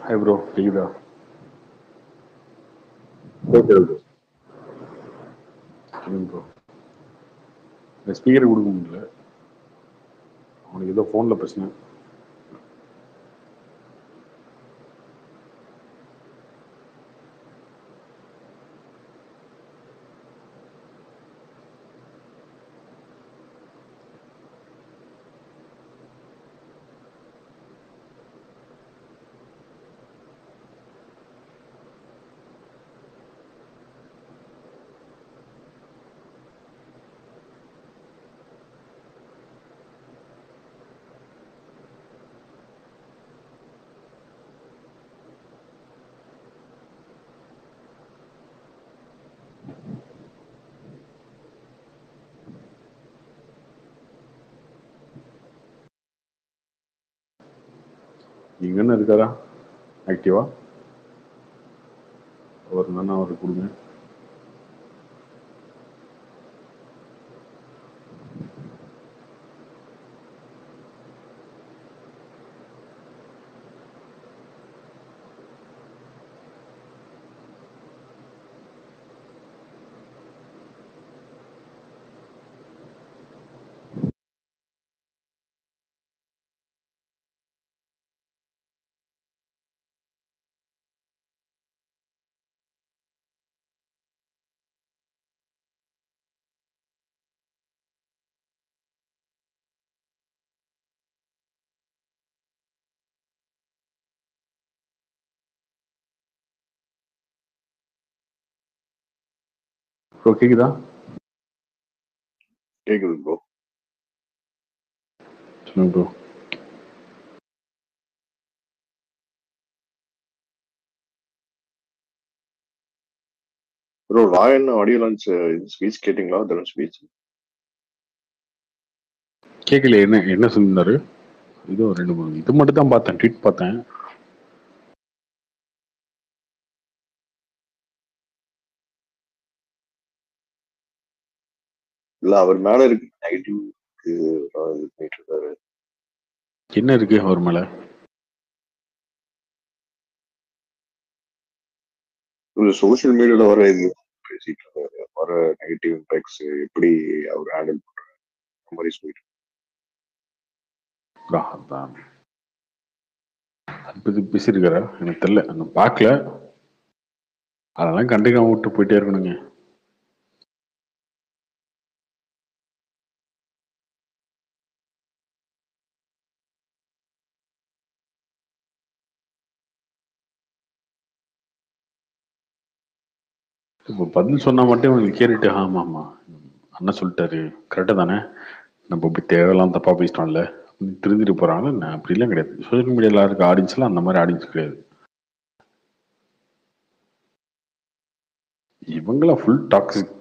Hi bro கேக்குதா கேட்குறது சொல்லுங்க ப்ரோ இந்த ஸ்பீக்கர் கொடுக்க முடியல அவனுக்கு ஏதோ ஃபோனில் பிரச்சனை நீங்க என்ன இருக்காரா ஆக்டிவா ஒரு நானா அவருக்கு கொடுங்க ப்ரோ கேக்குதா கேட்குது ப்ரோ சொல்லுங்க bro bro Raayan audio launch speech கேட்டிங்களா தருண் ஸ்பீச் கேட்கல என்ன என்ன சொல்லியிருந்தாரு இதோ ரெண்டு மூணு இது மட்டும் தான் பார்த்தேன் ட்வீட் பார்த்தேன் இல்ல அவர் மேல இருக்கு நெகட்டிவ் இது பண்ணிட்டு இருக்காரு என்ன இருக்கு அவர் மேல ஒரு சோஷியல் மீடியால வர இது பேசிட்டு இருக்காரு வர நெகட்டிவ் இம்பாக்ட்ஸ் எப்படி அவர் ஹேண்டில் பண்றாரு அந்த மாதிரி சொல்லிட்டு ஆ, அதான் அது பத்தி பேசியிருக்காரா எனக்கு தெரியல நான் பார்க்கல அதெல்லாம் கண்டுக்காம விட்டு போயிட்டே இருக்கணுங்க இப்போ பதில் சொன்னா மட்டும் இவங்க கேட்டுட்டு ஆமா ஆமா அண்ணன் சொல்லிட்டாரு கரெக்டாக தானே நம்ம இப்படி தேவையெல்லாம் தப்பா பேசிட்டோம்ல அப்படின்னு திருந்திட்டு போறாங்க நான் அப்படிலாம் கிடையாது சோஷியல் மீடியால இருக்க ஆடியன்ஸ்லாம் அந்த மாதிரி ஆடியன்ஸ் கிடையாது இவங்களாம் ஃபுல் டாக்ஸிக்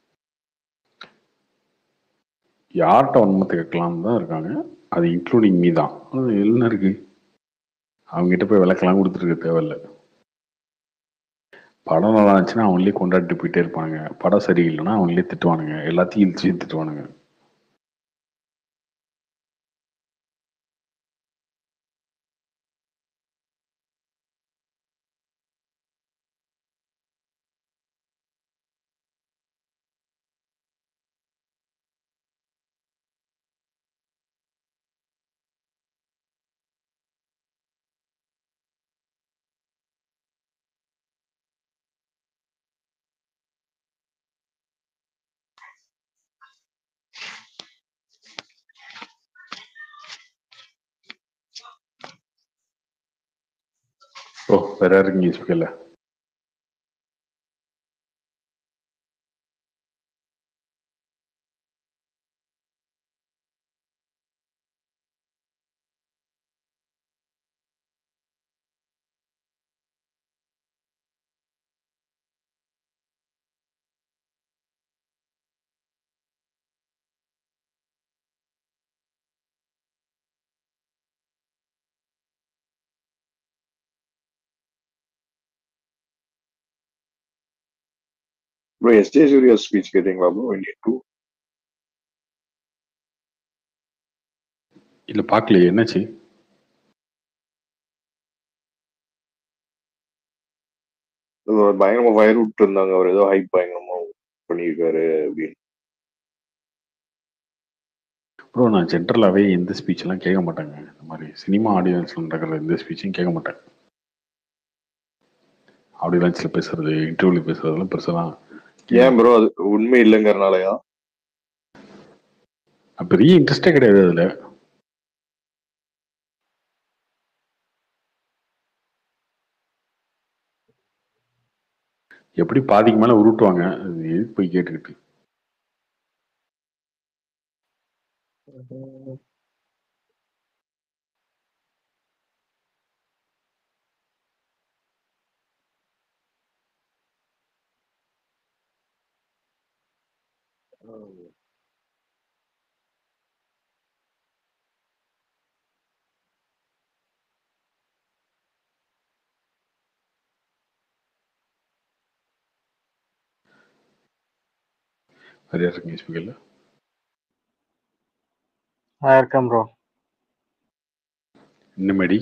யார்கிட்ட வன்மத்தை கேட்கலாம்னு தான் இருக்காங்க அது இன்க்ளூடிங் மீ தான் அது என்ன இருக்கு அவங்ககிட்ட போய் விளக்கெல்லாம் கொடுத்துருக்க தேவையில்ல படம் நல்லா இருந்துச்சுன்னா அவங்களே கொண்டாடிட்டு போயிட்டே இருப்பாங்க படம் சரியில்லைன்னா அவங்களே திட்டுவானுங்க எல்லாத்தையும் இழுத்து திட்டுவானுங்க ஓ வேற யாருக்கு இங்கே ஸ்பீக்கர்ல ப்ரோ எஸ்ஜே சூர்யா ஸ்பீச் கேட்டீங்களா ப்ரோ இண்டியன் டூ இல்ல பார்க்கலையே என்னாச்சு பயங்கரமா வயர் விட்டு இருந்தாங்க அவர் ஏதோ ஹைப் பயங்கரமா பண்ணியிருக்காரு அப்படின்னு ப்ரோ நான் ஜென்ரலாகவே எந்த ஸ்பீச் எல்லாம் கேட்க மாட்டேங்க இந்த மாதிரி சினிமா ஆடியன்ஸ்ல நடக்கிற எந்த ஸ்பீச்சும் கேட்க மாட்டேன் ஆடியோ லான்ச்சில் பேசுறது இன்டர்வியூல பேசுறதெல்லாம் பெருசெல்லாம் ஏன் ப்ரோ அது உண்மை இல்லைங்கிறனாலயா பெரிய இன்ட்ரெஸ்டே கிடையாது அதுல எப்படி பாதிக்கு மேல உருட்டுவாங்க அது எதுக்கு போய் கேட்டுக்கிட்டு வேற யார் இருக்கீங்க ஸ்பீக்கர்ல ஆ இருக்கேன் ப்ரோ இன்னமேடி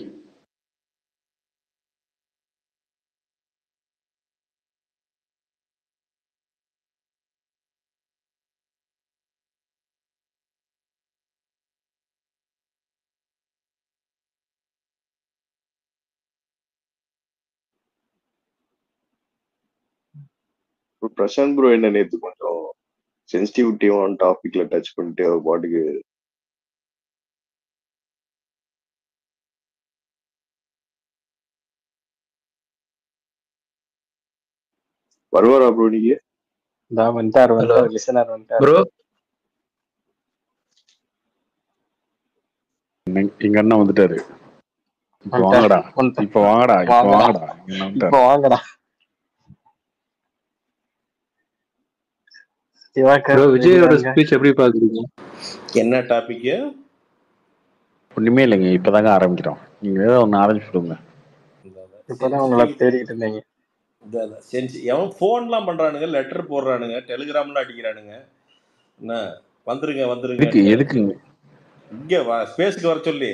இப்ப பிரசாந்த் ப்ரோ என்ன நேத்து கொஞ்சம் சென்சிட்டிவிட்டியான டாபிக்ல டச் பண்ணிட்டு அவர் பாட்டுக்கு வருவாரா ப்ரோ நீங்க இதா வந்துட்டார் Hello. வந்துட்டார் லிசனர் வந்துட்டார் ப்ரோ எங்க அண்ணா வந்துட்டாரு இப்ப வந்துட்டாரு. வாங்கடா வந்துட்டார். இப்ப வாங்கடா இப்ப வாங்கடா. வாங்கடா எங்க அண்ணா வந்துட்டாரு. இப்போ வாங்கடா திவாகர் ப்ரோ விஜயோட வெளியாங்க. ஸ்பீச் எப்படி பாக்குறீங்க என்ன டாபிக் ஒண்ணுமே இல்லைங்க இப்பதாங்க ஆரம்பிக்கிறோம் நீங்க ஏதோ ஒண்ணு ஆரம்பிச்சு விடுங்க இப்பதான் உங்களை தேடிட்டு இருந்தீங்க எவன் ஃபோன்லாம் பண்றானுங்க லெட்டர் போடுறானுங்க டெலிகிராம்ல அடிக்கிறானுங்க என்ன வந்துருங்க வந்துருங்க எதுக்கு எதுக்குங்க இங்க வா ஸ்பேஸ்க்கு வர சொல்லி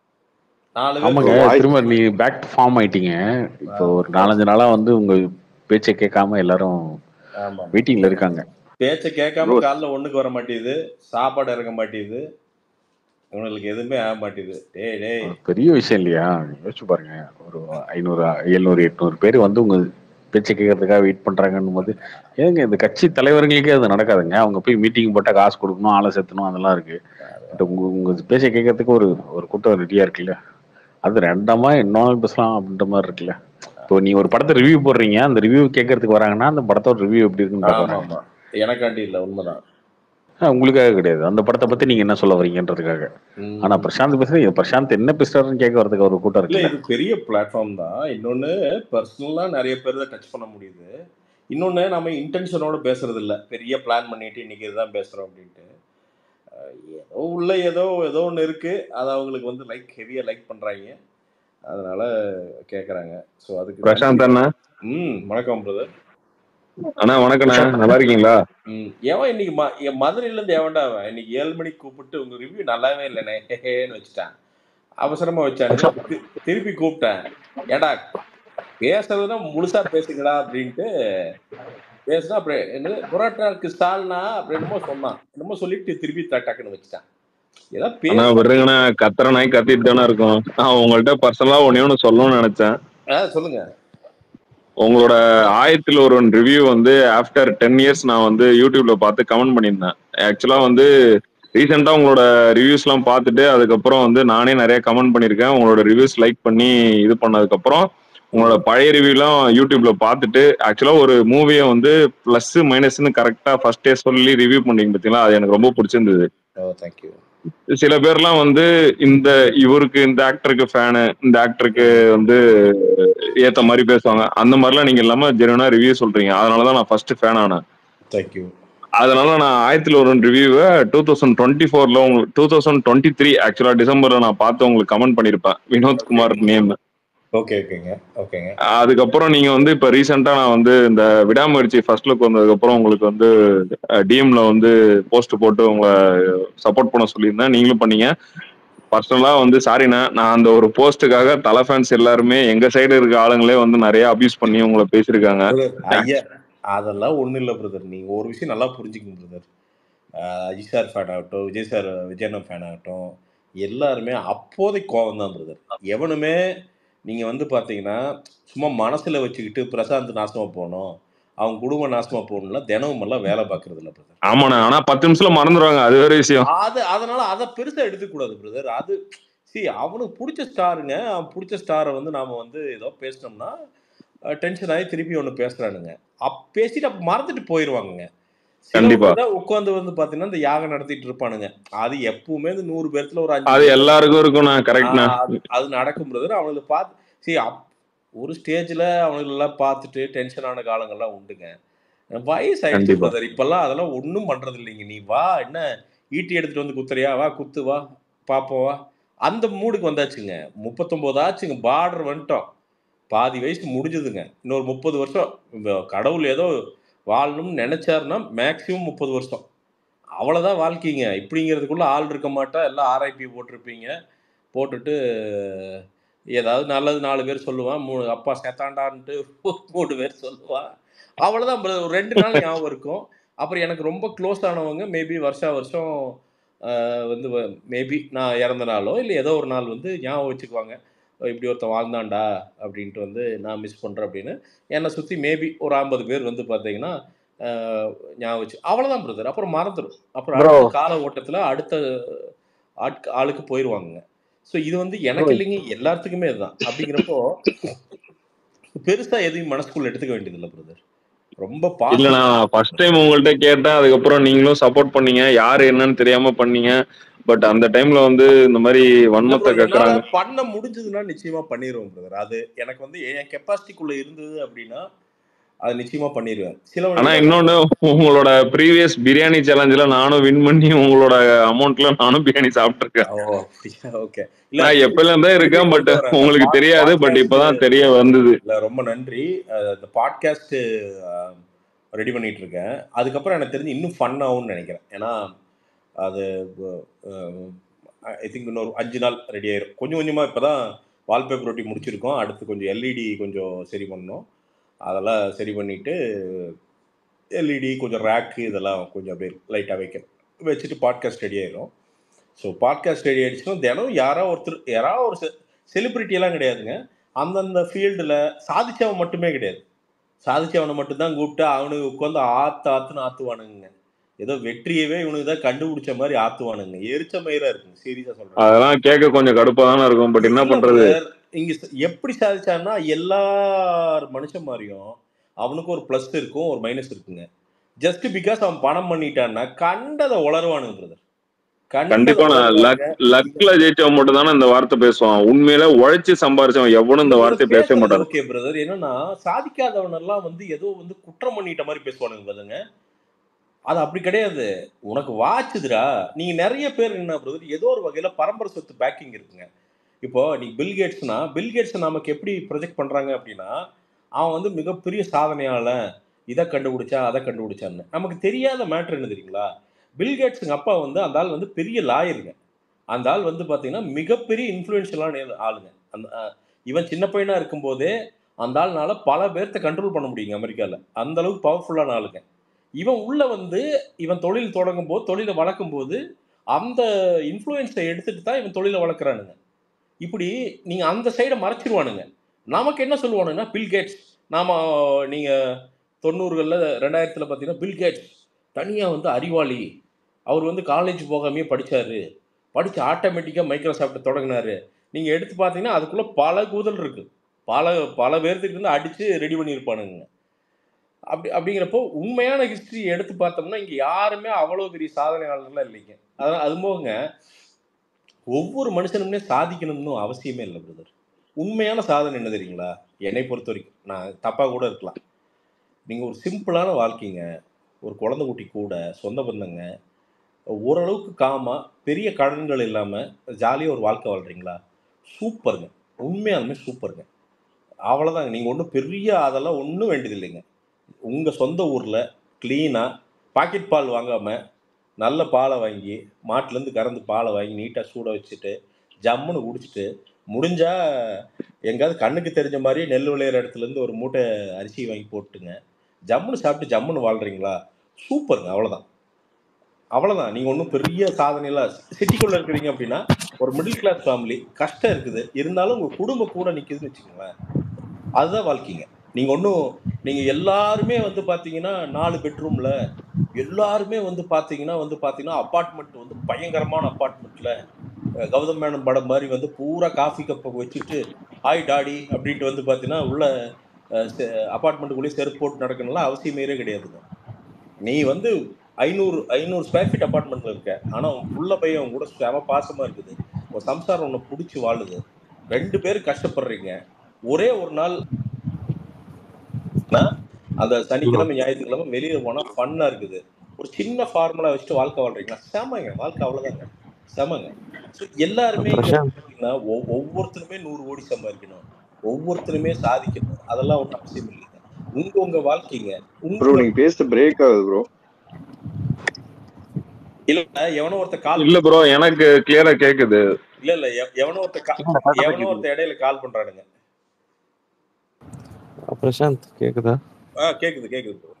நாலு பேர் ஆமாங்க வாய்- திரும்ப நீ பேக் டு ஃபார்ம் ஆயிட்டீங்க இப்போ ஒரு நாலஞ்சு நாளா வந்து உங்க பேச்சை கேட்காம எல்லாரும் ஆமா வெயிட்டிங்ல இருக்காங்க பேச்ச கேட்காம Bro. காலைல ஒண்ணுக்கு வர மாட்டேங்குது சாப்பாடு இறங்க மாட்டேங்குது இவங்களுக்கு எதுவுமே ஆக மாட்டேங்குது டேய் டேய் ஒரு பெரிய விஷயம் இல்லையா யோசிச்சு பாருங்க ஒரு ஐநூறு எழுநூறு எட்நூறு பேர் வந்து உங்க பேச்சை கேட்கறதுக்காக வெயிட் பண்றாங்கன்னும் போது ஏங்க இந்த கட்சி தலைவர்களுக்கே அது நடக்காதுங்க அவங்க போய் மீட்டிங் போட்டா காசு கொடுக்கணும் ஆளை சேர்த்தணும் அதெல்லாம் இருக்கு பட் உங்க உங்க பேச்சை கேட்கறதுக்கு ஒரு ஒரு கூட்டம் ரெடியா இருக்குல்ல அது ரெண்டாமா என்ன பேசலாம் அப்படின்ற மாதிரி இருக்குல்ல இப்போ நீ ஒரு படத்தை ரிவ்யூ போடுறீங்க அந்த ரிவ்யூ கேட்கறதுக்கு வராங்கன்னா அந்த படத்தோட ரிவ்யூ எப்படி இருக்குன்னு ஆமா பாக்குறாங்க ஆமா எனக்காண்டி இல்ல உண்மைதான் ஆ, உங்களுக்காக கிடையாது அந்த படத்தை பத்தி நீங்க என்ன சொல்ல வரீங்கன்றதுக்காக ம். ஆனா பிரசாந்த் பேசுறது பிரசாந்த் என்ன பேசுறாருன்னு கேட்க வரதுக்கு ஒரு கூட்டம் இல்ல இருக்குல்ல இது பெரிய பிளாட்ஃபார்ம் தான் இன்னொன்னு பர்சனலா நிறைய பேர் தான் டச் பண்ண முடியுது இன்னொன்னு நம்ம இன்டென்ஷனோட பேசுறது இல்ல பெரிய பிளான் பண்ணிட்டு இன்னைக்கு இதுதான் பேசுறோம் அப்படின்ட்டு அஹ் ஏதோ உள்ள ஏதோ ஏதோ ஒன்று இருக்கு அதை அவங்களுக்கு வந்து லைக் ஹெவியா லைக் பண்றாங்க அதனால கேக்குறாங்க ஸோ அதுக்கு பிரசாந்த் அண்ணா ம் வணக்கம் பிரதர் அண்ணா வணக்கண்ணா நல்லா இருக்கீங்களா ம் எவன் இன்னைக்கு ம என் மதுரையில இருந்து எவன்டா அவன் இன்னைக்கு ஏழு மணிக்கு கூப்பிட்டு உங்க ரிவ்யூ நல்லாவே இல்லைண்ணே ஹேன்னு வச்சுட்டான் அவசரமா வச்சானுங்க தி- திருப்பி கூப்பிட்டேன் ஏடா பேசுறதுன்னா முழுசா பேசுங்கடா அப்படின்ட்டு பேசுனா அப்புறம் என்னது புரோட்டாக்கு ஸ்டால்னா அப்படி என்னமோ சொன்னான் என்னமோ சொல்லிட்டு திருப்பி ட- டக்குன்னு வச்சுட்டான் ஏதோ அண்ணா பேச விடுங்கண்ணா கத்துற நாய் கத்திட்டு தானே இருக்கும் நான் உங்கள்ட்ட பர்சனலா ஒன்னே ஒன்று சொல்லணும்னு நினைச்சேன் ஆ, சொல்லுங்க உங்களோட ஆயிரத்தில் ஒரு ரிவ்யூ வந்து ஆஃப்டர் டென் இயர்ஸ் நான் வந்து யூடியூப்ல பார்த்து கமெண்ட் பண்ணியிருந்தேன் ஆக்சுவலா வந்து ரீசெண்டா உங்களோட ரிவ்யூஸ்லாம் பார்த்துட்டு அதுக்கப்புறம் வந்து நானே நிறைய கமெண்ட் பண்ணியிருக்கேன் உங்களோட ரிவ்யூஸ் லைக் பண்ணி இது பண்ணதுக்கப்புறம் உங்களோட பழைய ரிவ்யூலாம் யூடியூப்ல பார்த்துட்டு ஆக்சுவலா ஒரு மூவியை வந்து பிளஸ் மைனஸ்னு கரெக்டா ஃபர்ஸ்டே சொல்லி ரிவ்யூ பண்ணீங்க பார்த்தீங்களா அது எனக்கு ரொம்ப பிடிச்சிருந்தது ஓ தேங்க்யூ சில பேர்லாம் வந்து இந்த இவருக்கு இந்த ஆக்டருக்கு ஃபேனு இந்த ஆக்டருக்கு வந்து ஏத்த மாதிரி பேசுவாங்க அந்த மாதிரிலாம் நீங்க இல்லாம ஜெனுவனா ரிவ்யூ சொல்றீங்க அதனாலதான் நான் ஃபர்ஸ்ட் ஃபேன் ஆனேன் தேங்க்யூ அதனால நான் ஆயிரத்துல ஒரு ரிவ்யூவை டூ தௌசண்ட் டுவெண்ட்டி ஃபோர்ல உங்களுக்கு டூ தௌசண்ட் டுவெண்ட்டி த்ரீ ஆக்சுவலா டிசம்பர்ல நான் பார்த்து உங்களுக்கு கமெண்ட் பண்ணிருப்பேன் வினோத்குமார் நேம் ஓகே ஓகேங்க ஓகேங்க அதுக்கப்புறம் நீங்க வந்து இப்ப ரீசெண்டா நான் வந்து இந்த விடாமுயற்சி ஃபர்ஸ்ட் லுக் வந்ததுக்கு அப்புறம் உங்களுக்கு வந்து டிஎம்ல வந்து போஸ்ட் போட்டு உங்களை சப்போர்ட் பண்ண சொல்லியிருந்தேன் நீங்களும் பண்ணீங்க பர்சனலா வந்து சாரிண்ணா நான் அந்த ஒரு போஸ்ட்டுக்காக தலை ஃபேன்ஸ் எல்லாருமே எங்க சைடு இருக்க ஆளுங்களே வந்து நிறைய அபியூஸ் பண்ணி உங்களை பேசியிருக்காங்க ஐயா அதெல்லாம் ஒண்ணும் இல்ல பிரதர் நீங்க ஒரு விஷயம் நல்லா புரிஞ்சுக்கணும் பிரதர் அஜித் சார் ஃபேன் ஆகட்டும் விஜய் சார் விஜயண்ணன் ஃபேன் ஆகட்டும் எல்லாருமே அப்போதைக்கு கோவம் தான் பிரதர் எவனுமே நீங்க வந்து பாத்தீங்கன்னா சும்மா மனசுல வச்சுக்கிட்டு பிரசாந்த் நாசமா போகணும் அவங்க குடும்பம் நாசமா போகணும்ல தினமும் எல்லாம் வேலை பார்க்கறது இல்ல பிரதர் ஆமாண்ணா ஆனா பத்து நிமிஷத்துல மறந்துடுவாங்க அது வேற விஷயம் அது அதனால அதை பெருசா எடுத்துக்கூடாது பிரதர் அது சி அவனுக்கு பிடிச்ச ஸ்டாருங்க அவன் பிடிச்ச ஸ்டாரை வந்து நாம வந்து ஏதோ பேசினோம்னா டென்ஷன் ஆகி திருப்பி ஒன்று பேசுறானுங்க அப் பேசிட்டு அப்ப மறந்துட்டு போயிடுவாங்க கண்டிப்பா. உட்காந்து வந்து பாத்தீங்கன்னா இந்த யாகம் நடத்திட்டு இருப்பானுங்க அது எப்பவுமே இந்த நூறு பேர்த்துல ஒரு அஞ்சு அது எல்லாருக்கும் இருக்கும்ண்ணா கரெக்ட்ண்ணா ஆ, அது- அது நடக்கும் பிரதர் அவனுக்கு பார்த்து சரி அப் ஒரு ஸ்டேஜ்ல அவனுங்களெல்லாம் பார்த்துட்டு டென்ஷன் ஆன காலங்கள்லாம் உண்டுங்க வயசு ஆயிடுச்சு கண்டிப்பா. பிரதர் இப்பெல்லாம் அதெல்லாம் ஒன்றும் பண்றது இல்லைங்க நீ வா என்ன ஈட்டி எடுத்துட்டு வந்து குத்துறியா வா குத்து வா பாப்போம் வா அந்த மூடுக்கு வந்தாச்சுங்க முப்பத்தொம்போது ஆச்சுங்க பார்டர் வந்துட்டோம் பாதி வயசு முடிஞ்சதுங்க இன்னொரு முப்பது வருஷம் இந்த கடவுள் ஏதோ வாழணும்னு நினைச்சாருன்னா மேக்சிமம் முப்பது வருஷம் அவ்வளோதான் வாழ்க்கைங்க இப்படிங்கிறதுக்குள்ள ஆள் இருக்க மாட்டா எல்லாம் ஆர்ஐபி போட்டிருப்பீங்க போட்டுட்டு ஏதாவது நல்லது நாலு பேர் சொல்லுவான் மூணு அப்பா செத்தாண்டான்ட்டு மூணு பேர் சொல்லுவான் அவ்வளோதான் brother. ஒரு ரெண்டு நாள் ஞாபகம் இருக்கும் அப்புறம் எனக்கு ரொம்ப க்ளோஸ் ஆனவங்க மேபி வருஷா வருஷம் ஆஹ், வந்து மேபி நான் இறந்த நாளோ இல்லை ஏதோ ஒரு நாள் வந்து ஞாபகம் வச்சுக்குவாங்க இப்படி ஒருத்தன் வாழ்ந்தான்டா அப்படின்ட்டு வந்து நான் மிஸ் பண்ணுறேன் அப்படின்னு என்னை சுற்றி மேபி ஒரு ஐம்பது பேர் வந்து பார்த்தீங்கன்னா ஆஹ், ஞாபகம் வச்சு அவ்வளோதான் பிரதர் அப்புறம் மறந்துடும் அப்புறம் Bro. அடுத்த கால ஓட்டத்தில் அடுத்த ஆட்க ஆளுக்கு போயிடுவாங்க ஸோ இது வந்து எனக்கு Bro. இல்லைங்க எல்லாத்துக்குமே இதுதான் அப்படிங்கிறப்போ பெருசா எதையும் மனசுக்குள்ள எடுத்துக்க வேண்டியதில்லை பிரதர் ரொம்ப இல்ல பாசம் நான் ஃபர்ஸ்ட் டைம் உங்கள்ட்ட கேட்டேன் அதுக்கப்புறம் நீங்களும் சப்போர்ட் பண்ணீங்க யாரு என்னன்னு தெரியாம பண்ணீங்க பட் அந்த டைம்ல வந்து இந்த மாதிரி வன்மத்தை என்னால கேக்குறாங்க பண்ண முடிஞ்சதுன்னா நிச்சயமா பண்ணிடுவேன் பிரதர் அது எனக்கு வந்து என் கெப்பாசிட்டிக்குள்ள இருந்தது அப்படின்னா அது நிச்சயமா பண்ணிடுவேன் சில ஆனா இன்னொன்னு உங்களோட ப்ரீவியஸ் பிரியாணி சேலஞ்சில நானும் வின் பண்ணி உங்களோட அமௌண்ட்ல நானும் பிரியாணி சாப்பிட்டுருக்கேன் ஓகே நான் எப்பல இருந்தே இருக்கேன் பட் உங்களுக்கு தெரியாது பட் இப்பதான் தெரிய வந்தது இல்ல ரொம்ப நன்றி அஹ் இந்த பாட்காஸ்ட் ரெடி பண்ணிட்டு இருக்கேன் அதுக்கப்புறம் எனக்கு தெரிஞ்சு இன்னும் ஃபன் ஆகும்னு நினைக்கிறேன் ஏன்னா அது ஐ திங்க் இன்னொரு அஞ்சு நாள் ரெடி ஆயிரும் கொஞ்சம் கொஞ்சமா இப்பதான் வால்பேப்பர் ஒட்டி முடிச்சிருக்கோம் அடுத்து கொஞ்சம் எல்இடி கொஞ்சம் சரி பண்ணணும் அதெல்லாம் சரி பண்ணிட்டு எல்இடி கொஞ்சம் ரேக்கு இதெல்லாம் கொஞ்சம் அப்படியே லைட்டாக வைக்கணும் வச்சுட்டு பாட்காஸ்ட் ரெடி ஆயிரும் ஸோ பாட்காஸ்ட் ரெடி ஆயிடுச்சுன்னா தினம் யாரோ ஒருத்தர் யாராவது ஒரு செலிபிரிட்டி எல்லாம் கிடையாதுங்க அந்தந்த ஃபீல்டில் சாதிச்சவன் மட்டுமே கிடையாது சாதிச்சவனை மட்டும்தான் கூப்பிட்டு அவனுக்கு உட்காந்து ஆத்து ஆத்துன்னு ஆத்துவானுங்க ஏதோ வெற்றியவே இவனுக்கு தான் கண்டுபிடிச்ச மாதிரி ஆத்துவானுங்க எரிச்ச மயிரா இருக்குங்க சீரியஸா சொல்றேன் அதெல்லாம் கேட்க கொஞ்சம் கடுப்பா தானே இருக்கும் பட் என்ன இல்ல பண்றது brother, இங்க ச- எப்படி சாதிச்சான்னா எல்லார் மனுஷன் மாதிரியும் அவனுக்கு ஒரு ப்ளஸ் இருக்கும் ஒரு மைனஸ் இருக்குங்க ஜஸ்ட் பிகாஸ் அவன் பணம் பண்ணிட்டான்னா கண்டதை உளருவானுங்க பிரதர் கண்டிப்பா நான் லக் லக்ல ஜெயிச்சவன் மட்டும் தானே இந்த வார்த்தை பேசுவான் உண்மையில உழைச்சு சம்பாரிச்சவன் எவனும் இந்த வார்த்தையை பேச மாட்டான் ஓகே பிரதர் என்னன்னா சாதிக்காதவன் எல்லாம் வந்து ஏதோ வந்து குற்றம் பண்ணிட்ட மாதிரி பேசுவானுங்க பாருங்க அது அப்படி கிடையாது உனக்கு வாச்சுதுடா நீங்க நிறைய பேர் என்ன பிரதர் ஏதோ ஒரு வகையில பரம்பரை சொத்து பேக்கிங் இருக்குங்க இப்போ நீ பில்கேட்ஸ்னா பில்கேட்ஸ் நமக்கு எப்படி ப்ரொஜெக்ட் பண்றாங்க அப்படின்னா அவன் வந்து மிகப்பெரிய சாதனையாளன் இதை கண்டுபிடிச்சா அதை கண்டுபிடிச்சான்னு நமக்கு தெரியாத மேட்ரு என்ன தெரியுங்களா பில்கேட்ஸுங்க அப்பா வந்து அந்த ஆள் வந்து பெரிய லாயருங்க அந்த ஆள் வந்து பார்த்தீங்கன்னா மிகப்பெரிய இன்ஃப்ளூயன்ஷியலான ஆளுங்க அந்த அஹ், இவன் சின்ன பையனா இருக்கும்போதே அந்த ஆள்னால பல பேர்த்த கண்ட்ரோல் பண்ண முடியுங்க அமெரிக்காவில் அந்த அளவுக்கு பவர்ஃபுல்லான ஆளுங்க இவன் உள்ள வந்து இவன் தொழில் தொடங்கும் போது தொழிலை வளர்க்கும் போது அந்த இன்ஃப்ளூயன்ஸை எடுத்துட்டு தான் இவன் தொழிலை வளர்க்குறானுங்க இப்படி நீங்க அந்த சைடை மறைச்சிருவானுங்க நமக்கு என்ன சொல்லுவானுங்கன்னா பில் கேட்ஸ் நாம நீங்க தொண்ணூறுகளில் ரெண்டாயிரத்தில் பார்த்தீங்கன்னா பில் கேட்ஸ் தனியாக வந்து அறிவாளி அவர் வந்து காலேஜ் போகாமையே படிச்சாரு படிச்சு ஆட்டோமேட்டிக்காக மைக்ரோசாஃப்ட் தொடங்கினாரு நீங்க எடுத்து பார்த்தீங்கன்னா அதுக்குள்ள பல கூதல் இருக்கு பல பல பேர்த்துக்கு வந்து அடிச்சு ரெடி பண்ணியிருப்பானுங்க அப்படி அப்படிங்கிறப்போ உண்மையான ஹிஸ்டரி எடுத்து பார்த்தோம்னா இங்க யாருமே அவ்வளோ பெரிய சாதனையாளர்லாம் இல்லைங்க அதான் அது போங்க ஒவ்வொரு மனுஷனுமே சாதிக்கணும்னு அவசியமே இல்லை பிரதர் உண்மையான சாதனை என்ன தெரியுங்களா என்னை பொறுத்த வரைக்கும் நான் தப்பாக கூட இருக்கலாம் நீங்கள் ஒரு சிம்பிளான வாழ்க்கைங்க ஒரு குழந்தை குட்டி கூட சொந்த பந்தங்க ஓரளவுக்கு காமா பெரிய கடன்கள் இல்லாமல் ஜாலியாக ஒரு வாழ்க்கை வாழ்றீங்களா சூப்பருங்க உண்மையாலுமே சூப்பருங்க அவ்வளோதாங்க நீங்கள் ஒன்றும் பெரிய அதெல்லாம் ஒன்றும் வேண்டியது இல்லைங்க உங்கள் சொந்த ஊரில் க்ளீனாக பாக்கெட் பால் வாங்காமல் நல்ல பாலை வாங்கி மாட்டுலேருந்து கறந்து பாலை வாங்கி நீட்டாக சூட வச்சுட்டு ஜம்முன்னு குடிச்சிட்டு முடிஞ்சா எங்கேயாவது கண்ணுக்கு தெரிஞ்ச மாதிரி நெல் விளையிற இடத்துல இருந்து ஒரு மூட்டை அரிசி வாங்கி போட்டுங்க ஜம்முன்னு சாப்பிட்டு ஜம்முன்னு வாழ்றீங்களா சூப்பருங்க அவ்வளவுதான் அவ்வளவுதான் நீங்க ஒன்றும் பெரிய சாதனையெல்லாம் சிட்டிக்குள்ள இருக்கிறீங்க அப்படின்னா ஒரு மிடில் கிளாஸ் ஃபேமிலி கஷ்டம் இருக்குது இருந்தாலும் உங்க குடும்பம் கூட நிக்குதுன்னு வச்சுக்கோங்களேன் அதுதான் வாழ்க்கைங்க நீங்க ஒன்றும் நீங்க எல்லாருமே வந்து பாத்தீங்கன்னா நாலு பெட்ரூம்ல எல்லாருமே வந்து பாத்தீங்கன்னா வந்து பாத்தீங்கன்னா அப்பார்ட்மெண்ட் வந்து பயங்கரமான அப்பார்ட்மெண்ட்ல கௌதம் மேனன் படம் மாதிரி வந்து பூரா காஃபி கப்பை வச்சுட்டு ஹாய் டாடி அப்படின்ட்டு வந்து பாத்தீங்கன்னா உள்ள அப்பார்ட்மெண்ட்டுக்குள்ளேயே செருப்பு போட்டு நடக்கணும்லாம் அவசியமே கிடையாதுங்க நீ வந்து ஐநூறு ஐநூறு ஸ்கொயர் ஃபீட் அப்பார்ட்மெண்ட்ல இருக்க ஆனா உன் புள்ள பையன் உன் கூட செம பாசமா இருக்குது உன் சம்சாரம் உன்னை பிடிச்சி வாழுது ரெண்டு பேரும் கஷ்டப்படுறீங்க ஒரே ஒரு நாள் அந்த சனிக்கிழமை ஞாயிற்றுக்கிழமை வெளியே போனா ஃபன்னா இருக்குது ஒரு சின்ன ஃபார்முலா வச்சுட்டு வாழ்க்கை வாழ்றீங்களா செமங்க வாழ்க்கை அவ்வளவுதாங்க செமங்க So, எல்லாருமே இங்க பிரசாந்த் பாத்தீங்கன்னா ஒவ்- ஒவ்வொருத்தருமே நூறு கோடி சம்பாதிக்கணும் ஒவ்வொருத்தருமே சாதிக்கணும் அதெல்லாம் ஒன்றும் அவசியம் இல்லைங்க உங்க உங்க வாழ்க்கைங்க ப்ரோ உங்களோட நீங்க பேசுற பிரேக் ஆகுது ப்ரோ இல்ல எவனோ ஒருத்த கால் இல்ல ப்ரோ எனக்கு கிளியரா கேக்குது இல்ல இல்ல எவ- எவனோ ஒருத்த கா- இல்ல, கரெக்டா எவனோ கேக்குது. ஒருத்த இடையில கால் பண்றானுங்க பிரசாந்த் கேக்குதா ஆ கேக்குது கேக்குது bro.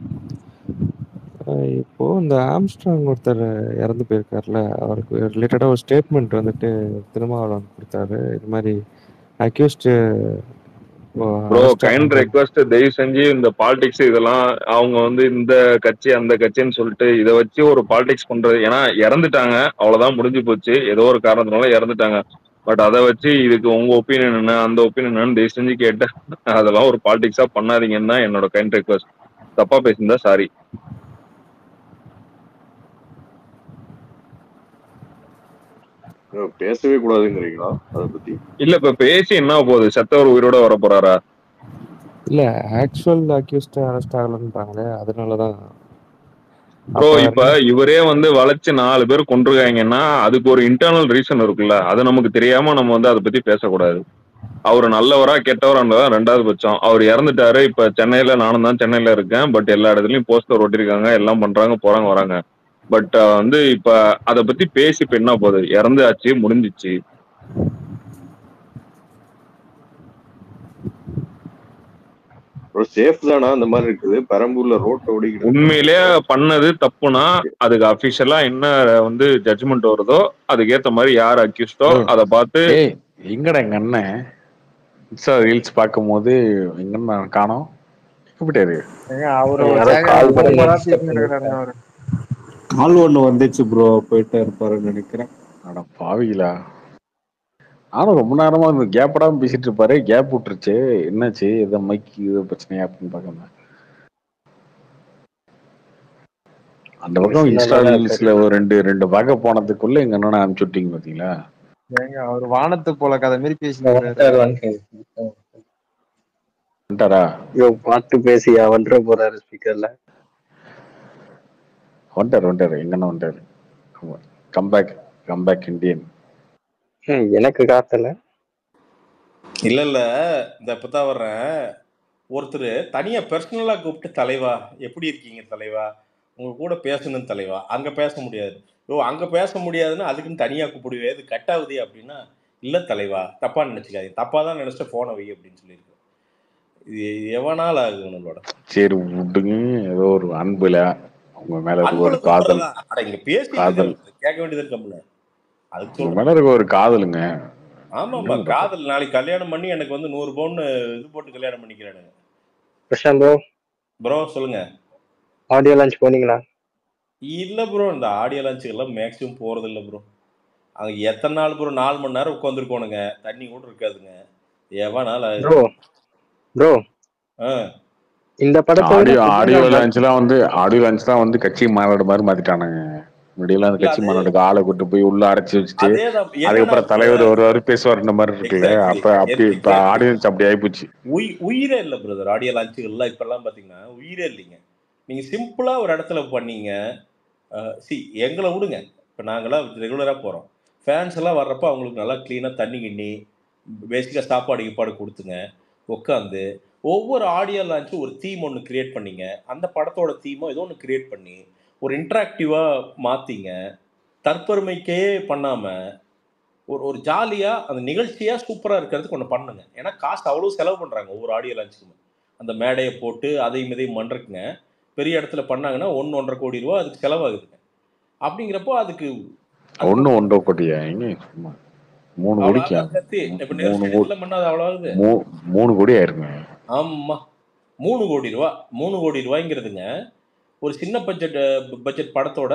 அஹ் இப்போ இந்த ஆம்ஸ்ட்ராங் ஒருத்தர் இறந்து போயிருக்காருல அவருக்கு ரிலேட்டடா ஒரு ஸ்டேட்மெண்ட் வந்துட்டு திருமாவளவன் கொடுத்தாரு இது மாதிரி அக்யூஸ்ட் ப்ரோ கைண்ட் ரெக்வஸ்ட் தயவு செஞ்சு இந்த பாலிடிக்ஸ் இதெல்லாம் அவங்க வந்து இந்த கட்சி அந்த கட்சின்னு சொல்லிட்டு இதை வச்சு ஒரு பாலிடிக்ஸ் பண்றது ஏன்னா இறந்துட்டாங்க அவ்வளவுதான் முடிஞ்சு போச்சு ஏதோ ஒரு காரணத்தினால இறந்துட்டாங்க பட் அதை வச்சு இதுக்கு உங்க ஒப்பீனியன் என்ன அந்த ஒப்பீனியன் என்னன்னு தயவு செஞ்சு கேட்டேன் அதெல்லாம் ஒரு பாலிடிக்ஸா பண்ணாதீங்கன்னு தான் என்னோட கைண்ட் ரெக்வஸ்ட் தப்பா பேசியிருந்தா சாரி Bro, பேசவே கூடாதுங்கிறீங்களா அதை பத்தி இல்ல இப்ப பேசி என்ன போகுது செத்தவர் உயிரோட வர போறாரா இல்ல ஆக்சுவல் அக்யூஸ்ட் அரெஸ்ட் ஆகலன்றாங்களே அதனாலதான் ப்ரோ அப்ப இப்ப இவரே வந்து வளைச்சு நாலு பேர் கொண்டிருக்காங்கன்னா அதுக்கு ஒரு இன்டர்னல் ரீசன் இருக்குல்ல அது நமக்கு தெரியாம நம்ம வந்து அதை பத்தி பேசக்கூடாது அவர் நல்லவரா கெட்டவரா ரெண்டாவது பட்சம் அவர் இறந்துட்டாரு இப்ப சென்னையில நானும் தான் சென்னையில இருக்கேன் பட் எல்லா இடத்துலயும் போஸ்டர் ஒட்டிருக்காங்க எல்லாம் பண்றாங்க போறாங்க வராங்க பட் வந்து இப்ப அத பத்தி பேசி இப்ப என்ன போகுது இறந்தாச்சு முடிஞ்சிச்சு ப்ரோ சேஃப் தானா அந்த மாதிரி இருக்குது பெரம்பூர்ல ரோட்ல ஓடிக்கிட்டு உண்மையிலே பண்ணது தப்புனா அதுக்கு அபிஷியலா என்ன வந்து ஜட்ஜ்மெண்ட் வருதோ அதுக்கேத்த மாதிரி யார் அக்யூஸ்டோ அதை பார்த்து ஏய் எங்கடா எங்க அண்ணன் இன்ஸ்டா ரீல்ஸ் பார்க்கும்போது எங்க அண்ணன் காணோம் கூப்பிட்டாரு ஏங்க, அவரு யாரோ தேங்காய் call ரொம்ப பண்ணி நேரம் disturb பேசிட்டு இருக்காருங்க அவரு. கால் ஒண்ணு வந்துச்சு ப்ரோ போயிட்டு இருப்பாருன்னு நினைக்கிறேன் அட பாவிகளா நானும் ரொம்ப நேரமா இந்த கேப்படாம பேசிட்டு இருப்பாரு கேப் விட்டுருச்சு என்னாச்சு எதோ மைக் இது பிரச்சனையா அப்படின்னு பார்க்கணும் அந்த பக்கம் இன்ஸ்டா ரீல்ஸ்ல ஒரு ரெண்டு ரெண்டு வகை போனதுக்குள்ள எங்க அண்ணனை அனுப்பிச்சு விட்டீங்க பாத்தீங்களா ஏங்க அவர் வானத்து போல கதை மாதிரி பேசிட்டு வந்துட்டாரு, வந்துட்டாரு. வந்துட்டாரா ஐயோ பாட்டு பேசி வந்துட போறாரு ஸ்பீக்கர்ல வந்துட்டாரு வந்துட்டாரு எங்க அண்ணன் வந்துட்டாரு கம்பேக் கம்பேக் இந்தியன் எனக்கு காட்டல இல்ல இல்ல இந்த இப்பதான் வர்றேன் ஒருத்தர் தனியா பர்சனலா கூப்பிட்டு தலைவா எப்படி இருக்கீங்க தலைவா உங்க கூட பேசணும் தலைவா அங்க பேச முடியாது ஓ அங்க பேச முடியாதுன்னா அதுக்குன்னு தனியா கூப்பிடுவே இது கட் ஆகுது அப்படின்னா இல்ல தலைவா தப்பா நினைச்சுக்காதீங்க தப்பா தான் நினைச்சிட்டு போன வை அப்படின்னு சொல்லியிருக்கு இது எவனால ஆகுது நம்மளோட சரி விட்டுங்க ஏதோ ஒரு அன்புல உங்க மேல இருக்க ஒரு அன்புல காதல் கூப்பிடலாம் அட இங்க பேசிட்டு காதல். கேட்க வேண்டியது இருக்கம்ல அதுக்கு உங்க சொல்றேன் மேல இருக்க ஒரு காதலுங்க ஆமா ஆமா காதல் நாளைக்கு கல்யாணம் பண்ணி எனக்கு வந்து நூறு பவுன் இது போட்டு கல்யாணம் பண்ணிக்கிறானுங்க பிரசாந்த் ப்ரோ ப்ரோ சொல்லுங்க ஆடியோ லான்ச் போனீங்களா இல்ல ப்ரோ இந்த ஆடியோ லான்ச்சுக்கெல்லாம் மேக்ஸிமம் போறது இல்ல ப்ரோ அங்க எத்தனை நாள் ப்ரோ நாலு மணி நேரம் உட்காந்துருக்கோனுங்க தண்ணி கூட இருக்காதுங்க எவன் நாள் ஆகுது ப்ரோ ப்ரோ ஆ, இந்த படத்தை விட ஆடியோ ஆடியோ புதினா லான்ச்லாம் வந்து ஆடியோ லான்ச்லாம் வந்து கட்சி மாநாடு மாதிரி மாத்திட்டானுங்க முன்னாடியெல்லாம் அந்த இல்ல, கட்சி அது- மாநாடுக்கு ஆளை கூட்டு போய் உள்ள அடைச்சி வச்சுட்டு அதேதான் என்னன்னா அதுக்கப்புறம் தலைவர் brother, வருவாரு பேசுவார் இந்த மாதிரி இருக்குல்ல Exactly. அப்ப அப்படி இப்ப Exactly. ஆடியன்ஸ் அப்படி ஆயிப்போச்சு உயி- உயிரே இல்ல பிரதர் ஆடியோ லான்ச்சுகள்லாம் இப்பெல்லாம் பாத்தீங்கன்னா உயிரே இல்லைங்க நீங்க சிம்பிளா ஒரு இடத்துல பண்ணீங்க சி எங்களை விடுங்க இப்போ நாங்களாம் ரெகுலராக போகிறோம் ஃபேன்ஸ் எல்லாம் வர்றப்ப அவங்களுக்கு நல்லா க்ளீனாக தண்ணி கிண்ணி பேசிக்காக சாப்பாடு கீப்பாடு கொடுத்துங்க உட்காந்து ஒவ்வொரு ஆடியோ லான்ச்சும் ஒரு தீம் ஒன்று கிரியேட் பண்ணீங்க அந்த படத்தோட தீமோ ஏதோ ஒன்று கிரியேட் பண்ணி ஒரு இன்ட்ராக்டிவாக மாற்றிங்க தற்பெருமைக்கே பண்ணாமல் ஒரு ஒரு ஜாலியா அந்த நிகழ்ச்சியா சூப்பரா இருக்கிறதுக்கு ஒன்று பண்ணுங்க ஏன்னா காசு அவ்வளோ செலவு பண்றாங்க ஒவ்வொரு ஆடியோ லான்ச்சுக்குமே அந்த மேடையை போட்டு அதையும் இதையும் பண்றதுக்குங்க பெரிய இடத்துல பண்ணாங்கன்னா ஒன்று ஒன்றரை கோடி ரூபா அதுக்கு செலவாகுதுங்க அப்படிங்கிறப்போ அதுக்கு அதுக்கு ஒண்ணு ஒன்றரை கோடியா எங்க சும்மா மூணு கோடிக்கு அவ்வளோ கத்தி இப்போ மூணு கோடி ஸ்டேடியத்தில் பண்ணாது அவ்வளோ ஆகுது மூ- மூணு கோடி ஆயிருங்க ஆமா மூணு கோடி ரூபா மூணு கோடி ரூபாய்ங்கிறதுங்க ஒரு சின்ன பட்ஜெட் பட்ஜெட் படத்தோட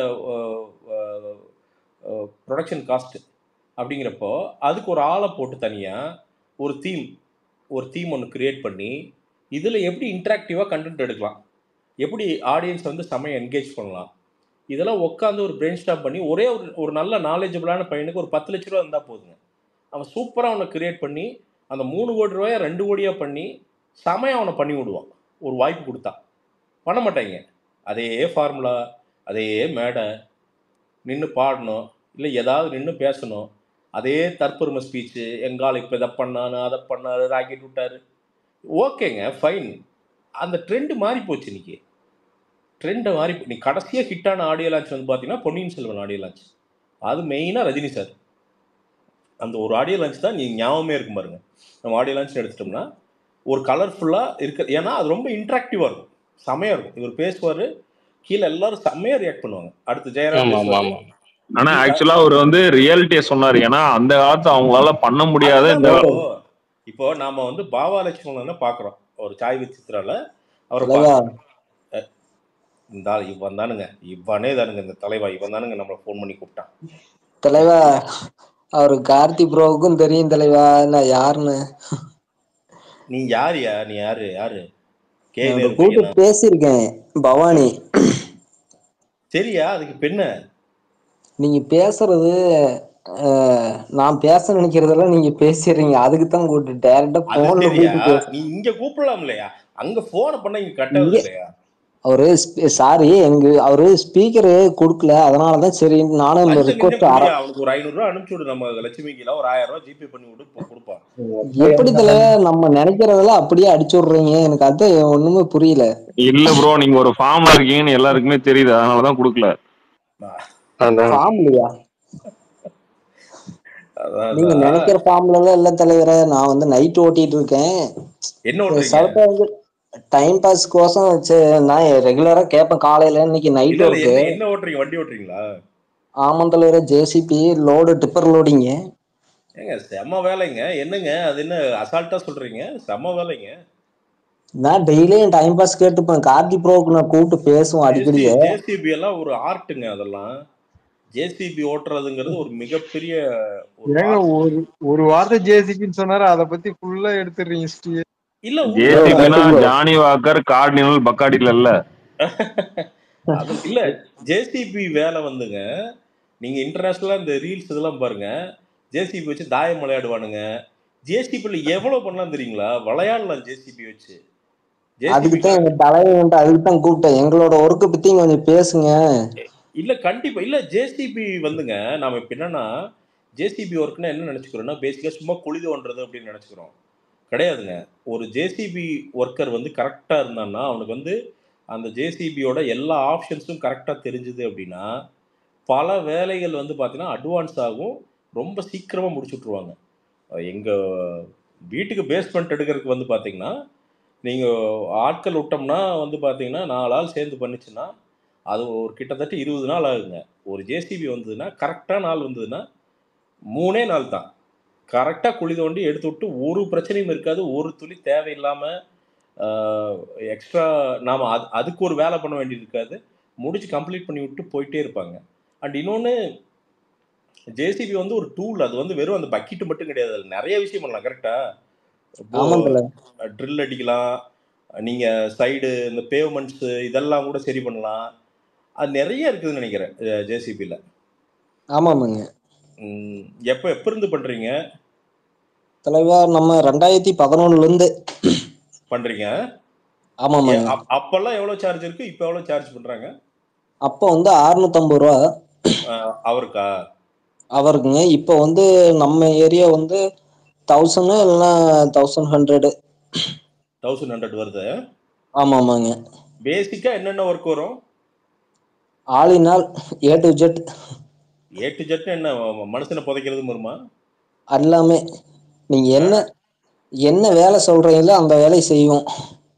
ப்ரொடக்ஷன் காஸ்ட் அப்படிங்கிறப்போ அதுக்கு ஒரு ஆளை போட்டு தனியாக ஒரு தீம் ஒரு தீம் ஒன்று கிரியேட் பண்ணி இதில் எப்படி இன்ட்ராக்டிவாக கண்டென்ட் எடுக்கலாம் எப்படி ஆடியன்ஸ் வந்து செமையை என்கேஜ் பண்ணலாம் இதெல்லாம் உட்காந்து ஒரு பிரெயின் ஸ்டாப் பண்ணி ஒரே ஒரு ஒரு நல்ல நாலேஜபிளான பையனுக்கு ஒரு பத்து லட்ச ரூபா இருந்தால் போதுங்க அவன் சூப்பராக அவனை கிரியேட் பண்ணி அந்த மூணு கோடி ரூபாயை ரெண்டு கோடியாக பண்ணி செமையாக அவனை பண்ணி விடுவான் ஒரு வாய்ப்பு கொடுத்தா பண்ண மாட்டாங்க அதே ஃபார்முலா அதே மேடை நின்று பாடணும் இல்லை ஏதாவது நின்று பேசணும் அதே தற்பெருமை ஸ்பீச்சு எங்கால் இப்போ இதை பண்ணானு அதை பண்ணாரு ராக்கெட் விட்டாரு ஓகேங்க ஃபைன் அந்த ட்ரெண்டு மாறி போச்சு இன்னைக்கு ட்ரெண்டை மாறி போ- நீ கடைசியாக ஹிட்டான ஆடியோ லான்ச் வந்து பார்த்தீங்கன்னா பொன்னியின் செல்வன் ஆடியோ லான்ச் அது மெயினாக ரஜினி சார் அந்த ஒரு ஆடியோ லான்ச் தான் நீ ஞாபகமே இருக்கும் பாருங்க நம்ம ஆடியோ லான்ச் எடுத்துட்டோம்னா ஒரு கலர்ஃபுல்லாக இருக்கு ஏன்னா அது ரொம்ப இன்ட்ராக்டிவாக இருக்கும் செமையாக இருக்கும் இவர் பேசுவார் கீழே எல்லாரும் செம்மையாக ரியாக்ட் பண்ணுவாங்க அடுத்து ஜெயராம் ஆமா ஆமா பேசுவார் ஆமா ஆனா ஆக்சுவலா அவர் வந்து ரியாலிட்டியை சொன்னாரு ஏன்னா அந்த காலத்து அவங்களால பண்ண முடியாத அதுதான் இந்த ப்ரோ இப்போ நாம வந்து பாபா லட்சுமணனை பார்க்குறோம் ஒரு சாய் வித் சித்ரால அவரை தலைவா பார்க்குறோம் இந்த ஆள் இவன் தானுங்க இவனே தானுங்க இந்த தலைவா இவன் தானுங்க நம்மளை ஃபோன் பண்ணி கூப்பிட்டான் தலைவா அவரு கார்த்தி ப்ரோவுக்கும் தெரியும் தலைவா நான் யாருன்னு நீ யாருயா நீ யாரு யாரு கே நான் இப்ப நேரு கூப்பிட்டு பையனா பேசியிருக்கேன் பவானி சரியா அதுக்கு பெண்ண நீங்க பேசுறது அஹ், நான் பேச நினைக்கிறதெல்லாம் நீங்க பேசிடுறீங்க அதுக்கு தான் கூப்பிட்டு டைரக்டா அது போன்ல சரியா கூப்பிட்டு பேச நீ இங்க கூப்பிடலாம் இல்லையா அங்க போனை பண்ண இங்க கட்டாது இங்க இல்லையா அவரு சாரி எங்க அவரு ஸ்பீக்கரு கொடுக்கல அதனாலதான் சரி நானும் அங்க நின்று ரெக்வஸ்ட் அர குடியா அவனுக்கு ஒரு ஐநூறு ரூபா அனுப்பிச்சு விடு நம்ம லட்சுமிக்கு ஒரு ஆயிரம் ரூபாய் ஜிபே பண்ணி விடு இப்போ கொடுப்பான் எப்படி தலைவா நம்ம நினைக்கிறதெல்லாம் அப்படியே அடிச்சு விடுறீங்க எனக்கு அது ஒண்ணுமே புரியல இல்ல ப்ரோ நீங்க ஒரு ஃபார்ம்ல இருக்கீங்கன்னு எல்லாருக்குமே தெரியுது அதனாலதான் கொடுக்கல அதான் ஃபார்ம்லயா அதான் நீங்க அதான் நினைக்கிற ஃபார்ம்ல எல்லாம் இல்ல தலைவரே நான் வந்து நைட் ஓட்டிட்டு இருக்கேன் என்ன ஓட்டுறீங்க சிலப்ப டைம் பாஸ் கோசம் சரி, நான் ரெகுலரா கேட்பேன் காலையில இன்னைக்கு நைட் இல்ல இல்ல ஒர்க்கு என்ன என்ன ஓட்டுறீங்க வண்டி ஓட்டுறீங்களா ஆமாம் தலைவரே ஜேசிபி லோடு டிப்பர் லோடிங்க ஏங்க செம வேலைங்க என்னங்க அது என்ன அசால்ட்டா சொல்றீங்க செம வேலைங்க நான் டெய்லியும் டைம் பாஸ் கேட்டுப்பேன் கார்த்தி ப்ரோக்கு நான் கூப்பிட்டு பேசுவோம் ஜேசி அடிக்கடியே ஜேசிபி எல்லாம் ஒரு ஆர்ட்டுங்க அதெல்லாம் ஜேசிபி ஓட்டுறதுங்கிறது ஒரு மிகப்பெரிய ஒரு ஏங்க ஆர்ட் ஒரு ஒரு வார்த்தை ஜேசிபின்னு சொன்னாரு அதை பத்தி ஃபுல்லா எடுத்துடுறீங்க history. இல்ல ஜேசிபினா உண்மைதான் ஜானி வாக்கர் கார்டினல் பக்காடில இல்ல அது இல்ல ஜேசிபி வேலை வந்துங்க நீங்க இன்டர்நேஷனலா இந்த ரீல்ஸ் இதெல்லாம் பாருங்க ஜேசிபி வச்சு தாயம் விளையாடுவானுங்க ஜேசிபில எவ்வளவு பண்ணலாம் தெரியுங்களா விளையாடலாம் ஜேசிபி வச்சு அதுக்கு ஜேசிபி தான் எங்க தலைவன் அதுக்கு தான் கூப்பிட்டேன் எங்களோட ஒர்க்கை பத்தி கொஞ்சம் பேசுங்க இல்ல கண்டிப்பா இல்ல ஜேசிபி வந்துங்க நாம இப்ப என்னன்னா ஜேசிபி ஒர்க்னா என்ன நினைச்சுக்கிறோம்னா பேசிக்கா சும்மா குழி தோன்றது அப்படின்னு நினைச்சுக்கிறோம் கிடையாதுங்க ஒரு ஜேசிபி ஒர்க்கர் வந்து கரெக்டா இருந்தான்னா அவனுக்கு வந்து அந்த ஜேசிபியோட எல்லா ஆப்ஷன்ஸும் கரெக்டா தெரிஞ்சுது அப்படின்னா பல வேலைகள் வந்து பார்த்தீங்கன்னா அட்வான்ஸ் ஆகும் ரொம்ப சீக்கிரமா முடிச்சு விட்ருவாங்க எங்க வீட்டுக்கு பேஸ்மெண்ட் எடுக்கிறதுக்கு வந்து பார்த்தீங்கன்னா நீங்க ஆட்கள் விட்டோம்னா வந்து பார்த்தீங்கன்னா நாலு ஆள் சேர்ந்து பண்ணுச்சுன்னா அது ஒரு கிட்டத்தட்ட இருபது நாள் ஆகுங்க ஒரு ஜேசிபி வந்ததுன்னா கரெக்டாக நாள் வந்ததுன்னா மூணே நாள் தான் கரெக்டாக குழி தோண்டி எடுத்து விட்டு ஒரு பிரச்சனையும் இருக்காது ஒரு துளி தேவையில்லாமல் எக்ஸ்ட்ரா நாம் அது அதுக்கு ஒரு வேலை பண்ண வேண்டியது இருக்காது முடிச்சு கம்ப்ளீட் பண்ணி விட்டு போயிட்டே இருப்பாங்க அண்ட் இன்னொன்று ஜேசிபி வந்து ஒரு டூல் அது வந்து வெறும் அந்த பக்கெட்டு மட்டும் கிடையாது அதில் நிறைய விஷயம் பண்ணலாம் கரெக்டாக இப்போ ஆமாம் தல ட்ரில் அடிக்கலாம் நீங்கள் சைடு இந்த பேவ்மெண்ட்ஸு இதெல்லாம் கூட சரி பண்ணலாம் அது நிறைய இருக்குதுன்னு நினைக்கிறேன் ஜேசிபியில் ஆமாமாங்க எப்போ எப்போ இருந்து பண்ணுறீங்க தலைவா நம்ம ரெண்டாயிரத்தி பதினொன்னுல இருந்து பண்ணுறீங்க ஆமாமாங்க அப்போல்லாம் எவ்வளோ சார்ஜ் இருக்குது இப்போ எவ்வளோ சார்ஜ் பண்ணுறாங்க அப்போ வந்து அறுநூத்தம்பது ரூபா அவருக்கா அவருக்குங்க இப்போ வந்து நம்ம ஏரியா வந்து தௌசண்ட் இல்லைன்னா தௌசண்ட் ஹண்ட்ரடு தௌசண்ட் ஹண்ட்ரட் வருது ஆமா ஆமாங்க பேசிக்காக என்னென்ன ஒர்க் வரும் all in all A to Z A to Z என்ன ம- மனுஷனை புதைக்கிறதும் வருமா எல்லாமே நீங்க என்ன என்ன வேலை சொல்றீங்களோ அந்த வேலையை செய்வோம்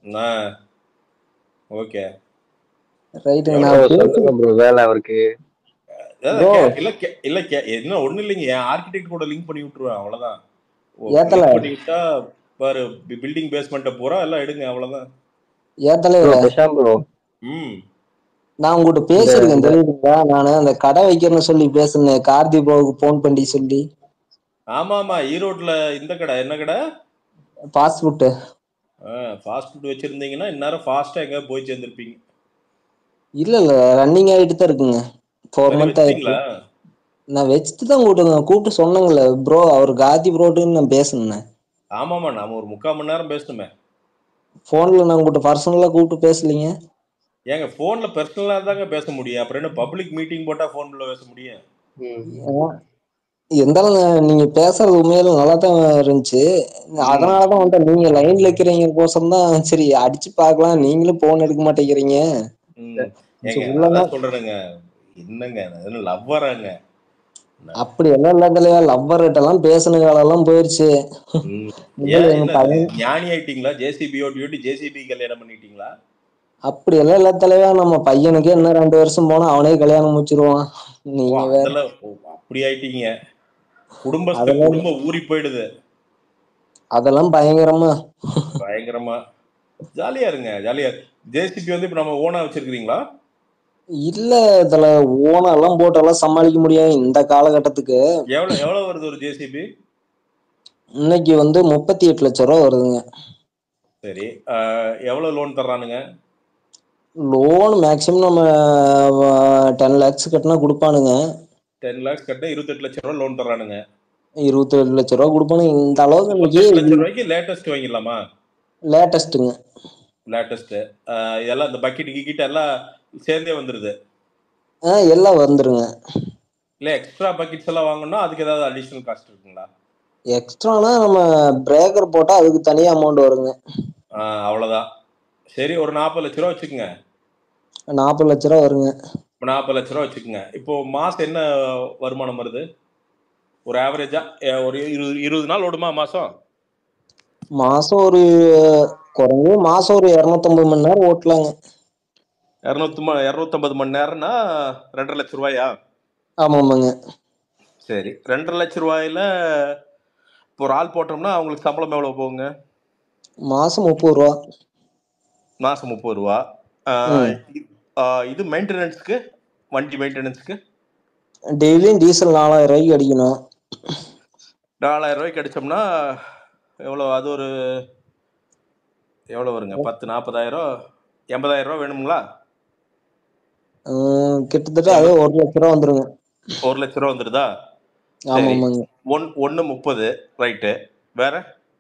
ஓகே ரைட்டு ப்ரோ நான் பேசி சொல்லுங்க ப்ரோ வேலை அவருக்கு ப்ரோ இல்ல கே- இல்ல கே- என்ன ஒண்ணு இல்லைங்க என் ஆர்கிடெக்ட் கூட லிங்க் பண்ணி விட்டுருவேன் அவ்வளவுதான் ஏத்தல லிங்க் பண்ணி விட்டா பாரு பில்டிங் பேஸ்மெண்ட்டை பூரா எல்லாம் எடுங்க அவ்வளவுதான் ஏத்தல ப்ரோ பிரசாந்த் ப்ரோ ம் நான் உங்ககிட்ட இந்த பேசியிருக்கேன் தெரியுதுங்களா நான் அந்த கடை வைக்கிறேன்னு சொல்லி பேசுனேன் கார்த்தி ப்ரோவுக்கு போன் பண்ணி சொல்லி ஆமா ஆமா ஈரோட்ல இந்த கடை என்ன கடை ஃபாஸ்ட் ஃபுட்டு ஃபாஸ்ட் ஃபுட் வச்சிருந்தீங்கன்னா இந்நேரம் ஃபாஸ்டா எங்க போய் சேர்ந்திருப்பீங்க இல்ல இல்ல ரன்னிங் ஆகிட்டு தான் இருக்குங்க ஃபோர் சரி மந்த் ஆயிடுச்சு வச்சிட்டீங்களா நான் வச்சுட்டு தான் கூப்பிட்டு கூப்பிட்டு சொன்னேங்கல்ல ப்ரோ அவர் கார்த்தி ப்ரோட்டுன்னு நான் பேசினேன் ஆமாமா நாம ஒரு முக்கால் மணி நேரம் பேசணுமே ஃபோன்ல நான் உங்ககிட்ட பர்சனலா கூப்பிட்டு பேசலீங்க ஏங்க போன்ல பர்சனலா தாங்க பேச முடியும் அப்புறம் என்ன பப்ளிக் மீட்டிங் போட்டா போன்ல பேச முடியும் ம். இருந்தாலும் நீங்க பேசுறது உண்மையில நல்லா தான் இருந்துச்சு ம் அதனாலதான் வந்து நீங்க லைன்ல இருக்கிறீங்க கோசம் தான் சரி அடிச்சு பார்க்கலாம் நீங்களும் போன் எடுக்க மாட்டேங்கிறீங்க ம் சரி, ஏங்க உள்ளதான் அதான் சொல்றேனுங்க என்னங்க அது லவ்வராங்க அப்படி எல்லாம் இல்ல தலைவா லவ்வர் எல்லாம் பேசின காலெல்லாம் போயிருச்சு ம் முதல்ல ஏன் எங்க என்ன பையன் ஞானி ஆயிட்டீங்களா ஜேசிபி ஓட்டி ஓட்டி ஜேசிபி கல்யாணம் பண்ணிட்டீங்களா அப்படி எல்லாம் இல்ல தலைவா நம்ம பையனுக்கே இன்னும் ரெண்டு வருஷம் போனா அவனே கல்யாணம் முடிச்சிருவான் ஓ நீங்க வேற அதெல்லாம் ஓ, அப்படி ஆயிட்டீங்க குடும்பஸ்து அதெல்லாம் குடும்பம் ஊறி போயிடுது அதெல்லாம் பயங்கரமா பயங்கரமா ஜாலியா இருங்க ஜாலியா ஜேசிபி வந்து இப்ப நம்ம ஓனா வச்சிருக்கீங்களா இல்ல இதுல ஓனெல்லாம் போட்டெல்லாம் சமாளிக்க முடியும் இந்த காலகட்டத்துக்கு எவ்வளவு எவ்வளவு வருது ஒரு ஜேசிபி இன்னைக்கு வந்து முப்பத்தி எட்டு லட்சம் ரூபா வருதுங்க சரி ஆஹ், எவ்வளவு லோன் தர்றானுங்க லோன் மேக்ஸிமம் நம்ம டென் லேக்ஸ் கட்டினா கொடுப்பானுங்க டென் லேக்ஸ் கட்ட இருபத்தெட்டு லட்சம் ரூபா லோன் தர்றானுங்க இருபத்தி ஏழு லட்ச ரூபா கொடுப்பானுங்க இந்த அளவுக்கு இன்னைக்கு முப்பத்தெட்டு லட்சம் ரூபாய்க்கு லேட்டஸ்ட் வாங்கிடலாமா லேட்டஸ்ட்டுங்க லேட்டஸ்ட் இதெல்லாம் இந்த பக்கெட் கிக்கிட்ட எல்லாம் சேர்ந்தே வந்துருது ஆ எல்லாம் வந்துருங்க இல்ல எக்ஸ்ட்ரா பக்கெட்ஸ் எல்லாம் வாங்கணும்னா அதுக்கு ஏதாவது அடிஷனல் காஸ்ட் இருக்குங்களா எக்ஸ்ட்ரானா நம்ம பிரேக்கர் போட்டா அதுக்கு தனியா அமௌண்ட் வருங்க ஆஹ், அவ்வளவுதான் சரி ஒரு நாற்பது லட்ச ரூபா வச்சுக்கோங்க நாற்பது லட்ச ரூபா வருங்க இப்போ நாற்பது லட்ச ரூபா வச்சுக்கோங்க இப்போ மாசம் என்ன வருமானம் வருது ஒரு ஆவரேஜா ஒரு இருபது இருபது நாள் ஓடுமா மாசம் மாசம் ஒரு குறைஞ்சது மாசம் ஒரு இரநூத்தம்பது மணி நேரம் ஓட்டலாங்க இரநூத்தி இரநூத்தம்பது மணி நேரம்னா ரெண்டரை லட்ச ரூபாயா ஆமாமாங்க சரி ரெண்டரை லட்ச ரூபாயில இப்போ ஒரு ஆள் போட்டோம்னா அவங்களுக்கு சம்பளம் எவ்வளவு போகுங்க மாசம் முப்பது ரூபா மாசம் முப்பது ரூபா ஆஹ் ம் இ- ஆஹ் இது மெயின்டெனன்ஸ்க்கு வண்டி மெயின்டெனன்ஸ்க்கு டெய்லியும் டீசல் நாலாயிரம் ரூபாய்க்கு அடிக்கணும் நாலாயிரம் ரூபாய்க்கு அடிச்சோம்னா எவ்வளோ அது ஒரு எவ்வளோ வருங்க பத்து நாற்பதாயிரம் எண்பதாயிரம் ரூபா வேணுங்களா ம், கிட்டத்தட்ட அதே எண்பது ஒரு லட்ச ரூபா வந்துருங்க ஒரு லட்ச ரூபா வந்துருதா சரி ஆமாமாங்க ஒன் ஒன்று முப்பது ரைட்டு வேற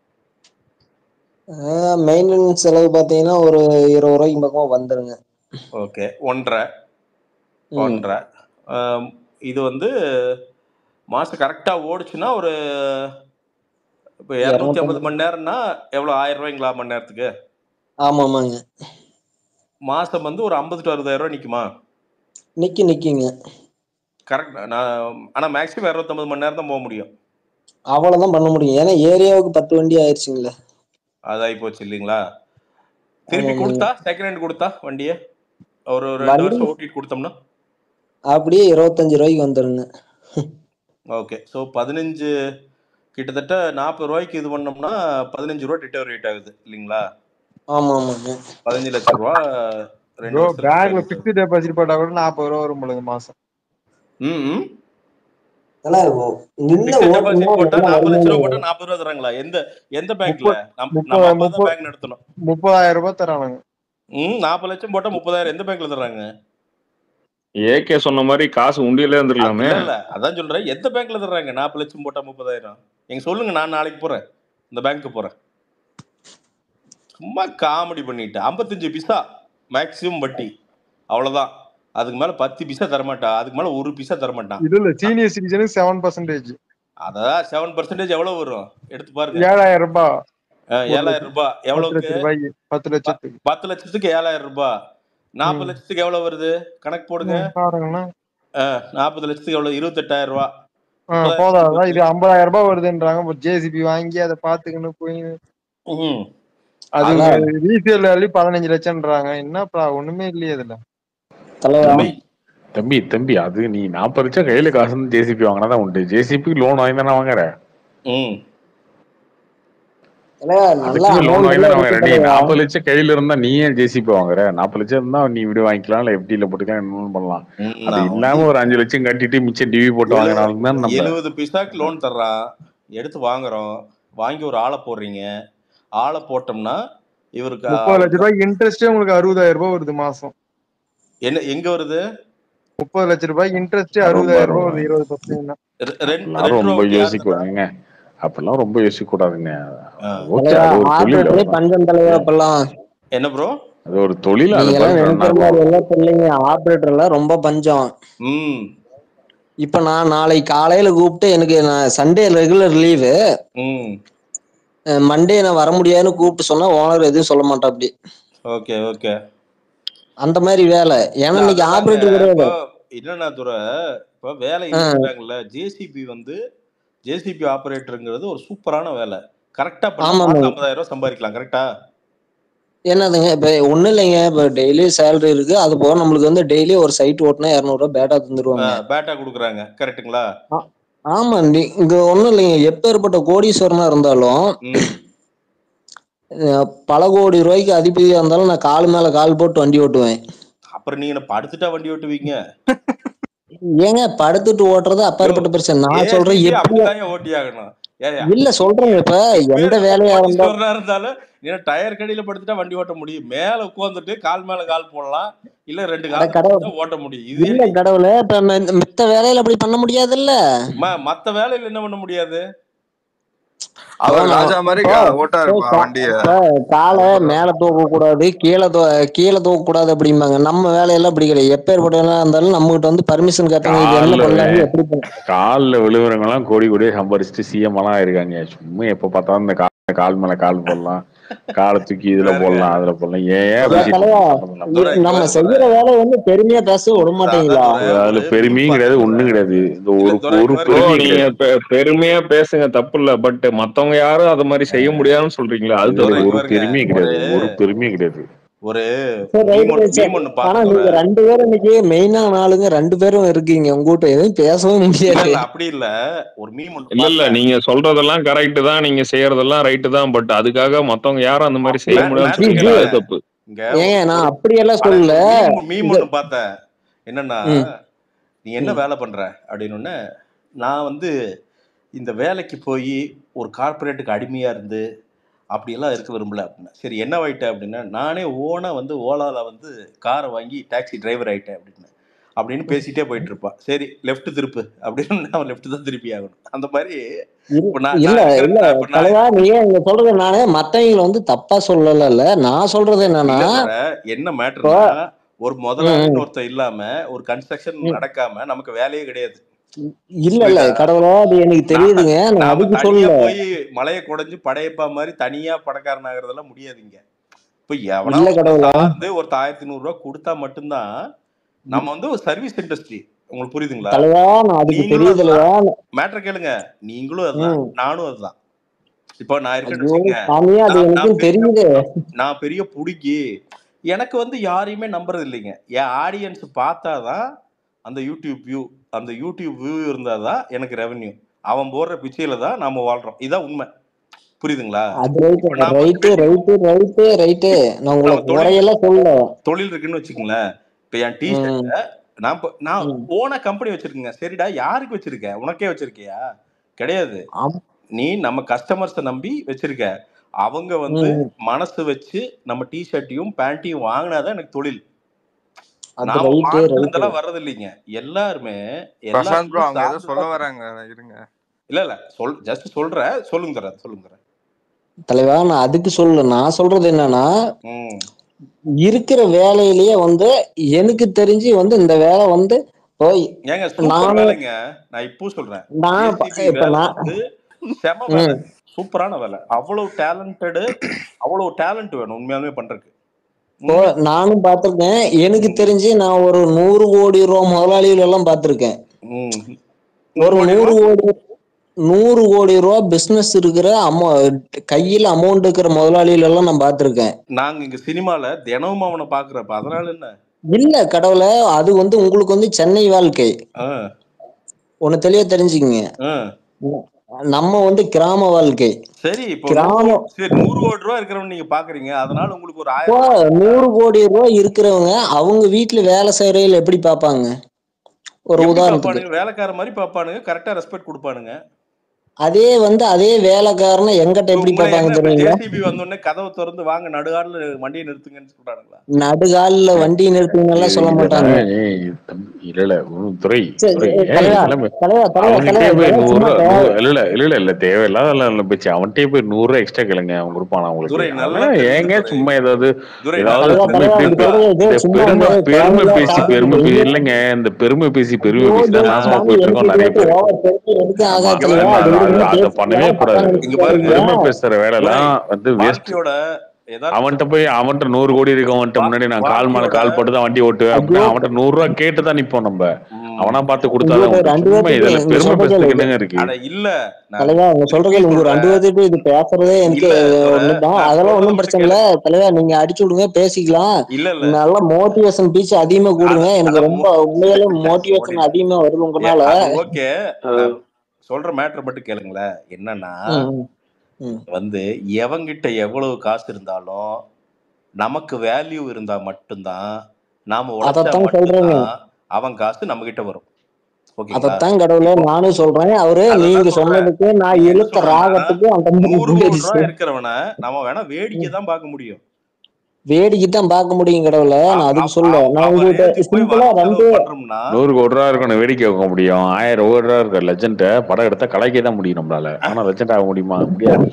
மெயின்டெனன்ஸ் செலவு பார்த்தீங்கன்னா ஒரு இருபது ரூபாய்க்கு பக்கமா வந்துருங்க ஓகே ஒன்றரை ம் ஒன்றரை ஆம், இது வந்து மாதம் கரெக்டாக ஓடுச்சுன்னா ஒரு இப்போ இரநூத்தி ஐம்பது இரநூத்தம்பது மணி நேரம்னா எவ்வளோ ஆயிரம் ரூபாய்ங்களா மணி நேரத்துக்கு ஆமாமாங்க மாதம் வந்து ஒரு ஐம்பது டு அறுபதாயிரம் ரூபாய் நிற்குமா நிக்கி நிக்கிங்க கரெக்ட் நான் ஆனால் மேக்ஸிமம் இரநூத்தம்பது மணி நேரம் தான் போக முடியும் அவ்வளவுதான் பண்ண முடியும் ஏன்னா ஏரியாவுக்கு பத்து வண்டி ஆயிடுச்சுங்களே அதாகி போச்சு இல்லைங்களா திருப்பி ஆமாமாங்க கொடுத்தா செகண்ட் ஹேண்ட் கொடுத்தா வண்டியை ஒரு ஒரு ரெண்டு வண்டி வருஷம் ஓட்டிட்டு கொடுத்தோம்னா அப்படியே இருபத்தஞ்சு ரூபாய்க்கு வந்துருங்க ஓகே ஸோ பதினஞ்சு கிட்டத்தட்ட நாற்பது ரூபாய்க்கு இது பண்ணோம்னா பதினஞ்சு ரூபா டிட்டர் ரேட் ஆகுது இல்லைங்களா ஆமா ஆமாங்க பதினஞ்சு லட்ச ரூபா ரெண்டு ப்ரோ வருஷத்துக்கு பேங்க்ல service. பிக்ஸ்ட் டெபாசிட் போட்டா கூட நாற்பது ரூபா வரும் பொழுது மாசம் ம் ம் ஆனா நின்ன பிக்சட் டெபாசிட் ஓட்டுனா போட்டா நல்லா நாற்பது லட்ச ரூபா வருமானம் போட்டா நாற்பது ரூபா தராங்களா எந்த எந்த பேங்க்ல முப்பது நம்ம நம்ம முப்பது அப்பா தான் முப்பது பேங்க் நடத்தணும் முப்பதாயிரம் ரூபாய் தரானுங்க ம் நாற்பது லட்சம் போட்டா முப்பதாயிரம் எந்த பேங்க்ல தர்றாங்க ஏகே சொன்ன மாதிரி காசு உண்டியிலே அ- இருந்திருக்கலாமே இல்ல இல்ல அதான் சொல்றேன் எந்த பேங்க்ல தர்றாங்க நாற்பது லட்சம் போட்டா முப்பதாயிரம் எங்க சொல்லுங்க நான் நாளைக்கு போறேன் இந்த பேங்க்கு போறேன் சும்மா காமெடி பண்ணிட்டு ஐம்பத்தஞ்சு பிசா மேக்ஸிமம் வட்டி அவ்வளவுதான் அதுக்கு மேல பத்து பிசா தரமாட்டா அதுக்கு மேல ஒரு பிசா தரமாட்டான் இது இல்ல சீனியர் சிட்டிசனுக்கு செவன் பர்சன்டேஜ் அதான் செவன் பர்சன்டேஜ் எவ்வளவு வரும் எடுத்து பாருங்க ஏழாயிரம் ரூபாய் அஹ், ஒரு ஏழாயிரம் ரூபாய் பத்து எவ்வளவுக்கு லட்சம் ரூபாய்க்கு பத்து ப- லட்சத்துக்கு பத்து லட்சத்துக்கு ஏழாயிரம் ரூபாய் நாற்பது ம் லட்சத்துக்கு எவ்வளவு வருது கணக்கு போடுங்க ம், பாருங்கண்ணா நாற்பது லட்சத்துக்கு எவ்வளவு இருபத்தெட்டாயிரம் ரூபா ஆ, போதாதான் இது ஐம்பதாயிரம் ரூபாய் வருதுன்றாங்க ஜேசிபி வாங்கி அதை பாத்துக்கணும் போய் ம். அது அதான். ரீசேல் வேல்யூ பதினஞ்சு லட்சம்ன்றாங்க என்னப்பா ஒண்ணுமே இல்லையே இதுல தலைவா தம்பி தம்பி தம்பி அது நீ நாற்பது லட்சம் கையில காசு வந்து ஜேசிபி வாங்கினாதான் உண்டு ஜேசிபி லோன் வாங்கி தானே வாங்குற ம் தலைவா நல்லா அதுக்கு லோன் அமௌண்ட் வாங்கி எல்லாம் தானே வாங்குற இருக்கு நீ தலைவா நாற்பது லட்சம் கையில இருந்தா நீ ஏன் ஜேசிபி வாங்குற நாற்பது லட்சம் இருந்தா நீ வீடு வாங்கிக்கலாம் இல்ல எஃப்டில போட்டுக்கலாம் என்ன பண்ணலாம் ம், அது நான் இல்லாம ஒரு அஞ்சு லட்சம் கட்டிட்டு மிச்சம் டிவி போட்டு வாங்கினாலும் தான் நம்ம எழுபது பைசாக்கு லோன் தர்றான் எடுத்து வாங்குறோம் வாங்கி ஒரு ஆளை போடுறீங்க ஆளை போட்டோம்னா இவருக்கு முப்பது லட்ச ரூபாய்க்கு இன்ட்ரெஸ்டே உங்களுக்கு அறுபதாயிரம் ரூபாய் வருது மாசம் என்ன எங்க வருது முப்பது லட்ச ரூபாய்க்கு இன்ட்ரெஸ்டே ரொம்ப அறுபதாயிரம் ரூபாய் ரொம்ப வருது இருபது பர்சன்ட் ரெ- ரெண்டு அப்படிலாம் ரெண்டு ரொம்ப ரூபாய்க்கு யார் யோசிக்க தர்றா கூடாதுங்க அப்பெல்லாம் ரொம்ப யோசிக்க கூடாதுங்க ஆ. ஓகே தலைவா அது ஒரு தொழில் ஆபரேட்டரே அவ்வளவுதான் பஞ்சம் தலைவா இப்பெல்லாம் என்ன ப்ரோ அது ஒரு தொழில் அதை நீங்க எல்லாம் பார்த்து நினைக்கிற ரன் மாதிரி ஆகும் எல்லாம் சொல்லுங்க ஆபரேட்டர் எல்லாம் ரொம்ப பஞ்சம் ம் இப்ப நான் நாளைக்கு காலையில கூப்பிட்டு எனக்கு நான் சண்டே ரெகுலர் லீவு ம் மண்டே நான் வர முடியாதுன்னு கூப்பிட்டு சொன்னா ஓனர் எதுவும் சொல்ல மாட்டா அப்படி ஓகே ஓகே அந்த மாதிரி வேலை ஏன்னா இல்ல இன்னைக்கு அதுதாங்க ஆபரேட்டர் இப்போ கிடையாது என்னன்னா துரை இப்போ வேலை ஆ, இல்லைங்கிறாங்கல்ல ஜேசிபி வந்து ஜேசிபி ஆபரேட்டருங்கிறது ஒரு சூப்பரான வேலை கரெக்டா பண்ணா ஆமா மாசம் ஆமா ஐம்பதாயிரம் ரூபாய் சம்பாதிக்கலாம் கரெக்டா என்னதுங்க இப்ப ஒண்ணும் இல்லைங்க இப்ப டெய்லி சேலரி இருக்கு அது போக நம்மளுக்கு வந்து டெய்லி ஒரு சைட் ஓட்டினா இரநூறுவா பேட்டா தந்துருவாங்க பேட்டா கொடுக்குறாங்க கரெக்ட்டுங்களா ஆ- ஆமா நீ இங்க ஒண்ணும் இல்லைங்க எப்பேற்பட்ட கோடீஸ்வரனா இருந்தாலும் ம் அஹ், பல கோடி ரூபாய்க்கு அதிபதியா இருந்தாலும் நான் கால் மேல கால் போட்டு வண்டி ஓட்டுவேன் அப்புறம் நீங்க என்ன படுத்துட்டா வண்டி ஓட்டுவீங்க ஏங்க படுத்துட்டு ஓட்டுறது யோ அப்பாற்பட்ட பிரச்சனை நான் சொல்றேன் ஏசிபி எப்படி அப்படிதான் ஓட்டி ஆகணும் ஏயா இல்ல சொல்றேங்க இப்ப எந்த எப்பேற்பட்ட வேலையா இருந்தா கோடீஸ்வரனா இருந்தாலும் நீ டயர் கடியில படுத்துட்டா வண்டி ஓட்ட முடியும் மேல உட்காந்துட்டு கால் மேல கால் போடலாம் இல்ல ரெண்டு அட கால் கடவுள் தான் ஓட்ட முடியும் இது இல்ல என்ன கடவுளே இப்ப ம- மித்த வேலையில அப்படி பண்ண முடியாதுல்ல ம- மத்த வேலையில என்ன பண்ண முடியாது இப்போ அவர் நான் ராஜா மாதிரி இப்போ கா- இப்போ ஓட்டாருப்பா கா- வண்டிய இப்போ காலை சூப்பரா மேல தூக்க கூடாது கீழே தூ கீழே தூக்க கூடாது அப்படிம்பாங்க நம்ம வேலையெல்லாம் அப்படி கிடையாது எப்பேற்பட்ட வேலையா இருந்தாலும் நம்ம கிட்ட வந்து பர்மிஷன் கேட்பாங்க இது என்ன காலில் பண்ணலாங்க எப்படி பண்ண காலில் விழுவுறவங்க எல்லாம் கோடி கோடியே சம்பாரிச்சுட்டு சிஎம் எல்லாம் இருக்காங்க சும்மா எப்ப பார்த்தாலும் இந்த கால் கால் மேல கால் போடலாம் காலை தூக்கி இதுல பாருங்க போடலாம் அதுல போடலாம் ஏன் ஏன் துரை ஏன் பேசிட்டு தலைவா இருக்கோம் நம்ம துரை இ- இங்க நம்ம பாரு துரை செய்யற வேலை வந்து பெருமையா பேச விட அதான் மாட்டீங்களா துரை அதுல ஒரு பெருமையும் பாருங்க கிடையாது துரை ஒண்ணும் கிடையாது இந்த இல்ல ஒரு துரை ஒரு இங்க ப்ரோ பாருங்க பெருமையும் நீங்க கிடையாது பெ- பெருமையா பேசுங்க தப்பு இல்ல பட் மத்தவங்க யாரும் அது மாதிரி செய்ய முடியாதுன்னு சொல்றீங்களா அது இதுல துரை தப்பு இங்க ஒரு பாருங்க பெருமையும் ஒரு கிடையாது ஒரு பெருமையும் கிடையாது ஒரு சரி மீம் ரைட் ஒன்று ரைட் சார் மீம் ஒன்று ஆனா பார்த்தேன் நீங்க துரை ரெண்டு பேரும் இன்னைக்கு மெயினான ஆளுங்க ரெண்டு பேரும் இருக்கீங்க உங்ககிட்ட எதுவும் பேசவும் இல்ல முடியாது இல்ல அப்படி இல்ல ஒரு மீம் ஒன்று இல்ல இல்ல பார்த்தேன் நீங்க சொல்றதெல்லாம் கரெக்ட் தான் நீங்க செய்யறதெல்லாம் ரைட்டு தான் பட் அதுக்காக மத்தவங்க யாரும் அந்த மாதிரி செய்ய மே- முடியாதுன்னு மேட்ரு ஜி சொல்றீங்களா ஜி கேளுங்க அது தப்பு இங்க ஏங்க ஒரு நான் ஒரு அப்படியெல்லாம் அட சொல்லல ஒரு மீம் மீம் இது ஒன்று பார்த்தேன் என்னன்னா ம் நீ என்ன ம் வேலை பண்ற அப்படின்னு நான் வந்து இந்த வேலைக்கு போய் ஒரு கார்ப்பரேட்டுக்கு அடிமையா இருந்து அப்படியெல்லாம் இருக்க விரும்பல அப்படின்னா சரி என்ன ஆயிட்டேன் அப்படின்னா நானே ஓனா வந்து ஓலால வந்து காரை வாங்கி டாக்ஸி டிரைவர் ஆயிட்டேன் அப்படின்னு அப்படின்னு பேசிட்டே போயிட்டு இருப்பான் சரி லெஃப்ட் திருப்பு அப்படின்னு அவன் லெஃப்ட் தான் திருப்பி ஆகணும் அந்த மாதிரி இல்- இப்போ நான் இல்ல நான் இருக்கிற இல்ல நான் இப்போ நான் தலைவா நீங்க இங்க சொல்றது நானே மத்தவங்களை வந்து தப்பா சொல்லல நான் சொல்றது என்னன்னா இல்ல தர என்ன இப்போ மேட்டர்னா ஒரு ம், முதலாளின்னு ம், ஒருத்தர் இல்லாம ஒரு கன்ஸ்ட்ரக்ஷன் ம். நடக்காம நமக்கு வேலையே கிடையாது இல்ல இல்ல புரியுதா கடவுளா அது எனக்கு நாம தெரியுதுங்க நான் நாம அதுக்கு தனியா சொல்லல போய் மலையை குடைஞ்சு படையப்பா மாதிரி தனியா பணக்காரன் ஆகுறதெல்லாம் முடியாதுங்க இப்போ எவனா இல்ல ஒருத்தன் கடவுளா சார்ந்து ஒருத்தர் ஆயிரத்தி நூறு ரூபாய் கொடுத்தா மட்டும்தான் நம்ம வந்து ஒரு சர்வீஸ் இண்டஸ்ட்ரி உங்களுக்கு புரியுதுங்களா தலைவா நான் அதுக்கு நீங்களும் தெரியுதுலவா அதுதான் மேட்டர் கேளுங்க நீங்களும் அதுதான் ம் நானும் அதுதான் இப்போ நான் இருக்கேன்னு ஐயோ வச்சுக்கங்க சாமியா அது நான் நான் எனக்கும் பெரிய தெரியுது நான் பெரிய புடுங்கி எனக்கு வந்து யாரையுமே நம்புறது இல்லைங்க என் ஆடியன்ஸ் பார்த்தாதான் அந்த யூடியூப் வியூ அந்த யூடியூப் வியூ இருந்தாதான் எனக்கு ரெவென்யூ அவன் போடுற பிச்சையில தான் நாம வாழ்றோம் இதான் உண்மை புரியுதுங்களா அது ரைட்டு இப்போ நான் ரைட்டு மட்டுமே ரைட்டு ரைட்டு ரைட்டு நான் உங்களை நம்ம தொழில் குறையெல்லாம் சொல்லல தொழில் இருக்குன்னு வச்சுக்கங்களேன் இப்போ என் ம் டிஷர்ட்டை நான் இப்போ நான் ம் ஓனா கம்பெனி வச்சிருக்கேங்க சரிடா யாருக்கு வச்சிருக்க உனக்கே வச்சிருக்கியா கிடையாது ஆம் நீ நம்ம கஸ்டமர்ஸை நம்பி வச்சிருக்க அவங்க வந்து ம் மனசு வச்சு நம்ம டிஷர்ட்டையும் பேண்ட்டையும் வாங்கினாதான் எனக்கு தொழில் அது நாம ரைட்டு வானத்துல ரைட்டு இருந்தெல்லாம் வர்றது இல்லைங்க எல்லாருமே பிரசாந்த் ப்ரோ எல்லாத்தையும் அவங்க ஏதோ சார்ந்து சொல்ல தான் வராங்க இருங்க இல்ல இல்ல சொல் ஜஸ்ட் சொல்றேன் சொல்லுங்க தரேன் சொல்லுங்க தரேன் தலைவா நான் அதுக்கு சொல்லல நான் சொல்றது என்னன்னா ம் இருக்கிற வேலையிலேயே வந்து எனக்கு தெரிஞ்சு வந்து இந்த வேலை வந்து இப்போ ஏங்க சூப்பர் நானும் வேலைங்க நான் இப்போ சொல்றேன் நான் ப- ஜேசிபி இப்ப வேலை நான் வந்து செம வேலை ம் சூப்பரான வேலை அவ்வளவு டேலண்டடு அவ்வளவு டேலண்ட் வேணும் உண்மையாலுமே பண்றதுக்கு இப்போ நானும் பார்த்திருக்கேன் எனக்கு தெரிஞ்சு நான் ஒரு நூறு கோடி ரூபா முதலாளிகள் எல்லாம் பார்த்திருக்கேன் ம். ஒரு நூறு கோடி நூறு ரூபா கோடி நூறு கோடி ரூபா பிசினஸ் இருக்கிற அமௌ கையில் அமௌண்ட் இருக்கிற முதலாளிகள் எல்லாம் நான் பார்த்திருக்கேன் நாங்க இங்க சினிமால தினமும் அவனை பாக்குறப்ப அதனால என்ன இல்ல கடவுளை அது வந்து உங்களுக்கு வந்து சென்னை வாழ்க்கை ஆ, ஒண்ணு தெளிவா தெரிஞ்சுக்கங்க ஆ. நம்ம வந்து கிராம வாழ்க்கை சரி இப்போ நூறு கிராமம் கோ- சரி நூறு கோடி ரூபா இருக்கிறவன் நீங்க பாக்குறீங்க அதனால உங்களுக்கு ஒரு இப்போ ஆயிரம் ரூபாய் நூறு கோடி ரூபாய் இருக்கிறவங்க அவங்க வீட்டுல வேலை செய்யறதுல எப்படி பார்ப்பாங்க ஒரு எப்படி உதாரணத்துக்கு பாப்பானுங்க வேலைக்கார மாதிரி பாப்பானுங்க கரெக்டா ரெஸ்பெக்ட் கொடுப்பானுங்க அதே வந்து அதே வேலைக்காரனை எங்கிட்ட இப்போ எப்படி உங்களை பார்ப்பாங்க என்ன இப்ப தெரியுங்களா ஜேசிபி வந்தோடனே கதவை திறந்து வாங்க நடுகாடுல வண்டியை நிறுத்துங்கன்னு சொல்றானுங்களா நடுகால்ல வண்டி நிறுத்துங்கெல்லாம் சொல்ல மாட்டாங்க ஏய், தம்பி, இல்ல இல்ல உம், துரை சரி, துரை சரி, ஏய் தலைவா கிளம்பு தலைவா தலைவா அவன்கிட்டயே தலைவா போய் இதெல்லாம் நூறு சும்மா ரூபா தே- நூறு இல்ல இல்ல இல்ல இல்ல இல்ல தேவையில்லாத இல்ல போச்சு அவன்கிட்டயே போய் நூறு ரூபா எக்ஸ்ட்ரா கேளுங்க அவன் கொடுப்பானா உங்களுக்கு துரை நல்லா அவன் தெரியுது ஏங்க துரை சும்மா ஏதாவது துரை ஏதாவது நல்லா தலைவா சும்மா தலைவா இப்படி இது இப்ப சொல்றது இது இந்த சும்மா பெருமை இந்த பெருமை பேசி தேவையில்லாத பெருமை பேசி எங்க இல்லைங்க இந்த பெருமை பேசி பெருமை ஐயோ பேசி தான் நாசமா சாமி போயிட்டு இருக்கோம் எனக்கு நிறைய கேட்டு பேர் ஓவர் பெருமை எடுக்க ஆமா ஆகாது இங்க தலைவா பாருங்க அது அது விடுங்க அதை பண்ணவே பேசுறீங்க கூடாது பத்தாங்க இங்க பாருங்க பெருமை பேசுறீங்க பேசுற துரை வேலைலாம் வந்து வேஸ்ட் வாழ்க்கையோட யதார்த்த அவன்கிட்ட போய் அவன்கிட்ட நூறு கோடி இருக்கவன்ட்ட வா- முன்னாடி நான் கால் மேல வாழ்க்கையோட கால் போட்டு தான் வண்டி ஓட்டுவேன் ஐயோ அப்படின்னா அவன்கிட்ட நூறு ரூபா கேட்டு தான் நிப்போம் நம்ம ம். அவனா பார்த்து கொடுத்தாதான் உங்கள்ட்ட உண்டு ரெண்டு சும்மா பேர்த்துக்கு இதுல நீங்க பெருமை சொல்ற பேசுறதுக்கு கேளு என்னங்க இருக்கு அட இல்ல நான் தலைவா உங்க சொல்ற திருப்பி கேளு உங்க ரெண்டு சொல்றேன் பேர்த்துக்கு இது பேசுறதே எனக்கு இல்ல துரை ஒண்ணுதான் நான் அதெல்லாம் சொல்றத ஒண்ணும் மட்டும் பிரச்சனை கேளு இல்ல தலைவா நீங்க அடிச்சு விடுங்க பேசிக்கலாம் இல்ல இல்ல நல்ல மோட்டிவேஷன் பீச் அதிகமா அத கொடுங்க அத எனக்கு ரொம்ப மோ- உண்மையிலே ஓடி மோட்டிவேஷன் அதிகமா வருது ஏ, உங்கனால அது ஓகே நான் சொல்ற மேட்டர் மட்டும் கேளுங்களேன் என்னன்னா ம், ம், ம். வந்து எவங்கிட்ட எவ்வளவு காசு இருந்தாலும் நமக்கு வேல்யூ இருந்தா மட்டும்தான் நாம உழைச்சா அதத்தான் சொல்றேங்க மட்டும்தான் அவன் காசு நம்ம கிட்ட வரும் ஓகேங்களா அதத்தான் கடவுளே இப்போ நானும் சொல்றேன் அவரு அததான் நீங்க சொல்றேன் சொன்னதுக்கு நான் என்ன இழுத்த சொல்றேன்னா ராகத்துக்கு அந்த நூறு கோடி மாதிரி ரூபாய் இருக்கிறவன நம்ம வேணா வேடிக்கை தான் பார்க்க முடியும் வேடிக்கை தான் பார்க்க முடியும் கடவுளே அவ- நான் அதுக்கு அவ- சொல்ல அவ- நான் அவன் உங்ககிட்ட ரேஞ்சுக்கு போய் சிம்பிளா வரவு ரெண்டு செலவு பண்றோம்னா நூறு கோடி ரூபா இருக்கணும் வேடிக்கை வைக்க முடியும் ஆயிரம் கோடி ரூபா இருக்க லெஜண்ட படம் எடுத்தா கலைக்க தான் முடியும் நம்மளால ஆனா லெஜண்ட் ஆக முடியுமா முடியாது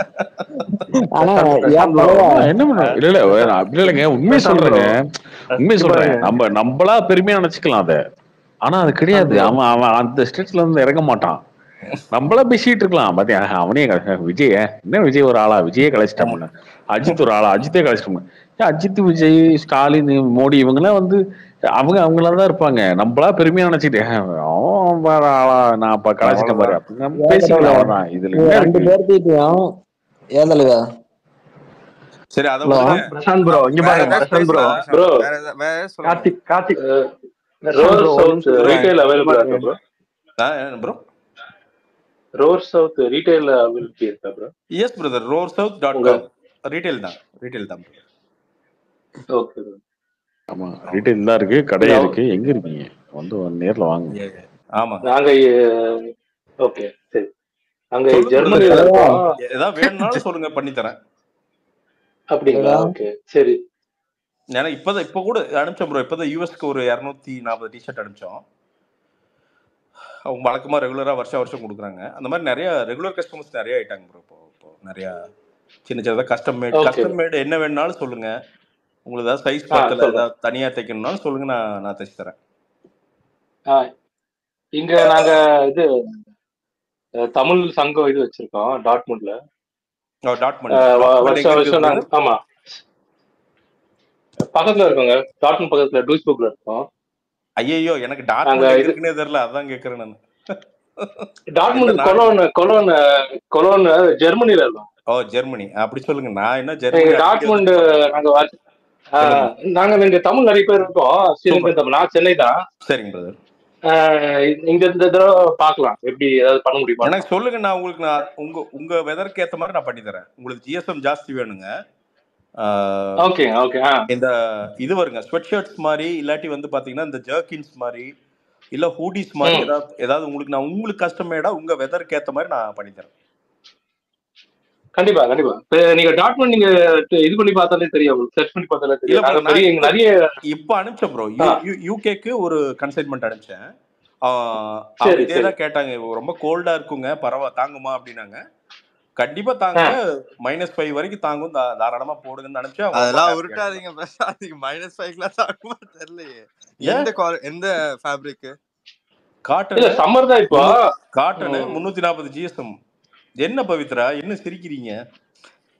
ஆனா பிரசாந்த் ஏன் ப்ரோ தலைவா ஆமா, என்ன பண்ண இல்ல இல்ல வேற- அப்படி இல்லைங்க உண்மையை பிரசாந்த் ப்ரோ சொல்றேங்க உண்மையை இங்க சொல்றேன் பாருங்க நம்ம நம்மளா பெருமையா நினைச்சுக்கலாம் அத ஆனா அது பிரசாந்த் கிடையாது ப்ரோ அவன் அவன் அந்த ஸ்டேட்ஸ்ல இருந்து இறங்க மாட்டான் நம்மளா பேசிட்டு இருக்கலாம் பாத்தியா அவனே கலை- விஜய் என்ன விஜய் ஒரு ஆளா விஜயே கலைச்சிட்டான் அஜித் ஒரு ஆளா அஜித்தே கலைச்சிட்டோம் அஜித் விஜய் ஸ்டாலின் மோடி இவங்கெல்லாம் வந்து அவங்க அவங்களா தான் இருப்பாங்க நம்மளா பெருமையா நினைச்சிட்டு அவன் வேற ஆளா நான் அப்ப கலைச்சிட்டேன் பாரு அவ்வளவுதான் அப்படின்னு நம்ம ஏன் பேசிக்கலாம் கடவுளே அவ்வளவுதான் இதுல நீங்க என்ன ரெண்டு இருக்கு பேர்த்திட்டையும் ஏன் தலைவா சரி அதை ஹலோ விடுங்க பிரசாந்த் ப்ரோ இங்க வேற பாருங்க ஏதாவது பிரசாந்த் ப்ரோ பேசலாம் ப்ரோ வேற ஏதாவது வேற ஏதாவது சொல்லுங்க கார்த்திக் கார்த்திக் பிரசாந்த் ரோர் ப்ரோ ஒரு சவுத் நிமிஷம் துரை ரீட்டைல் இங்க அவைலபிளா இருக்கா பாருங்க bro bro roar south retail availability இருக்கா bro yes brother roar south dot உங்க காம் ரீட்டைல் தான் ரீட்டைல் தான் brother. ஓகே ப்ரோ ஆமா ரீட்டைல் தான் இருக்கு கடை இல்ல இருக்கு எங்க இருக்கீங்க வந்து நேர்ல வாங்க ஏ, ஏ. ஆமாங்க நாங்க ஓகே சரி அங்க சொல்லுங்க ஜெர்மனில பிரதர் தலைவா இருக்கோம் ஏதாவது வேணும்னாலும் சொல்லுங்க பண்ணி தரேன் அப்படிங்களா தலைவா ஓகே சரி ஏன்னா இப்பதான் இப்ப கூட அனுப்பிச்சோம் ப்ரோ இப்பதான் யூஎஸ்க்கு ஒரு இரநூத்தி நாற்பது டிஷர்ட் அனுப்பிச்சோம் அவங்க வழக்கமா ரெகுலரா வருஷம் வருஷம் கொடுக்குறாங்க அந்த மாதிரி நிறைய ரெகுலர் கஸ்டமர்ஸ் நிறைய ஆயிட்டாங்க ப்ரோ இப்போ இப்போ நிறைய சின்ன சின்னதாக custom made okay custom made என்ன வேணும்னாலும் சொல்லுங்க உங்களுக்கு ஏதாவது சைஸ் ஆ பத்தல சொல்றேன் ஏதாவது தனியா தைக்கணும்னாலும் சொல்லுங்க நான் நான் தைச்சு தரேன் ஆ இங்க நாங்க இது அஹ், தமிழ் சங்கம் இது வச்சிருக்கோம் டாட்முட்ல டாட்மண்ட் அஹ், வ- டாட்மண்ட் வருஷம் எங்க வருஷம் இருக்குது நாங்க பிரதர் ஆமா பக்கத்துல இருக்கோங்க டாட்மண்ட் பக்கத்துல டூஸ்புக்ல இருக்கோம் ஐயோ எனக்கு நாங்க டாட்மண்ட் எங்க இது இருக்குன்னே தெரியல அதான் கேட்கறேன் நான் எந்த டாட்மண்ட் நாடு கொலோன் கொலோன் கொலோன் ஜெர்மனில இருக்கோம் ஓ ஜெர்மனி அப்படி சொல்லுங்க நான் என்ன எங்க ஜெர்மனி அடிக்கடி டாட்மண்ட் வந்து நாங்க வ- ஆ, சொல்லுங்க நாங்க இங்க தமிழ் நிறைய பேர் இருக்கோம் சூப்பர் ஸ்ரீலங்கன் தமிழ் நான் சென்னை தான் சரிங்க பிரதர் ஆஹ் இங்க இந்த தடவை பார்க்கலாம் எப்படி ஏதாவது பண்ண முடியுமா எனக்கு சொல்லுங்க நான் உங்களுக்கு நான் உங்க உங்க வெதருக்கு ஏத்த மாதிரி நான் பண்ணி தரேன் உங்களுக்கு ஜிஎஸ்எம் ஜாஸ்தி வேணுங்க ஆஹ் ஓகே ஓகே ஆ இந்த இது வருங்க ஸ்வெட் ஷர்ட்ஸ் மாதிரி இல்லாட்டி வந்து பாத்தீங்கன்னா இந்த ஜர்கின்ஸ் மாதிரி இல்ல ஹூடிஸ் மாதிரி ம் ஏதாவது ஏதாவது உங்களுக்கு நான் உங்களுக்கு கஸ்டமேடா உங்க வெதருக்கு ஏத்த மாதிரி நான் பண்ணி தரேன் கண்டிப்பா கண்டிப்பா இப்ப நீங்க டாட்மண்ட் நீங்க இது பண்ணி பார்த்தாலே தெரியும் சர்ச் பண்ணி பார்த்தாலே இல்ல தெரியும் ப்ரோ நாங்க நான் பெரிய இங்க இப்ப நிறைய இப்ப அனுப்பிச்சேன் ப்ரோ ஆ யூகேக்கு ஒரு கன்சைன்மெண்ட் அனுப்பிச்சேன் ஆஹ் அவங்க சரி இதே சரி தான் கேட்டாங்க ரொம்ப கோல்டா இருக்குங்க பரவா தாங்குமா அப்படின்னாங்க கண்டிப்பா தாங்க ஆ மைனஸ் ஃபைவ் வரைக்கும் தாங்கும் தா- தாராளமா போடுங்கன்னு அனுப்பிச்சு அவங்க ரொம்ப அதெல்லாம் ஹாப்பியா உருட்டாதீங்க இருந்தாங்க பிரசாந்த் மைனஸ் ஃபைவ்லாம் தாக்குமா தெரியலையே ஏன் எந்த குவால் எந்த ஃபேப்ரிக் இல்ல காட்டனு சம்மர் தான் இப்போ முன்னூத்தி காட்டனு ம். முன்னூத்தி நாற்பது ஜிஎஸ்எம் என்ன பவித்ரா என்ன சிரிக்கிறீங்க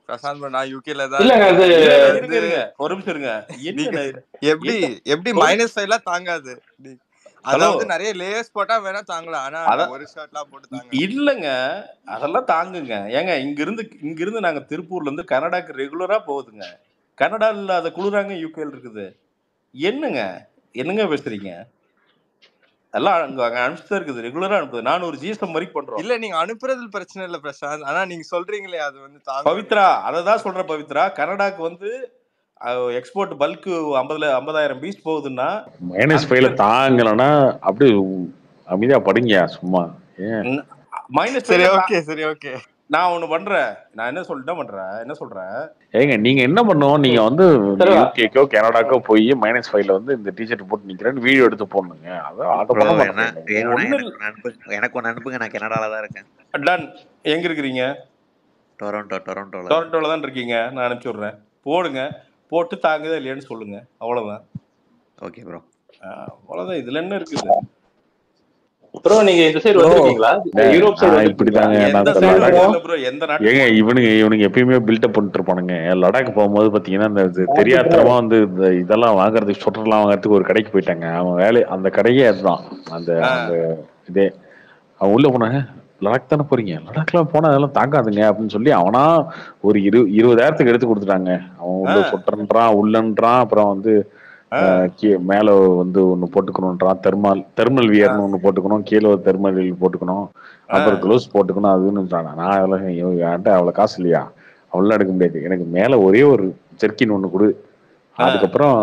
பிரசாந்த் bro, நான் யூகேல தான் இல்லங்க அது இருக்கேன் இல்ல இங்க இல்ல, வந்து இருங்க இருங்க ஒரு நிமிஷம் இருங்க நீங்க என்ன எப்படி என்ன எப்படி சொல் மைனஸ் ஃபைவ்லாம் தாங்காது நீ- ஹலோ அதாவது நிறைய லேயர்ஸ் போட்டா வேணா தாங்கலாம் ஆனா அந்த அதான் ஒரு ஷர்ட்லாம் போட்டு தாங்காது இல்லைங்க அதெல்லாம் தாங்குங்க ஏங்க இங்க இருந்து இங்க இருந்து நாங்க திருப்பூர்ல இருந்து கனடாக்கு ரெகுலரா போகுதுங்க கனடால இல்லாத குளிராங்க யூகேல இருக்குது என்னங்க என்னங்க பேசுறீங்க எல்லாம் அங்க அங்க அனுப்பிச்சு இருக்குது ரெகுலரா அனுப்புது நானூறு ஜிஎஸ்எம் வரைக்கும் பண்றோம் இல்ல நீங்க அனுப்புறதுல பிரச்சனை இல்ல பிரசாந்த் ஆனா நீங்க சொல்றீங்களே அது வந்து தாங்கும் பவித்ரா அதை தான் சொல்றேன் பவித்ரா கனடாக்கு வந்து எக்ஸ்போர்ட் பல்க்கு ஐம்பதுல ஐம்பதாயிரம் பீஸ் போகுதுன்னா மைனஸ் ஃபைவ்ல அனுப்பிச்சு தாங்கலன்னா அப்படியே அமைதியா படுங்க சும்மா ஏன் மைனஸ் சரி ஃபைவ்ல ஓகே சரி ஓகே நான் ஒண்ணு பண்றேன் நான் என்ன சொல் என்ன பண்றேன் என்ன சொல்றேன் ஏங்க நீங்க என்ன பண்ணுவோம் நீங்க வந்து சரிவா யூகேக்கோ கனடாக்கோ போய் மைனஸ் ஃபைவ்ல வந்து இந்த டிஷர்ட் போட்டு நிக்கிறேன்னு வீடியோ எடுத்து போடணுங்க அதான் அதை ப்ரோ பண்ண என்ன மாட்டேங்க வேணும்னா ஒண்ணு எனக்கு ஒன்று அனுப்புங்க எனக்கு ஒன்று அனுப்புங்க நான் கனடால தான் இருக்கேன் டன் எங்க இருக்கிறீங்க டொரண்டோ டொரண்டோல தான் டொரண்டோல தான் இருக்கீங்க நான் அனுப்பிச்சு விடுறேன் போடுங்க போட்டு தாங்குதா இல்லையான்னு சொல்லுங்க அவ்வளவுதான் ஓகே ப்ரோ ஆஹ் அவ்வளவுதான் இதுல என்ன இருக்குது ப்ரோ நீங்க இந்த சைடு ப்ரோ வந்திருக்கீங்களா இந்த யூரோப் சைடு நான் வந்திருக்கீங்களா இப்படிதாங்க எந்த நான் சைடு லடாக் வரல ப்ரோ எந்த நாட்டுக்கு ஏங்க போகணும் இவனுங்க இவனுங்க எப்பயுமே பில்டப் பண்ணிட்டு இருப்பானுங்க லடாக் போகும்போது பாத்தீங்கன்னா இந்த இது ப்ரோ தெரியாத்தனமா வந்து இந்த இதெல்லாம் வாங்குறதுக்கு சுற்றுலாம் வாங்குறதுக்கு ஒரு கடைக்கு போயிட்டாங்க அவன் வேலை அந்த கடையே அதுதான் அந்த அந்த ஆஹ் இதே அவன் உள்ள போனாங்க லடாக் தானே போறீங்க லடாக்லாம் போனா அதெல்லாம் தாங்காதுங்க அப்படின்னு சொல்லி அவனா ஒரு இரு இருபதாயிரத்துக்கு எடுத்து கொடுத்துட்டாங்க அவன் உள்ள ஆஹ் சொட்டன்றான் உள்ளன்றான் அப்புறம் வந்து ஆஹ் அஹ், கீ- மேல வந்து ஒண்ணு போட்டுக்கணும்ன்றான் தெர்மல் தெர்மல் ஆஹ் வியர்னு ஒண்ணு போட்டுக்கணும் கீழே ஒரு தெர்மல் போட்டுக்கணும் அப்புறம் ஆஹ் க்ளோஸ் போட்டுக்கணும் அதுன்னுன்றான் நான் அதெல்லாம் ஐயோ, என்கிட்ட அவ்வளவு காசு இல்லையா அவ்வளோ எடுக்க முடியாது எனக்கு மேல ஒரே ஒரு ஜெர்க்கின் ஒண்ணு கொடு ஆஹ் அதுக்கப்புறம்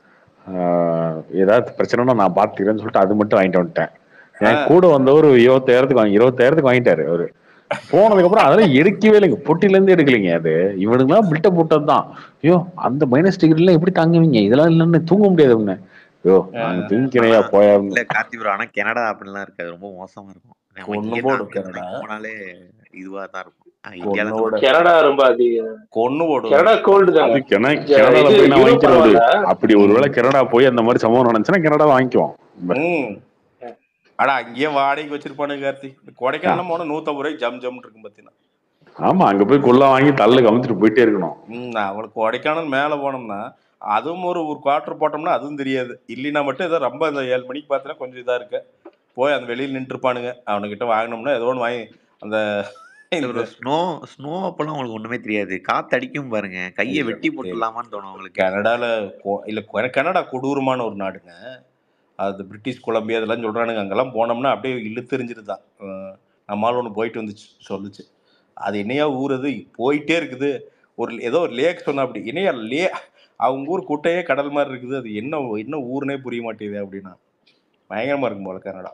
ஆஹ், ஏதாவது பிரச்சனைனா நான் பார்த்துக்கிறேன்னு சொல்லிட்டு அது மட்டும் வாங்கிட்டு வந்துட்டேன் என் ஆஹ் கூட வந்தவர் இருபத்தாயிரத்துக்கு வாங்கி இருபத்தாயிரத்துக்கு வாங்கிட்டாரு அவரு போனதுக்கு அப்புறம் அதெல்லாம் எடுக்கவே இல்லைங்க பொட்டில இருந்து எடுக்கலைங்க அது இவனுங்களாம் பில்ட்ட போட்டது தான் ஐயோ அந்த மைனஸ் டிகிரிலாம் எப்படி தாங்குவீங்க இதெல்லாம் இல்லைன்னு தூங்க முடியாது அவங்க ஐயோ நாங்க ஆஹ் தூங்கிக்கிறையா ஆனா போயா இல்ல கார்த்தி ப்ரோ ஆனா கனடா அப்படிலாம் இருக்காது ரொம்ப மோசமா இருக்கும் நம்ம கொன்னு இங்க போடும் நார்த் கனடா வரைக்கும் போனாலே இதுவா தான் இருக்கும் ஆஹ் இந்தியால கொன்னு போட கனடா ரொம்ப அதிகம் கொன்னு போடும் கனடா கோல்டு தாங்க அது கென இங்க கனடால இது போய் நான் யூரோப் வாங்கிக்கிறது பரவாயில்ல அப்படி ஒருவேளை ம் கனடா போய் அந்த மாதிரி சம்பவம் நடந்துச்சுன்னா கனடா வாங்கிக்குவோம் ப- ம் அடா அங்கேயே வாடகைக்கு வச்சிருப்பானுங்க கார்த்தி இந்த ஆ. கொடைக்கானல் போனா நூத்தம்பது ரூபாய்க்கு ஜம் ஜம் இருக்கும் பாத்தீங்கன்னா ஆமா அங்க போய் குள்ளா வாங்கி தள்ள கமுத்திட்டு போயிட்டே இருக்கணும் ம் அவளுக்கு கொடைக்கானல் மேல போனோம்னா அதுவும் ஒரு ஒரு குவார்டர் போட்டோம்னா அதுவும் தெரியாது இல்லைன்னா மட்டும் ஏதோ ரொம்ப அந்த ஏழு மணிக்கு பார்த்தீங்கன்னா கொஞ்சம் இதா இருக்கு போய் அந்த வெளியில் நின்றுப்பானுங்க அவனுக்கிட்ட வாங்கினோம்னா ஏதோ ஒன்று வாங்கி அந்த இல்ல இந்த ப்ரோ ஸ்னோ ஸ்னோ அப்பெல்லாம் உங்களுக்கு ஒண்ணுமே தெரியாது காத்து அடிக்கும் பாருங்க கையை இல்ல வெட்டி சரி போட்டுடலாமான்னு தோணும் உங்களுக்கு கனடால கொ- இல்ல கொ- கனடா கொடூரமான ஒரு நாடுங்க அது பிரிட்டிஷ் கொலம்பியா இதெல்லாம் சொல்றானுங்க அங்கெல்லாம் போனோம்னா அப்படியே இழுத்தெறிஞ்சிருதான் நம்மளால ஒன்று போயிட்டு வந்துச்சு சொல்லுச்சு அது என்னையா ஊர் அது போயிட்டே இருக்குது ஒரு ஏதோ ஒரு லேக் சொன்னா அப்படி என்னையா லே அவங்க ஊர் குட்டையே கடல் மாதிரி இருக்குது அது என்ன என்ன ஊருனே புரிய மாட்டேங்குது அப்படின்னா பயங்கரமா இருக்கும் போல கனடா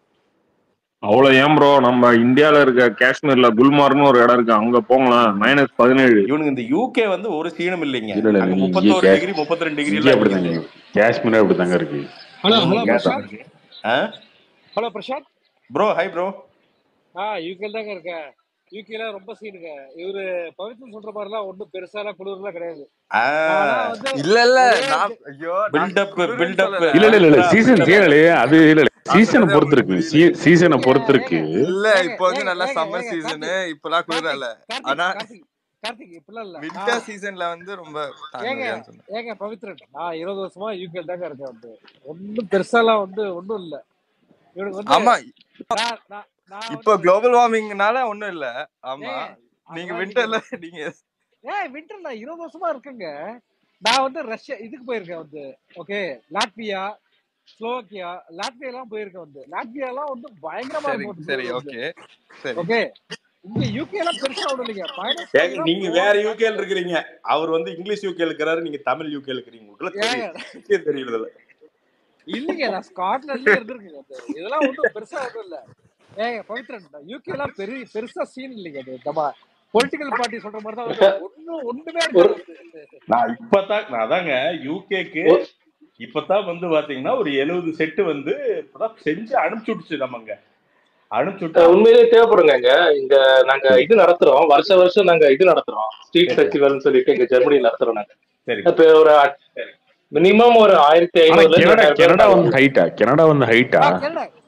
அவ்வளவு ஏன் ப்ரோ நம்ம இந்தியால இருக்க காஷ்மீர்ல குல்மார்க்னு ஒரு இடம் இருக்கு அங்க போங்களாம் மைனஸ் பதினேழு இவனுங்க இந்த யூகே வந்து ஒரு சீனம் இல்லைங்க இல்ல இல்ல அங்க நீங்க இங்கே முப்பத்தோரு கேஷ் டிகிரி முப்பத்தி ரெண்டு டிகிரி இங்கே எல்லாம் அப்படிதாங்க அடிக்குது காஷ்மீர் அப்படிதாங்க இருக்கு ஹலோ ஹலோ ம் பிரசாத் ஆ hello Prasad bro hi bro ஆ யூகேல தாங்க இருக்கேன் யூகேல ரொம்ப சீனுங்க இவரு பவித்ரன் சொல்ற மாதிரிலாம் ஒன்றும் பெருசாலாம் குளிர்லாம் கிடையாது ஆனா வந்து இல்ல இல்ல ஒரே நான் ஐயோ நான் பில்டப் குளிர்னு பில்டப் சொல்லல இல்ல இல்ல இல்ல இல்ல பவித்ரா சீசன் பில்டப் சேனல் அது இல்ல இல்ல நான் சீசனை சொல்றதே பொறுத்து உங்களுக்கு இருக்கு புரியல சீசனை ஏங்க பொறுத்து ஏங்க இருக்கு இல்ல ஏங்க இப்போ வந்து ஏங்க நல்லா ஏங்க சம்மர் ஏங்க சீசனு கார்த்திக் இப்பெல்லாம் குளிர கார்த்திக் இல்ல கார்த்திக் ஆனா கார்த்திக் கார்த்திக் இப்படிலாம் இல்ல வின்டர் நான் சீசன்ல வந்து ரொம்ப தாங்க ஏங்க முடியாதுன்னு சொன்னேன் ஏங்க பவித்ரன் நான் இருபது வருஷமா யூகேல தாங்க இருக்கேன் வந்து ஒன்றும் பெருசாலாம் வந்து ஒன்றும் இல்லை இவனுக்கு வந்து ஆமா நான் நான் நான் இப்போ வந்து குளோபல் வார்மிங்னால ஒண்ணும் இல்ல ஆமா ஏங்க நீங்க அதெல்லாம் நீங்க வின்டர்ல நீங்க ஏன் வின்டர் நான் இருபது வருஷமா இருக்கேங்க நான் வந்து ரஷ்யா இதுக்கு போயிருக்கேன் வந்து ஓகே லாட்வியா ஸ்லோவாக்கியா லாட்வியா எல்லாம் போயிருக்கேன் வந்து லாட்வியா எல்லாம் வந்து பயங்கரமா சரி இருக்கும் வந்து சரி குளிர் வந்து ஓகே சரி ஓகே இங்க யூகே எல்லாம் பெருசா ஒண்ணும் இல்லைங்க மைனஸ் ஏங்க ஃபைவ்லாம் நீங்க வேற போர் யூகேல தாக்குது இருக்கிறீங்க அவர் வந்து இங்கிலீஷ் யூகேல இருக்கிறாரு நீங்க தமிழ் யூகேல இருக்கிறீங்க உங்களுக்கு தெரியும் ஏங்க விஷயம் தெரியுது இல்ல இல்லைங்க நான் ஸ்காட்லாண்ட்ல இருந்திருக்கேங்க வந்து இதெல்லாம் ஒன்றும் பெருசா ஒன்றும் இல்ல ஏங்க பவித்ரன் யூகே எல்லாம் பெரிய பெருசா சீன் இல்லைங்க அது நம்ம பொலிட்டிக்கல் பார்ட்டி சொல்ற மாதிரி தான் வந்து பிரசாத் ஒன்றும் ஒண்ணுமே ஒரு இருக்காது வந்து நான் இப்பதான் நான் அதாங்க யூகேக்கு ஒரு இப்பதான் வந்து பாத்தீங்கன்னா ஒரு எழுபது செட்டு வந்து இப்பதான் செஞ்சு அனுப்பிச்சு விட்டுச்சு நம்மங்க அனுப்பிச்சு விட்டு அஹ் உண்மையிலேயே தேவைப்படுங்க இங்க இங்க நாங்க இது நடத்துறோம் வருஷ வருஷம் நாங்க இது நடத்துறோம் ஸ்ட்ரீட் சரி ஃபெஸ்டிவல்னு சொல்லிட்டு இங்க ஜெர்மனி நடத்துறோம் நாங்க சரிங்க இப்ப ஒரு மினிமம் ஒரு ஆயிரத்தி ஆனா ஐநூறுல இருந்து கனடா ரெண்டாயிரம் பேர் கனடா நாங்க வந்து ஹைட்டா கனடா வந்து ஹைட்டா ஆ கனடா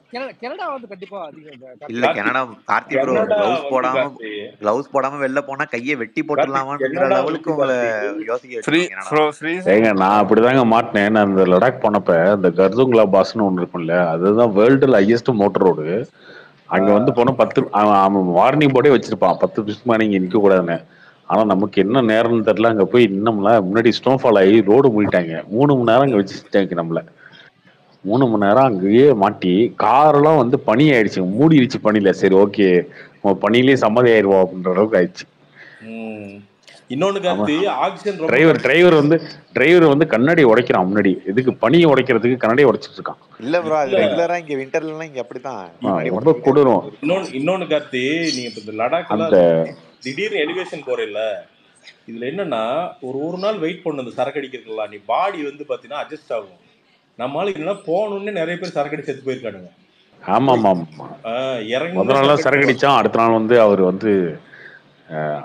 கெனடா கெனடா வந்து கண்டிப்பா அதிகம் இந்த இல்ல Karthi Canada Karthi bro Canada gloves வந்து போடாம கார்த்தி கிளவுஸ் போடாம வெளில போனா கையை வெட்டி கார்த்தி போட்டுடலாமாங்கிற கனடா லெவலுக்கு வந்து உங்களை கார்த்தி யோசிக்க ஃப்ரீ வச்சிருக்கோம் கனடா ப்ரோ ஃப்ரீசிங் ஏங்க நான் அப்படிதாங்க மாட்டினேன் நான் இந்த லடாக் போனப்ப இந்த கர்துங்லா பாஸ்னு ஒன்று இருக்கும்ல அதுதான் வேர்ல்டுல ஹையஸ்ட் மோட்டர் ரோடு அங்க வந்து போனா பத்து அவன் அவன் வார்னிங் போர்டே வச்சிருப்பான் பத்து நிமிஷமா நீங்க நிக்க கூடாதுன்னு ஆனா நமக்கு என்ன நேரம்னு தெரியல அங்க போய் இன்னும்ல முன்னாடி ஸ்னோஃபால் ஆகி ரோடு மூடிட்டாங்க மூணு மணி நேரம் அங்க வச்சுட்டாங்க நம்மள மூணு மணி நேரம் அங்கேயே மாட்டி காரெல்லாம் வந்து பனி ஆயிடுச்சு மூடிடுச்சு பனியில சரி ஓகே நம்ம பனியிலேயே சம்மதி ஆயிடுவோம் அப்படின்ற அளவுக்கு ஆயிடுச்சு ம். இன்னொன்னு ஆமா கார்த்தி ஆக்சிஜன் ரொம்ப டிரைவர் கம்மி டிரைவர் வந்து டிரைவர் வந்து கண்ணாடி உடைக்கிறான் முன்னாடி இதுக்கு பனியை உடைக்கிறதுக்கு கண்ணாடி உடைச்சிட்டு இருக்கான் இல்ல ப்ரோ அது இல்ல ரெகுலரா இங்க விண்டர்ல எல்லாம் இங்க அப்படித்தான் ஆ, கண்ணாடி ரொம்ப உடச்சுக்கிட்டே கொடூரம் இருக்கும் இன்னொன்னு இன்னொன்னு கார்த்தி நீங்க இப்ப இந்த லடாக்ல அந்த திடீர்னு எலிவேஷன் போறேல்ல இதுல என்னன்னா ஒரு ஒரு நாள் வெயிட் பண்ணு அந்த சரக்கு அடிக்கிறதுலாம் நீ பாடி வந்து பாத்தீங்கன்னா அட்ஜஸ்ட் ஆகும் நம்ம ஆளுக்கு என்ன போகணும்னு நிறைய பேர் சரக்கு அடி செத்து போயிருக்கானுங்க ஆமா போய் ஆமா ஆமா ஆஹ் இறங்கி முத நாள் சரக்கு அடிச்சான் அடுத்த நாள் வந்து அவர் வந்து அஹ்,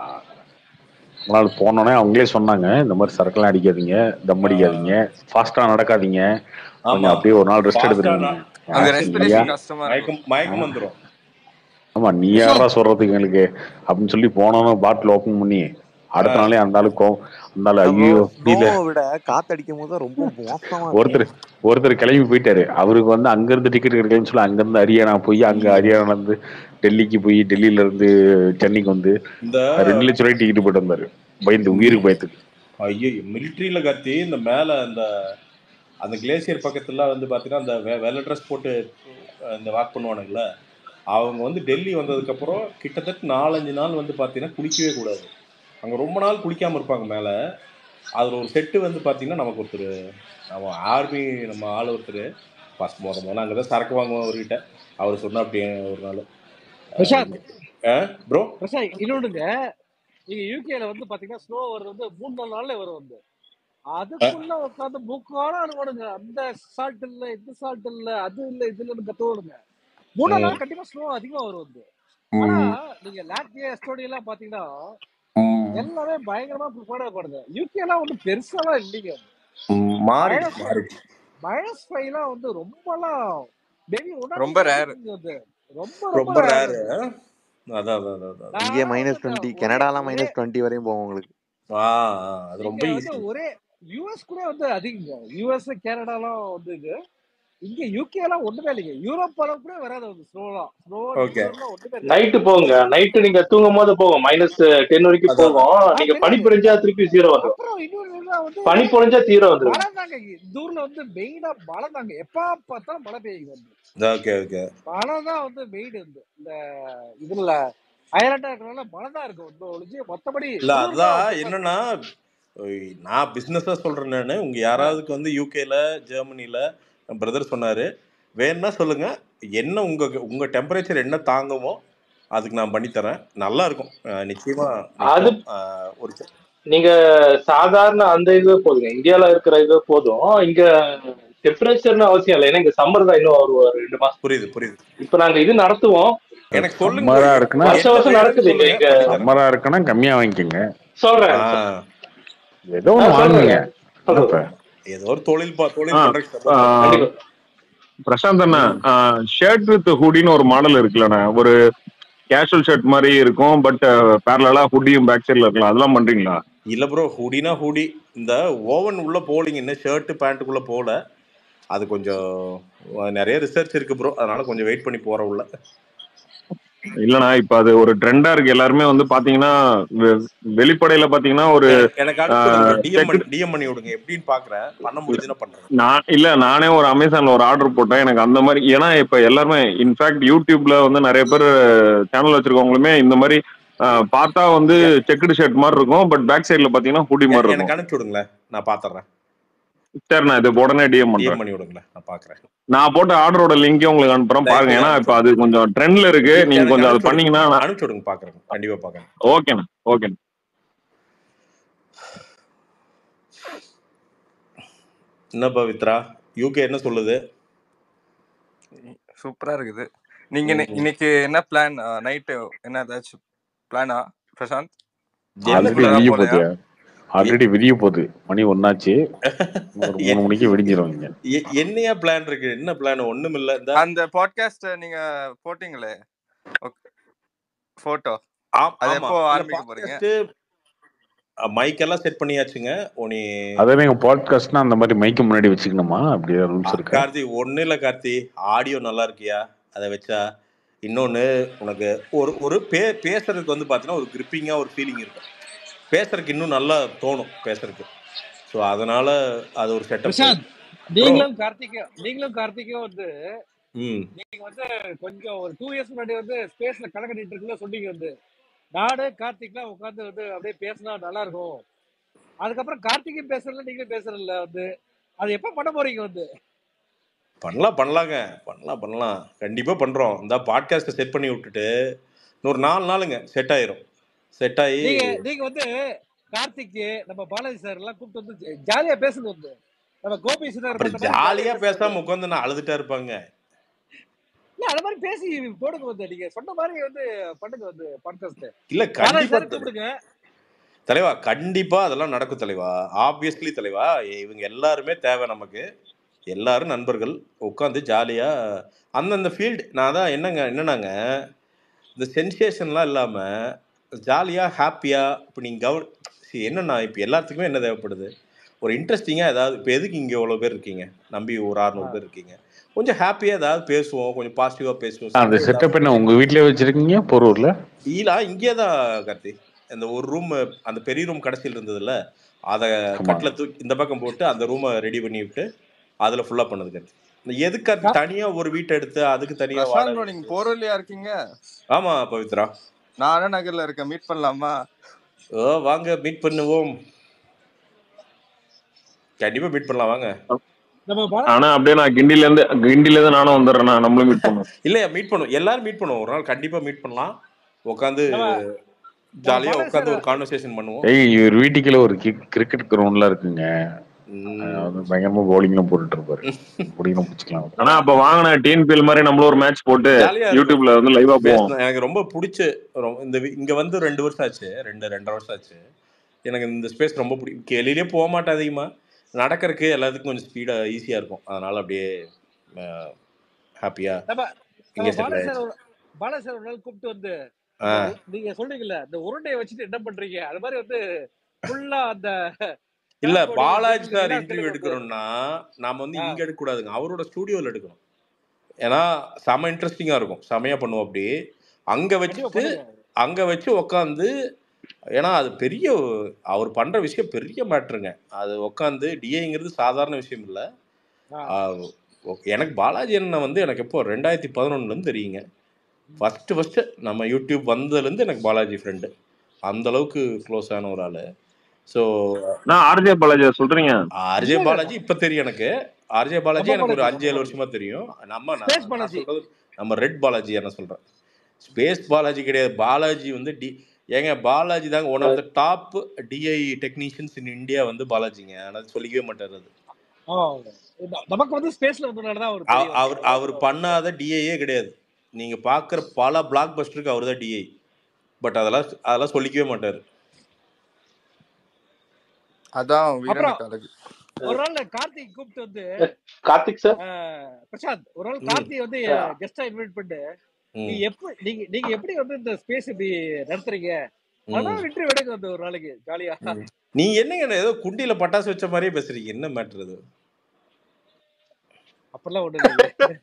முதல் நாள் போனோடனே அவங்களே சொன்னாங்க இந்த மாதிரி சரக்குலாம் அடிக்காதீங்க தம் அடிக்காதீங்க ஃபாஸ்டா நடக்காதீங்க ஆமா கொஞ்சம் அப்படியே ஒரு நாள் ரெஸ்ட் ஃபாஸ்டா எடுத்துருங்க அந்த யார் நீயா ரெஸ்பிரேஷன் கஷ்டமா இருக்கும் மயக்கம் மயக்கம் வந்துரும் ஆமா நீ யாரா சொல்றதுக்கு எங்களுக்கு அப்படின்னு சொல்லி போனோன்னு பாட்டில் ஓப்பன் பண்ணி அடுத்த ஆஹ் நாளே அந்த ஆளுக்கும் அந்த ஆளு இல்ல ப்ரோ ஐயோ முடியல ஸ்னோவை விட காத்தடிக்கும் போது தான் ரொம்ப மோசமா இருக்கும் ஒருத்தர் ஒருத்தர் கிளம்பி போயிட்டாரு அவருக்கு வந்து அங்க இருந்து டிக்கெட் கிடைக்கலன்னு சொல்லி அங்க இருந்து ஹரியானா போய் அங்க ம். ஹரியானா இருந்து டெல்லிக்கு போய் டெல்லியில இருந்து சென்னைக்கு வந்து இந்த ரெண்டு லட்சம் ரூபாய் டிக்கெட் போட்டு வந்தாரு பயந்து உயிருக்கு பயத்துக்கு ஐயோ மிலிட்ரியில கார்த்தி இந்த மேல அந்த அந்த கிளேசியர் பக்கத்துல வந்து பாத்தீங்கன்னா அந்த வெ- வெள்ளை ட்ரெஸ் போட்டு அஹ், இந்த வாக் பண்ணுவானுங்கல்ல அவங்க வந்து டெல்லி வந்ததுக்கு அப்புறம் கிட்டத்தட்ட நாலஞ்சு நாள் வந்து பாத்தீங்கன்னா குளிக்கவே கூடாது அங்க ரொம்ப நாள் குளிக்காம இருப்பாங்க மேல அதுல ஒரு செட்டு வந்து பாத்தீங்கன்னா நமக்கு ஒருத்தர் நம்ம ஆர்மி நம்ம ஆள் ஒருத்தர் ஃபர்ஸ்ட் முத முதல்ல அங்கதான் சரக்கு வாங்குவோம் அவர்கிட்ட அவர் சொன்னா அப்படியே ஒரு நாள் பிரசாந்த் ப்ரோ பிரசாந்த் இன்னொன்னுங்க நீங்க யூகேல வந்து பாத்தீங்கன்னா ஸ்னோ வருது வந்து மூணு நாலு நாள்ல வரும் வந்து அதுக்குள்ள உட்காந்து மூக்கான அனுவானுங்க அந்த சால்ட் இல்ல இந்த சால்ட் இல்ல அது இல்ல இது இல்லன்னு கத்துவானுங்க மூணு நாள் கண்டிப்பா ஸ்னோ அதிகமா வரும் வந்து ஆனா நீங்க லாட்வியா எஸ்டோனியா எல்லாம் பாத்தீங்கன்னா எல்லாமே பயங்கரமா ப்ரிப்பேர்டா பாருங்க யூகே எல்லாம் ஒன்றும் பெருசாலாம் இல்லைங்க மாறிடுச்சு மைனஸ் மாறிடுச்சு மைனஸ் ஃபைவ்லாம் வந்து ரொம்பலாம் மேபி ஒன்னா ரொம்ப ரெண்டு ரேர் இருக்குங்க வந்து ரொம்ப ரொம்ப ரொம்ப ரேர் ரேரு வந்து அதான் அதான் அதான் அதான் இங்கே நான்லாம் வந்து மைனஸ் இந்த டுவெண்ட்டி ஒரே கனடாலாம் ஒரே மைனஸ் டுவெண்ட்டி வரையும் போகும் உங்களுக்கு ஆ ஆ, அது இங்க ரொம்ப வந்து ஈஸி ஒரே யூஎஸ் கூட வந்து அதிகங்க யூஎஸ் கனடாலாம் வந்து இது இங்க யூகே எல்லாம் ஒண்ணுமே இல்லைங்க யூரோப் அளவு கூட வராது வந்து ஸ்னோலாம் ஸ்னோ ஓகே விண்டர்லாம் ஒண்ணுமே இருக்காது நைட்டு போங்க நைட்டு நீங்க தூங்கும் போது போகும் மைனஸ் டென் வரைக்கும் அதான் அதான் போகும் ஆ நீங்க பனி தெரியாது பொழிஞ்சா திருப்பி ஜீரோ வந்துடும் அப்புறம் இன்னொரு இதுதான் வந்து பனி பொழிஞ்சா ஜீரோ வந்துடும் மழை தாங்க இந்த ஊர்ல வந்து மெயினா மழை தாங்க எப்ப பார்த்தாலும் மழை பெய்யுது வந்து ஓகே ஓகே மழை தான் வந்து மெயின் வந்து இந்த இதுல அயலாண்டா இருக்கிறனால மழை தான் இருக்கும் வந்து ஒழிஞ்சு மத்தபடி இல்ல குளிர் தான் அதுதான் வந்து என்னன்னா ஒய், நான் பிசினஸா சொல்றேன் நானு உங்க யாராவதுக்கு வந்து யூகேல ஜெர்மனில பிரதர் சொன்னாரு வேணும்னா சொல்லுங்க என்ன உங்க உங்க டெம்பரேச்சர் என்ன தாங்குமோ அதுக்கு நான் பண்ணி தரேன் நல்லா இருக்கும் அஹ் நிச்சயமா அது நிற்கும் அஹ் ஒரு செ- நீங்க சாதாரண அந்த இது போதுங்க இந்தியால இருக்கிற இது போதும் இங்க டெம்பரேச்சர்னு அவசியம் இல்லை ஏன்னா இங்க சம்மர் தான் இன்னும் ஒரு ஒரு ரெண்டு மாசம் புரியுது புரியுது இப்ப நாங்க இது நடத்துவோம் எனக்கு சொல்லுங்க சம்மரா bro. இருக்குன்னா வருஷம் என்ன வருஷம் வேணும்னு நடக்குது இங்க சொல்லுங்க இங்க பண்ணி தரேன் சம்மரா இருக்குன்னா கம்மியா வாங்கிக்கோங்க சொல்றேன் ஆஹ் ஏதோ ஆ ஒண்ணு வாங்குங்க சொல்றேங்க என்னப்ப சொல்றேன் ஏதோ ஒரு தொழில் பா ஆ, தொழில் பண்றதுக்கு ஆ, சப்போர்ட் பண்றேன் கண்டிப்பா பிரசாந்த் அண்ணா ம் ஷர்ட் வித் ஹுடின்னு ஒரு மாடல் இருக்குல்லண்ணா ஒரு கேஷுவல் ஷர்ட் மாதிரி இருக்கும் பட் பேரலா ஹுடியும் பேக் சைடில் இருக்கலாம் அதெல்லாம் பண்றீங்களா இல்ல ப்ரோ ஹூடினா ஹூடி இந்த ஓவன் உள்ள போலிங்க இன்னும் ஷர்ட் பேண்ட்டுக்குள்ள போல அது கொஞ்சம் நிறைய ரிசர்ச் இருக்கு ப்ரோ அதனால கொஞ்சம் வெயிட் பண்ணி போற உள்ள இல்லண்ணா இப்ப அது ஒரு ட்ரெண்டா இருக்கு எல்லாருமே வந்து பாத்தீங்கன்னா வெ- வெளிப்படையில பாத்தீங்கன்னா ஒரு எ- எனக்கு அனுப்பிச்சு விடுங்க டிஎம் செக் பண்ணி டிஎம் பண்ணி விடுங்க எப்படின்னு பாக்குறேன் பண்ண முடிஞ்சுன்னா பண்றேன் நான் இல்ல நானே ஒரு அமேசான்ல ஒரு ஆர்டர் போட்டேன் எனக்கு அந்த மாதிரி ஏன்னா இப்ப எல்லாருமே இன்ஃபேக்ட் யூடியூப்ல வந்து நிறைய பேர் சேனல் வச்சிருக்கவங்களுமே இந்த மாதிரி ஆஹ், பார்த்தா வந்து எ- செக்குடு ஷர்ட் மாதிரி இருக்கும் பட் பேக் சைடுல பாத்தீங்கன்னா ஹுடி எ- மாதிரி எனக்கு இருக்கும் அனுப்பிச்சு விடுங்களேன் நான் பாத்துறேன் சரி நான் இது உடனே டிஎம் டிஎம் பண்றேன் பண்ணி விடுங்களேன் நான் பாக்குறேன் நான் போட்ட ஆர்டரோட லிங்கே உங்களுக்கு அனுப்புறேன் தயவு பாருங்க செய்து ஏன்னா அனுப்பிச்சு இப்ப விடுங்க அது கொஞ்சம் ட்ரெண்ட்ல இருக்கு எ- நீங்க எனக்கு கொஞ்சம் அது அனுப்பிச்சு விடுங்க பண்ணீங்கன்னா நான்- அனுப்பிச்சு விடுங்க பாக்குறேன் கண்டிப்பா பாக்குறேன் ஓகேண்ணா ஓகேண்ணா என்ன பவித்ரா யூகே என்ன சொல்லுது சூப்பரா இருக்குது நீங்க இன்னை- ம். இன்னைக்கு என்ன பிளான் நைட்டு என்ன ஏதாச்சும் பிளானா பிரசாந்த் என்ன ஆல்ரெடி ஜிம்முக்குள்ள plan? முடிய போலையா போகுது ஆல்ரெடி விடிய போகுது மணி ஒன்னாச்சு ஒரு மூணு மணிக்கு விடிஞ்சிரும் இங்க எ- என்னையா பிளான் இருக்கு என்ன பிளான் ஒண்ணும் இல்ல இந்த அந்த பாட்காஸ்ட் நீங்க போட்டீங்களே போட்டோ ஆம்- அது ஆமா எப்போ இல்ல ஆரம்பிக்க போறீங்க பாட்காஸ்ட் மைக் எல்லாம் செட் பண்ணியாச்சுங்க உனி அதே நீங்க பாட்காஸ்ட்னா அந்த மாதிரி மைக்கு முன்னாடி வச்சுக்கணுமா அப்படியே ரூல்ஸ் இருக்கா கார்த்தி ஒண்ணு இல்ல கார்த்தி ஆடியோ நல்லா இருக்கியா அதை வச்சா இன்னொன்னு உனக்கு ஒரு ஒரு பே பேசுறதுக்கு வந்து பாத்தீங்கன்னா ஒரு கிரிப்பிங்கா ஒரு ஃபீலிங் இருக்கும் பேசுறதுக்கு இன்னும் நல்லா தோணும் பேசுறதுக்கு ஸோ அதனால அது ஒரு செட்டப் பிரசாந்த் ப்ரோ நீங்களும் கார்த்திக்கும் நீங்களும் கார்த்திக்கும் வந்து ம் நீங்க வந்து கொஞ்சம் ஒரு டூ இயர்ஸ் முன்னாடி வந்து ஸ்பேஸ்ல கணக்கணிட்டு இருக்குல்ல சொன்னீங்க வந்து நானு கார்த்திக்லாம் உட்காந்து வந்து அப்படியே பேசினா நல்லா இருக்கும் அதுக்கப்புறம் கார்த்திக்கும் பேசுறதுல நீங்களும் பேசுறதில்ல வந்து அது எப்ப பண்ண போறீங்க வந்து பண்ணலாம் பண்ணலாங்க பண்ணலாம் பண்ணலாம் கண்டிப்பா பண்றோம் இந்த பாட்காஸ்ட்டை செட் பண்ணி விட்டுட்டு இன்னொரு நாலு நாளுங்க செட் ஆயிரும் செட் ஆகி நீங்க நீங்க வந்து கார்த்திக் நம்ம பாலாஜி சார் எல்லாம் கூப்பிட்டு வந்து ஜாலியா பேசுங்க வந்து நம்ம கோபி சுதாகர் அப்படி பண்ற மாதிரி ஜாலியா ஜாலியா பேசுங்க பேசாம உட்காந்து நான் அழுதுட்டா இருப்பாங்க இல்ல அது மாதிரி பேசி போடுங்க வந்து நீங்க சொன்ன மாதிரி வந்து பண்ணுங்க வந்து பாட்காஸ்ட் இல்ல பாலாஜி கண்டிப்பா சார் கூப்பிடுங்க தலைவா கண்டிப்பா அதெல்லாம் நடக்கும் தலைவா ஆப்வியஸ்லி தலைவா இவங்க எல்லாருமே தேவை நமக்கு எல்லாரும் நண்பர்கள் உட்காந்து ஜாலியா அந்தந்த ஃபீல்டு நான் தான் என்னங்க என்னன்னாங்க இந்த சென்சேஷன்லாம் இல்லாம ஜாலியா ஹாப்பியா இப்போ நீங்க கவ see, என்னன்னா இப்போ எல்லாத்துக்குமே என்ன தேவைப்படுது ஒரு இன்ட்ரெஸ்டிங்காக ஏதாவது இப்போ எதுக்கு இங்கே இவ்வளோ பேர் இருக்கீங்க நம்பி ஒரு அறுநூறு பேர் இருக்கீங்க கொஞ்சம் ஹாப்பியாக ஏதாவது பேசுவோம் கொஞ்சம் பாசிட்டிவாக பேசுவோம் அந்த சண்டே ஏதாவது செட்டப் என்ன உங்க வீட்லயே வச்சிருக்கீங்க போரூர்ல ஈலா இங்கே தான் கார்த்தி அந்த ஒரு ரூம் அந்த பெரிய ரூம் கடைசியில் இருந்ததுல்ல அதை ஆமா கட்டில் தூக்கி இந்த பக்கம் போட்டு அந்த ரூமை ரெடி பண்ணி விட்டு அதில் ஃபுல்லாக பண்ணது கார்த்தி இந்த எதுக்கு அது தனியாக ஒரு வீட்டை எடுத்து அதுக்கு தனியாக பிரசாந்த் வாடகை bro, நீங்க போரூர்லயா இருக்கீங்க ஆமாம் பவித்ரா நான் அண்ணா நகர்ல இருக்கேன் மீட் பண்ணலாமா ஓ வாங்க மீட் பண்ணுவோம் கண்டிப்பாக மீட் பண்ணலாம் வாங்க நம்ம பாலா ஆனா அப்படியே நான் கிண்டில இருந்து கிண்டில இருந்து நானும் வந்துடுறேன் நான் நம்மளும் மீட் பண்ணுவோம் இல்லையா மீட் பண்ணுவோம் எல்லாரும் மீட் பண்ணுவோம் ஒரு நாள் கண்டிப்பாக மீட் பண்ணலாம் உட்காந்து நம்ம நம்ம ஜாலியாக பாலாஜி உட்காந்து சார் ஒரு கான்வர்சேஷன் பண்ணுவோம் ஏய் இவர் வீட்டுக்குள்ள ஒரு கிரிக்கெட் கிரவுண்ட்லாம் இருக்குங்க ம். அது பயங்கரமா பவுலிங்லாம் போட்டுட்டு இருப்பாரு முடியலாம் பிடிச்சிக்கலாம் ஆனா அப்ப வாங்கின டிஎன்பிஎல் மாதிரி நம்மளும் ஒரு மேட்ச் போட்டு ஜாலியா இருக்கும் யூடியூப்ல வந்து லைவா போவோம் பேசணும் எனக்கு ரொம்ப பிடிச்ச ரொம்ப- இந்த வி- இங்க வந்து ரெண்டு வருஷம் ஆச்சு ரெண்டு ரெண்டரை வருஷம் ஆச்சு எனக்கு இந்த ஸ்பேஸ் ரொம்ப பிடிக்கும் வெளியிலே போக மாட்டேன் அதிகமா நடக்கறதுக்கு எல்லாத்துக்கும் கொஞ்சம் ஸ்பீடா ஈஸியா இருக்கும் அதனால அப்படியே ஹாப்பியா நம்ம இங்க நம்ம செட்டில் பாலாஜி சார் ஆயிடுச்சு ஒரு- பாலாஜி சார் ஒரு நாள் கூப்பிட்டு வந்து ஆ இந்த உ- நீங்க சொல்றீங்கல்ல இந்த உருண்டையை வச்சுட்டு என்ன பண்றீங்க அது மாதிரி வந்து ஃபுல்லா அந்த இல்ல பேக் போர்டு பாலாஜி டெபிள் சார் எல்லாம் இன்டர்வியூ எடுத்துட்டு வந்து எடுக்கணும்னா நாம வந்து ஆ இங்க எடுக்க கூடாதுங்க அவரோட ஸ்டூடியோல எடுக்கணும் ஏன்னா செம இன்ட்ரெஸ்டிங்கா இருக்கும் செமையா பண்ணுவோம் அப்படி அங்க கண்டிப்பா வச்சுட்டு பண்ணுங்க அங்க வச்சு உக்காந்து ஏன்னா அது பெரிய அவர் பண்ற விஷயம் பெரிய மேட்ருங்க அது உட்காந்து டிஏங்கிறது சாதாரண விஷயம் இல்ல ஆ ஆ, ஓ- எனக்கு பாலாஜி அண்ணன் வந்து எனக்கு எப்போ ரெண்டாயிரத்தி பதினொன்னுல இருந்து தெரியுங்க ஃபர்ஸ்ட் ஃபர்ஸ்ட் நம்ம யூடியூப் வந்ததுல இருந்து எனக்கு பாலாஜி ஃப்ரெண்டு அந்த அளவுக்கு க்ளோஸ் ஆன ஒரு ஆளு ஸோ நான் ஆர்ஜே பாலாஜி சொல்றீங்க ஆர்ஜே இல்ல இல்ல பாலாஜி இப்ப தெரியும் எனக்கு ஆர்ஜே பாலாஜி நம்ம எனக்கு ஒரு பாலாஜி அஞ்சு ஏழு நம்ம வருஷமா தெரியும் நம்ம நான் ஸ்பேஸ் நான் பாலாஜி சொல்றது நம்ம ரெட் பாலாஜி என்ன சொல்றேன் ஸ்பேஸ் பாலாஜி கிடையாது பாலாஜி வந்து டி ஏங்க பாலாஜி தாங்க one of the top DI technicians in India வந்து பாலாஜிங்க ஆனால் சொல்லிக்கவே மாட்டார் அது ஆ, ந- நமக்கு வந்து ஸ்பேஸ்ல வந்ததுனால தான் அவர் அவ- தெரியும் அவர் அவர் பண்ணாத டிஐயே கிடையாது நீங்க பாக்குற பல பிளாக் பஸ்டருக்கு அவர் தான் டிஐ பட் அதெல்லாம் அதெல்லாம் சொல்லிக்கவே மாட்டாரு அதான் அப்புறம் வீரனுக்கு அழகு ஒரு நாள் கார்த்திக் கூப்பிட்டு வந்து கார்த்திக் சார் ஆஹ், பிரசாந்த் ஒரு நாள் ம் கார்த்தி வந்து கெஸ்டா இன்வைட் பண்ணிட்டு நீ ம் எப்படி நீங்க நீங்க எப்படி வந்து இந்த ஸ்பேஸ் இப்படி நடத்துறீங்க அதனால ம் ஒரு இன்டர்வியூ எடுங்க வந்து ஒரு நாளைக்கு ஜாலியா ம். நீ என்னங்க ஏதோ குண்டியில பட்டாசு வச்ச மாதிரியே பேசுறீங்க என்ன மேட்ரு அது அப்படிலாம் ஒண்ணு இல்லைங்க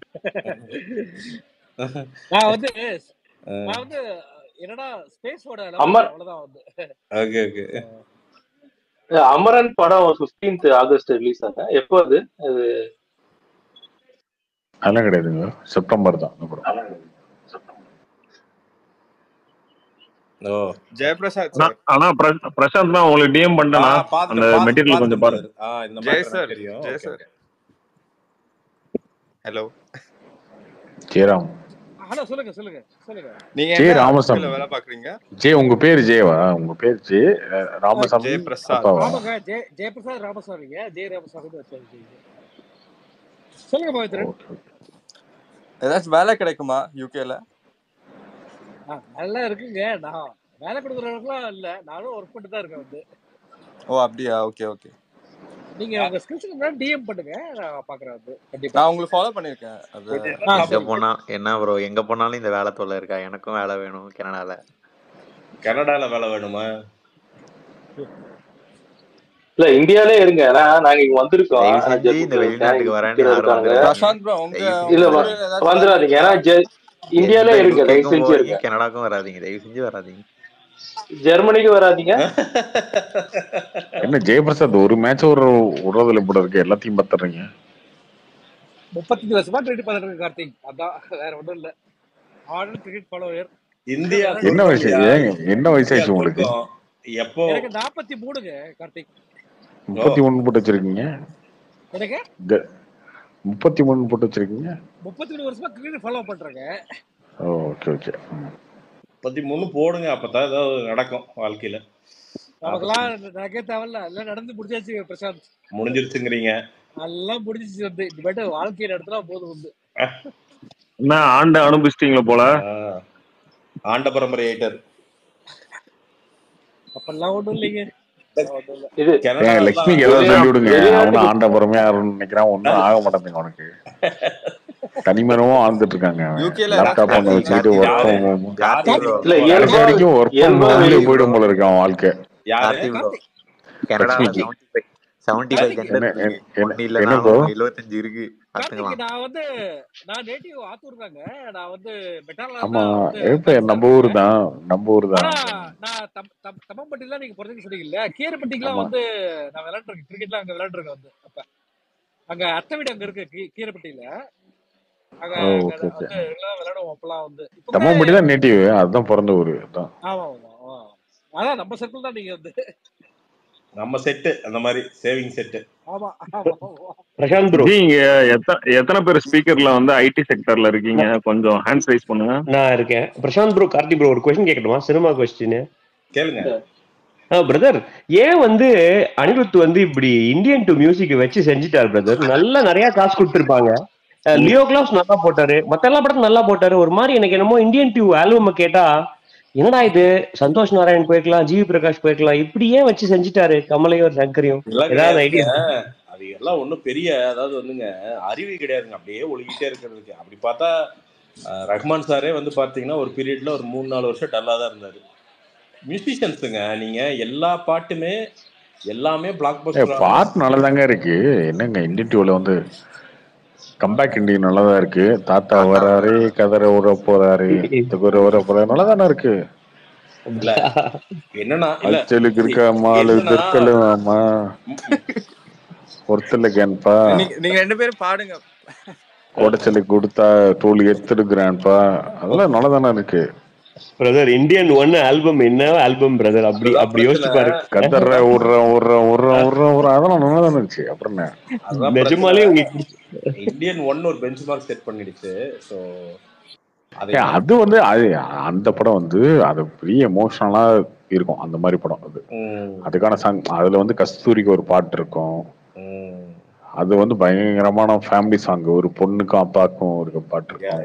நான் வந்து நான் வந்து என்னடா ஸ்பேஸோட லவர் அமர் அவ்வளவுதான் வந்து ஓகே ஓகே அமரன் படம் 15th ஆகஸ்ட் ரிலீஸ் ஆக எப்போ அது அது அதெல்லாம் கிடையாதுங்க செப்டம்பர் தான் இந்த படம் ஓ ஜெயபிரசாத் ஆனா சார் ஆனா பிர- பிரசாந்த் தான் உங்களுக்கு டிஎம் ஆ பண்ணிட்டேனா அந்த பாத்துட்டேன் பாத்துட்டு மெட்டீரியல் பாத்துட்டு கொஞ்சம் பாருங்க பிரதர் ஆ இந்த ஜெய மேட்டர் எனக்கு சார் தெரியும் ஜெய okay sir okay hello Jayaram hello சொல்லுங்க சொல்லுங்க சொல்லுங்க நீங்க ஜெய என்ன ராமசாமி ஆபீஸ்ல வேலை பாக்குறீங்க ஜெய் உங்க பேர் ஜெயவா உங்க பேர் ஜெய் அஹ், ராமசாமி ஜெயபிரசாத் அப்பாவா ஆமாங்க ஜெய ஜெயபிரசாத் ராமசாமிங்க ஜெய ராமசாமி வச்சாங்க சொல்லுங்க பவித்ரன் ஓகே ஓகே ஏதாச்சும் வேலை கிடைக்குமா யூகேல ஆ, நல்லா இருக்குங்க நான் வேலை கொடுக்குற அளவுக்குலாம் இல்ல நானும் ஒர்க் பண்ணிட்டு தான் இருக்கேன் வந்து ஓ அப்படியா ஓகே ஓகே நீங்க உங்க ஸ்கில்ஸ்க்கு முன்னாடி டிஎம் பண்ணுங்க நான் பாக்குறேன் அது கண்டிப்பா நான் உங்களுக்கு ஃபாலோ பண்ணிருக்கேன் அது கொஞ்சம் ஆ எங்க சரி போனா என்ன ப்ரோ எங்க போனாலும் இந்த வேலை தொல்லை இருக்கா எனக்கும் வேலை வேணும் கனடால கனடால வேலை வேணுமா இல்ல இந்தியாலே இருங்க ஏன்னா நாங்க இங்க வந்திருக்கோம் தயவு ஆனா செஞ்சு இந்த ஜெர்மன்ல வெளிநாட்டுக்கு இங்க வரேன்னு இருக்கிற யாரும் இருக்காங்க வந்துடாதீங்க பிரசாந்த் ப்ரோ உங்க தயவு உங்க இல்ல செஞ்சு வ- ஊர்ல ஏதாச்சும் வேலை வந்துடாதீங்க ஏன்னா இருக்கா ஜெ- இந்தியாலே எந்த இருங்க தயவு யூகேக்கும் செஞ்சு போகாதீங்க இருங்க கனடாக்கும் வராதீங்க தயவு செஞ்சு வராதீங்க ஜெர்மனிக்கு வராதீங்க என்ன ஜெயபிரசாத் ஒரு மேட்ச் ஒரு விடுறதுல இப்படி இருக்கு எல்லாத்தையும் பத்துறீங்க முப்பத்தஞ்சு வருஷமா கிரிக்கெட் பார்த்துட்டு இருக்கு கார்த்திக் அதான் வேற ஒண்ணும் இல்ல ஆர்டர் கிரிக்கெட் ஃபாலோவர் இந்தியா என்ன வயசு சொர்க்கம்யா ஏங்க என்ன இந்தியா வயசாச்சு உங்களுக்கு சொர்க்கம் எப்போ எனக்கு நாற்பத்தி மூணுங்க கார்த்திக் ஓ முப்பத்தி ஒண்ணு போட்டு வச்சிருக்கீங்க எனக்கு க- முப்பத்தி மூணு போட்டு வச்சிருக்கீங்க முப்பத்தி மூணு வருஷமா கிரிக்கெட் ஃபாலோ பண்றேங்க ஓகே ஓகே முப்பத்தி மூணு போடுங்க அப்பதான் ஏதாவது நடக்கும் வாழ்க்கையில நமக்கெல்லாம் நாற்பத்தி நடக்கே தேவையில்ல எல்லாம் நடந்து முடிஞ்சாச்சு பிரசாந்த் முடிஞ்சிருச்சுங்கிறீங்க எல்லாம் முடிஞ்சிச்சு வந்து இனிமேட்டு வாழ்க்கையை நடத்தினா போதும் வந்து என்ன ஆண்ட அனுபவிச்சிட்டீங்களா போல ஆஹ் ஆண்ட பரம்பரை ஐட்டர் அப்பெல்லாம் ஒண்ணும் இல்லைங்க அதெல்லாம் ஒண்ணும் இல்ல இது ஏன் கனடால தான் லட்சுமிக்கு ஏதாவது வெளிநாட்டு சொல்லி விடுங்க அவனும் வெளிநாட்டுக்கு ஆண்டபுரமே ஆகணும்னு நினைக்கிறான் ஒன்றும் ஆக மாட்டேங்குது அவனுக்கு தனிமரமும் ஆழ்ந்துட்டு இருக்காங்க அவன் யூகேல லேப்டாப் ஒன்று ஏதாச்சும் வச்சுக்கிட்டு கார்த்தி ஒர்க் ப்ரோ யாரு ஃப்ரம் கார்த்தி ப்ரோ இல்ல கடைசி இயல்பா வரைக்கும் ஒர்க் ஃப்ரம் இயல்பா ஹோம்லயே வெளி போயிடும் போல இருக்கு அவன் வாழ்க்கை யாரு கார்த்தி ப்ரோ கார்த்திக் கனடால லட்சுமிக்கு seventy five seventy five Karthik gender என்ன இருக்கு என்ன ஒன்னு என்ன இல்லைனாலும் ப்ரோ எழுபத்தஞ்சு இருக்கு கார்த்திக் பாத்துக்கலாம் நான் வந்து நான் நேட்டிவ் ஆத்தூர் தாங்க நான் வந்து மெட்டால ஆமா தான் வந்து இப்ப பேச்சுலர் நம்ம ஊர் இருக்கேன் தான் நம்ம ஊர் ஆனா தான் நான் தம் தம் தம்மம்பட்டிலாம் நீங்க பிறந்தீங்க சொன்னீங்க இல்லையா கீரப்பட்டிக்குலாம் ஆமா வந்து நான் விளையாண்டுருக்கேன் கிரிக்கெட்லாம் அங்க விளையாண்டுருக்கேன் வந்து அப்ப அங்க அத்தை வீடு அங்க இருக்கு கீ- கீரப்பட்டியில அங்க ஓ அங்க ஓகே ஓகே வந்து எல்லாம் விளையாடுவோம் அப்பெல்லாம் வந்து இப்ப கூட தம்மம்பட்டி தான் நேட்டிவ் அதுதான் பிறந்த ஊர் அதான் ஆமா ஆமா ஆமா அதான் நம்ம சர்க்கிள் தான் நீங்க வந்து நம்ம செட்டு அந்த மாதிரி சேவிங் செட்டு ஆமா ஆமா ஆமா பிரசாந்த் ப்ரோ ஜி இங்க எத்தனை எத்தனை பேர் ஸ்பீக்கர்ல வந்து ஐடி செக்டர்ல இருக்கீங்க கொஞ்சம் ஹேண்ட்ஸ் ரைஸ் பண்ணுங்க நான் இருக்கேன் பிரசாந்த் ப்ரோ கார்த்தி ப்ரோ ஒரு கொஸ்டின் கேட்கட்டுமா சினிமா கொஸ்டின் கேளுங்க பிரதர் ஏன் வந்து அனிருத் வந்து இப்படி இந்தியன் டு மியூசிக் வச்சு செஞ்சுட்டார் பிரதர் நல்லா நிறைய காசு கொடுத்துருப்பாங்க லியோ கிளாஸ் நல்லா போட்டாரு மத்த எல்லா படத்தும் நல்லா போட்டாரு ஒரு மாதிரி எனக்கு என்னமோ இந்தியன் டூ ஆல்பம் கேட்டா என்னடா இது சந்தோஷ் நாராயண் போயிருக்கலாம் ஜிவி பிரகாஷ் போயிருக்கலாம் இப்படி ஏன் வச்சு செஞ்சுட்டாரு கமலையும் சங்கரையும் எல்லாம் ஏதாவது கிடையாதுங்க ஐடியா அது எல்லாம் ஒன்றும் பெரிய அதாவது வந்துங்க அறிவு கிடையாதுங்க அப்படியே ஒழுகிட்டே இருக்கிறதுக்கு அப்படி பார்த்தா அஹ், ரஹ்மான் சாரே வந்து பார்த்தீங்கன்னா ஒரு பீரியட்ல ஒரு மூணு நாலு வருஷம் டல்லாக தான் இருந்தார் மியூசிஷியன்ஸுங்க நீங்க எல்லா பாட்டுமே எல்லாமே பிளாக் ஏ பஸ்டர் பாட்டு நல்லதாங்க இருக்கு என்னங்க இந்தியன் டூல வந்து கம்பேக் இண்டியன் நல்லதா இருக்கு தாத்தா வராரு கதற உர போறாரு துகுற உர போறாரு நல்லா தானே இருக்கு இல்ல என்னன்னா இல்ல அச்சலுக்கு இருக்க மாலு என்னன்னா திருக்கலு ஆமா ஒருத்தல கேன்பா நீங்க நீங்க ரெண்டு பேரும் பாடுங்க கோடச்சலுக்கு கொடுத்தா டோல் எடுத்துடுக்கிறான்பா அதெல்லாம் நல்லா தானே இருக்கு பிரதர் இந்தியன் ஒன் ஆல்பம் என்ன ஆல்பம் பிரதர் அப்படி அதுதான் அப்படி யோசிச்சு பிரச்சனை பாருங்க கதற விடுற விடுற விடுற விடுற விடுற அதெல்லாம் நல்லா தானே இருந்துச்சு அப்புறம் என்ன அதுதான் பிரச்சனை நிஜமாலே உங்களுக்கு இந்தியன் ஒன் ஒரு பெஞ்ச் மார்க் செட் பண்ணிடுச்சு ஸோ அதை ஏ, அது வந்து அது அந்த படம் வந்து அது பெரிய எமோஷனலா இருக்கும் அந்த மாதிரி படம் அது ம், அதுக்கான சாங் அதுல வந்து கஸ்தூரிக்கு ஒரு பாட்டு இருக்கும் ம், அது வந்து பயங்கரமான ஃபேமிலி சாங் ஒரு பொண்ணுக்கும் அப்பாவுக்கும் ஒரு பாட்டு இருக்கும்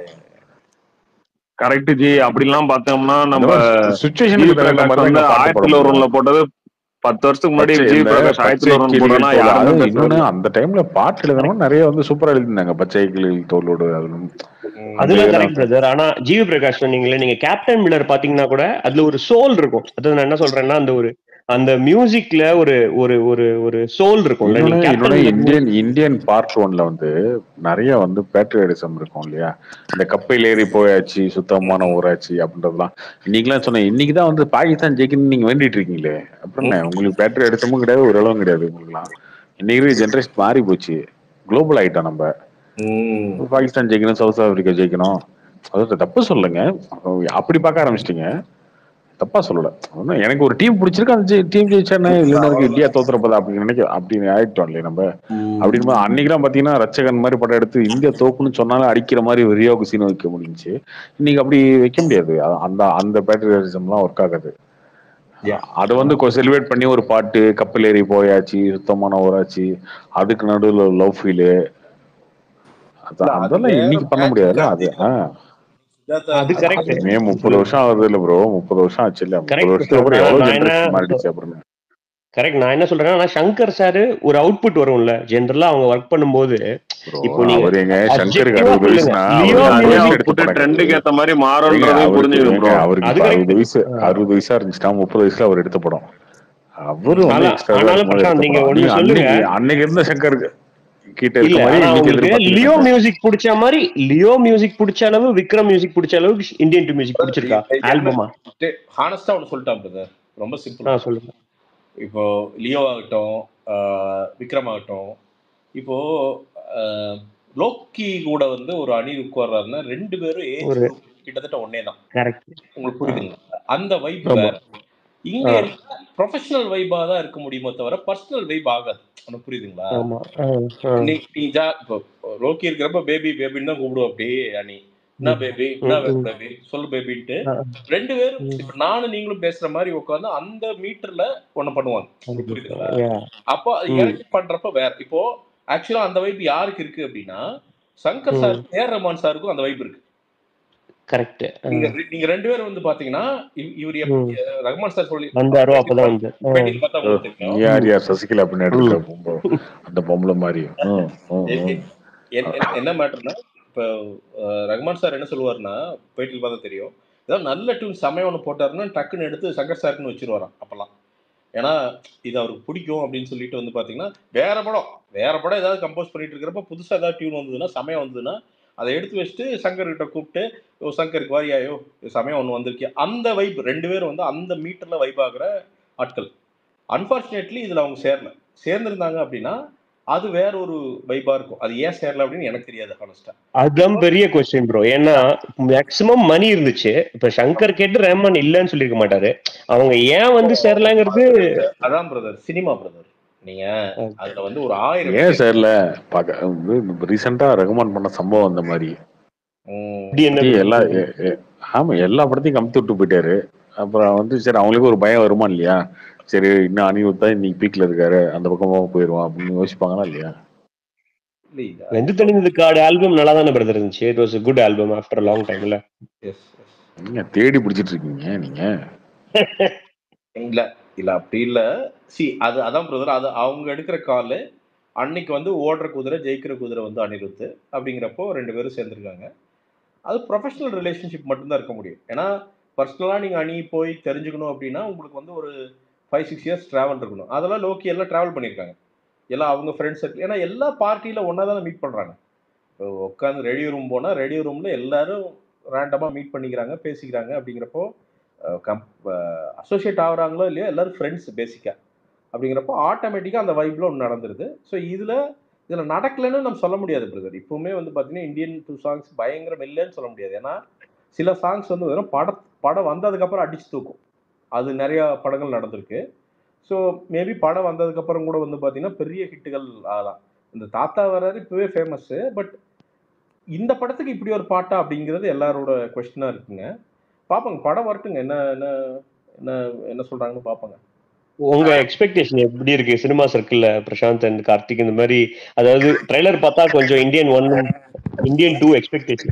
கரெக்ட் ஜி அப்படிலாம் பார்த்தோம்னா அந்த நம்ம மாதிரி ஜி சுச்சுவேஷனுக்கு தகுந்த பிரகாஷ் மாதிரி வந்து தான் பாட்டு போட ஆயிரத்துல முடியும் ஒருவன்ல போட்டது பத்து வருஷத்துக்கு முன்னாடி பச்சை ஜி இந்த பிரகாஷ் ஆயிரத்துல பச்சை ஒருவன் கிளிகள் போட்டோம்னா தோல் யாருமே அது பேசுறது இன்னொன்னு இல்ல அந்த டைம்ல பாட்டு எழுதுனவங்க நிறைய வந்து சூப்பரா எழுதிருந்தாங்க பச்சை கிளிகள் தோலோடு அது ம். அந்த அதெல்லாம் இதெல்லாம் கரெக்ட் பிரதர் ஆனா ஜிவி பிரகாஷ் சொன்னீங்களே நீங்க கேப்டன் மில்லர் பாத்தீங்கன்னா கூட அதுல ஒரு சோல் இருக்கும் அதாவது நான் என்ன சொல்றேன்னா அந்த ஒரு அந்த மியூசிக்ல ஒரு ஒரு ஒரு ஒரு சோல் இருக்கும்ல இன்னொன்னு நீங்க இன்னொன்னு captain Miller Indian Indian part ஒன்ல வந்து நிறைய வந்து பேட்ரியடிசம் இருக்கும் இல்லையா இந்த கப்பையில் ஏறி போயாச்சு சுத்தமான ஊராட்சி அப்படின்றதுலாம் இன்னைக்கெல்லாம் சொன்னேன் இன்னைக்கு தான் வந்து பாகிஸ்தான் ஜெயிக்கணும்னு நீங்க வேண்டிட்டு இருக்கீங்களே அப்புறம் என்ன உங்களுக்கு பேட்ரியடிசமும் கிடையாது ஒரு அளவும் கிடையாது உங்களுக்குலாம் இன்னைக்கு ஜென்ரேஷன் மாறி போச்சு குளோபல் ஆயிட்டோம் நம்ம ம். பாகிஸ்தான் ஜெயிக்கணும் சவுத் ஆப்பிரிக்கா ஜெயிக்கணும் அதாவது தப்பு சொல்லுங்க அப்படி பார்க்க ஆரம்பிச்சிட்டீங்க தப்பா சொல்லல ஒன்றும் எனக்கு ஒரு டீம் பிடிச்சிருக்கு அந்த டீம் ஜெயிச்சானே இல்லைன்னா இருக்கு இந்தியா தோத்துறப்பதா அப்படி நினைக்க அப்படி ஆயிட்டோம் இல்லையா நம்ம அப்படின்னு அன்னைக்கெல்லாம் பாத்தீங்கன்னா ரச்சகன் மாதிரி படம் எடுத்து இந்தியா தோக்குன்னு சொன்னாலும் அடிக்கிற மாதிரி ரியோக்கு சீன் வைக்க முடிஞ்சுச்சு இன்னைக்கு அப்படி வைக்க முடியாது அ- அந்த அந்த பேட்ரியரிசம்லாம் ஒர்க் ஆகாது Yeah. அதை வந்து செலிப்ரேட் பண்ணி ஒரு பாட்டு கப்பல் ஏறி போயாச்சு சுத்தமான ஊராச்சு அதுக்கு நடுவில் லவ் ஃபீலு இல்ல, அது அதெல்லாம் வேற இன்னைக்கு பண்ண batch முடியாதுல்ல அது கார்த்திக். ஆ சுஜாதா அது கரெக்ட் இனிமே முப்பது வருஷம் ஆகுது இல்ல ப்ரோ முப்பது வருஷம் ஆச்சு இல்ல முப்பது கரெக்ட் வருஷத்துக்கு அப்புறம் பிரதர் எவ்வளவு நான் என்ன ஜென்ரேஷன் மாறிடுச்சு அப்புறம் கரெக்ட் நான் என்ன சொல்றேன்னா ஆனா சங்கர் சார் ஒரு அவுட்புட் வரும்ல ஜென்ரலா அவங்க ஒர்க் பண்ணும்போது இப்போ நீங்க அவர் எங்க சங்கருக்கு objective-ஆ அறுபது வயசுனா லியோ அவருக்கு அதே நிறைய music எடுத்து அவுட்புட் படம் ட்ரெண்டுக்கு கிடைக்குது ஏத்த மாதிரி ஏங்க மாறும்ன்றதையும் அவருக்கு புரிஞ்சுக்கணும் ஏங்க ப்ரோ அவருக்கு அது இப்ப கரெக்ட் அறுபது வயசு அறுபது வயசா இருந்துச்சுன்னா முப்பது வயசுல அவர் எடுத்த படம் அவரு வந்து ஆனா எக்ஸ்ட்ரா ஆனாலும் இருக்கும்போது பிரசாந்த் எடுத்த நீங்க படம் ஒண்ணு நீங்க சொல்லுங்க அன்னைக்கு அன்னைக்கு இருந்த சங்கருக்கு கிட்ட இல்ல இருக்க மாதிரி ஆனா இன்னைக்கு உங்களுக்கு எதிர்பார்த்தீங்க லியோ சங்கர் மியூசிக் பிடிச்ச மாதிரி லியோ மியூசிக் பிடிச்ச அளவு விக்ரம் மியூசிக் பிடிச்ச அளவுக்கு இந்தியன் டு மியூசிக் பிடிச்சிருக்கா என்ன ஆல்பமா ஹானஸ்டா ஒன்று சொல்லிட்டான் பிரதர் ரொம்ப சிம்பிள் ஆ சொல்லுங்க இப்போ லியோ ஆகட்டும் ஆஹ் விக்ரம் ஆகட்டும் இப்போ ஆஹ் லோக்கி கூட வந்து ஒரு அணி உட்கார்றாருன்னா ரெண்டு பேரும் ஏஜ் ஒரு குரூப் கிட்டத்தட்ட ஒன்னே தான் கரெக்ட் உங்களுக்கு புரியுதுங்களா அந்த வைப் ஆமா வேற இங்க ஆ என்ன ப்ரொஃபஷனல் வைபா தான் இருக்க முடியுமே தவிர பர்சனல் வைப் ஆகாது உனக்கு புரியுதுங்களா ஆமா ஆ ஆ நீ நீ ஜா இப்போ லோக்கி இருக்கிறப்ப பேபி பேபின்னு தான் கூப்பிடுவோம் அப்படியே அணி என்ன ம் பேபி என்ன ம் ம் பேபி சொல்லு பேபின்ட்டு ஆ ரெண்டு பேரும் ம் இப்ப நானும் நீங்களும் பேசுற மாதிரி உட்காந்து அந்த மீட்டர்ல ஒண்ணு பண்ணுவாங்க உங்களுக்கு புரியுதுங்களா Yeah. அப்போ அது ம் இறக்கி பண்றப்ப வேற இப்போ ஆக்சுவலா அந்த வைப் யாருக்கு இருக்கு அப்படின்னா சங்கர் ம் சார் ஏஆர் ரஹ்மான் சாருக்கும் அந்த வைப் இருக்கு கரெக்ட் நீங்க ரெ- நீங்க ரெண்டு பேரும் வந்து பாத்தீங்கன்னா இவ்- இவர் எப்- ம் அஹ் ரஹ்மான் சார் சொல்லி வந்தாரோ பேட்டியில் அப்பதான் பார்த்து வந்து ஆ பேட்டியில் பார்த்தா ஓ, உங்களுக்கு தெரியும் நீ யார் யார் சசிகலா பின்னாடி ம் இருக்க பொம்பளை அந்த பொம்பளை மாதிரி ம், ம், எ- ம். எ- என்ன என்ன- என்ன மேட்டர்னா இப்போ அஹ், ரஹ்மான் சார் என்ன சொல்லுவாருன்னா பேட்டியில் பார்த்தா தெரியும் ஏதாவது நல்ல டியூன் செமையா ஒன்று போட்டாருன்னா டக்குன்னு எடுத்து சங்கர் சாருக்குன்னு வச்சிருவாராம் அப்பெல்லாம் ஏன்னா இது அவருக்கு பிடிக்கும் அப்படின்னு சொல்லிட்டு வந்து பாத்தீங்கன்னா வேற படம் வேற படம் ஏதாவது கம்போஸ் பண்ணிட்டு இருக்கிறப்ப புதுசா ஏதாவது டியூன் வந்ததுன்னா செமையா வந்ததுன்னா அதை எடுத்து வச்சுட்டு சங்கர் கிட்ட கூப்பிட்டு ஓ சங்கருக்கு வாரியாயோ செமையா ஒன்று வந்திருக்கே அந்த வைப் ரெண்டு பேரும் வந்து அந்த மீட்டர்ல வைப் ஆகுற ஆட்கள் அன்பார்ச்சுனேட்லி இதுல அவங்க சேரல சேர்ந்திருந்தாங்க அப்படின்னா அது வேற ஒரு வைபா இருக்கும் அது ஏன் சேரல அப்படின்னு எனக்கு தெரியாது ஹானஸ்டா அதுதான் பெரிய கொஸ்டின் ப்ரோ ஏன்னா மேக்சிமம் மணி இருந்துச்சு இப்ப சங்கர் கேட்டு ரஹ்மான் இல்லைன்னு சொல்லியிருக்க மாட்டாரு அவங்க ஏன் வந்து சேரலாங்கிறது அதான் பிரதர் சினிமா பிரதர் நீங்க அதுல வந்து ஒரு ஆயிரம் ஏன் பேர் சார்ல பாக்க ரீசெண்டா ரெகமெண்ட் பண்ண சம்பவம் அந்த மாதிரி ம், இப்படி என்ன ஏய், bro எல்லா சொல்றீங்க? ஏ- ஏ- ஆமா எல்லா படத்தையும் கமுத்தி விட்டு போயிட்டாரு அப்புறம் வந்து சரி அவங்களுக்கு ஒரு பயம் வருமா இல்லையா சரி இன்னும் அனிருத் தான் இன்னைக்கு பீக்ல இருக்காரு அந்த பக்கமா போயிருவான் அப்படின்னு யோசிப்பாங்களா இல்லையா இல்ல இது வெந்து தணிந்தது காடு ஆல்பம் நல்லா தானே பிரதர் இருந்துச்சு it was good album after long டைம்ல எஸ் நீங்க தேடி பிடிச்சிட்டு இருக்கீங்க நீங்க இல்ல இல்ல அப்படி இல்ல சி அது அதான் பிரதர் அது அவங்க எடுக்கிற கால் அன்னைக்கு வந்து ஓடுற குதிரை ஜெயிக்கிற குதிரை வந்து அனிருத்து அப்படிங்கிறப்போ ரெண்டு பேரும் சேர்ந்துருக்காங்க அது ப்ரொஃபஷனல் ரிலேஷன்ஷிப் மட்டும்தான் இருக்க முடியும் ஏன்னா பர்சனலாக நீங்கள் அணி போய் தெரிஞ்சுக்கணும் அப்படின்னா உங்களுக்கு வந்து ஒரு ஃபைவ் சிக்ஸ் இயர்ஸ் ட்ராவல் இருக்கணும் அதெல்லாம் லோக்கி எல்லாம் ட்ராவல் பண்ணியிருக்காங்க எல்லாம் அவங்க ஃப்ரெண்ட்ஸ் சர்க்கிள் ஏன்னா எல்லா பார்ட்டியில் ஒன்றா தானே மீட் பண்ணுறாங்க இப்போ உட்காந்து ரேடியோ ரூம் போனால் ரேடியோ ரூமில் எல்லாரும் ரேண்டமாக மீட் பண்ணிக்கிறாங்க பேசிக்கிறாங்க அப்படிங்கிறப்போ கம் அசோசியேட் ஆகுறாங்களோ இல்லையோ எல்லாரும் ஃப்ரெண்ட்ஸ் பேசிக்காக அப்படிங்கிறப்போ ஆட்டோமேட்டிக்காக அந்த வைப்பில் ஒன்று நடந்துருது ஸோ இதில் இதில் நடக்கலைன்னு நம்ம சொல்ல முடியாது பிரதர் இப்போவுமே வந்து பார்த்தீங்கன்னா இந்தியன் டூ சாங்ஸ் பயங்கரம் இல்லைன்னு சொல்ல முடியாது ஏன்னா சில சாங்ஸ் வந்து வெறும் பட படம் வந்ததுக்கப்புறம் அடிச்சு தூக்கும் அது நிறையா படங்கள் நடந்திருக்கு ஸோ மேபி படம் வந்ததுக்கப்புறம் கூட வந்து பார்த்தீங்கன்னா பெரிய ஹிட்டுகள் ஆகலாம் இந்த தாத்தா வராரு இப்போவே ஃபேமஸ்ஸு பட் இந்த படத்துக்கு இப்படி ஒரு பாட்டா அப்படிங்கிறது எல்லாரோட கொஸ்டினாக இருக்குங்க பார்ப்போங்க படம் வரட்டுங்க என்ன என்ன என்ன என்ன சொல்கிறாங்கன்னு பார்ப்போங்க உங்க எக்ஸ்பெக்டேஷன் எப்படி இருக்கு சினிமா சர்க்கிள்ல பிரசாந்த் அண்ட் கார்த்திக் இந்த மாதிரி அதாவது ட்ரைலர் பார்த்தா கொஞ்சம் Indian one Indian two expectation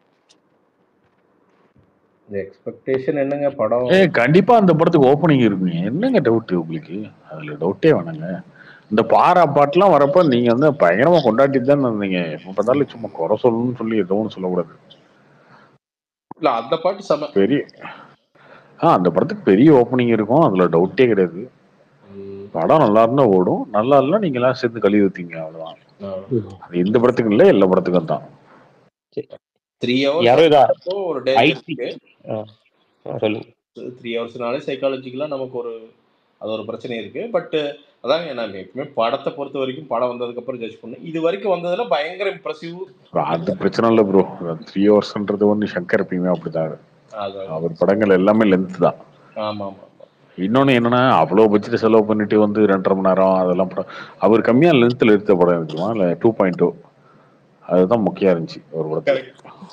இந்த எக்ஸ்பெக்டேஷன் என்னங்க படம் ஏ கண்டிப்பா அந்த படத்துக்கு ஓப்பனிங் இருக்குங்க என்னங்க டவுட் உங்களுக்கு அதுல டவுட்டே வேணாங்க இந்த பாரா பாட்டுலாம் வரப்ப நீங்க வந்து பயங்கரமா கொண்டாடிட்டு தான் இருந்தீங்க எப்ப பார்த்தாலும் சும்மா குறை சொல்லணும்னு சொல்லி எதுவும் ஒண்ணும் சொல்லக்கூடாது இல்லை அந்த பாட்டு செம பெரிய ஆ அந்த படத்துக்கு பெரிய ஓப்பனிங் இருக்கும் அதுல டவுட்டே கிடையாது படம் நல்லா இருந்தா ஓடும் நல்லா இல்லைனா நீங்க எல்லாம் சேர்ந்து கழுவி ஊத்தீங்க அவ்வளவுதான் அது இந்த படத்துக்கு இல்ல எல்லா படத்துக்கும் தான் த்ரீ யாரோ இதா ஹவர்ஸ் ஒரு டேஞ்சர் ஐடி இருக்கு சொல்லுங்க த்ரீ ஹவர்ஸ்னாலே சைக்காலஜிக்கலாக நமக்கு ஒரு அது ஒரு பிரச்சனை இருக்கு பட் அதாங்க நான் எப்பவுமே படத்தை பொறுத்த வரைக்கும் படம் வந்ததுக்கு அப்புறம் ஜட்ஜ் பண்ணேன் இது வரைக்கும் வந்ததுல பயங்கர இம்ப்ரெசிவ் அது பிரச்சனை இல்லை ப்ரோ த்ரீ ஹவர்ஸ்ன்றது ஒன்று சங்கர் எப்பயுமே அப்படிதான் அது அவர் படங்கள் எல்லாமே லென்த் தான் ஆமா ஆமா இன்னொன்னு என்னன்னா அவ்வளோ பட்ஜெட் செலவு பண்ணிட்டு வந்து ரெண்டரை மணி நேரம் அதெல்லாம் படம் அவர் கம்மியா லென்த்தில் எடுத்த படம் இருக்குமா இல்லை டூ பாயிண்ட் டூ அதுதான் முக்கியம் இருந்துச்சு ஒரு படத்துல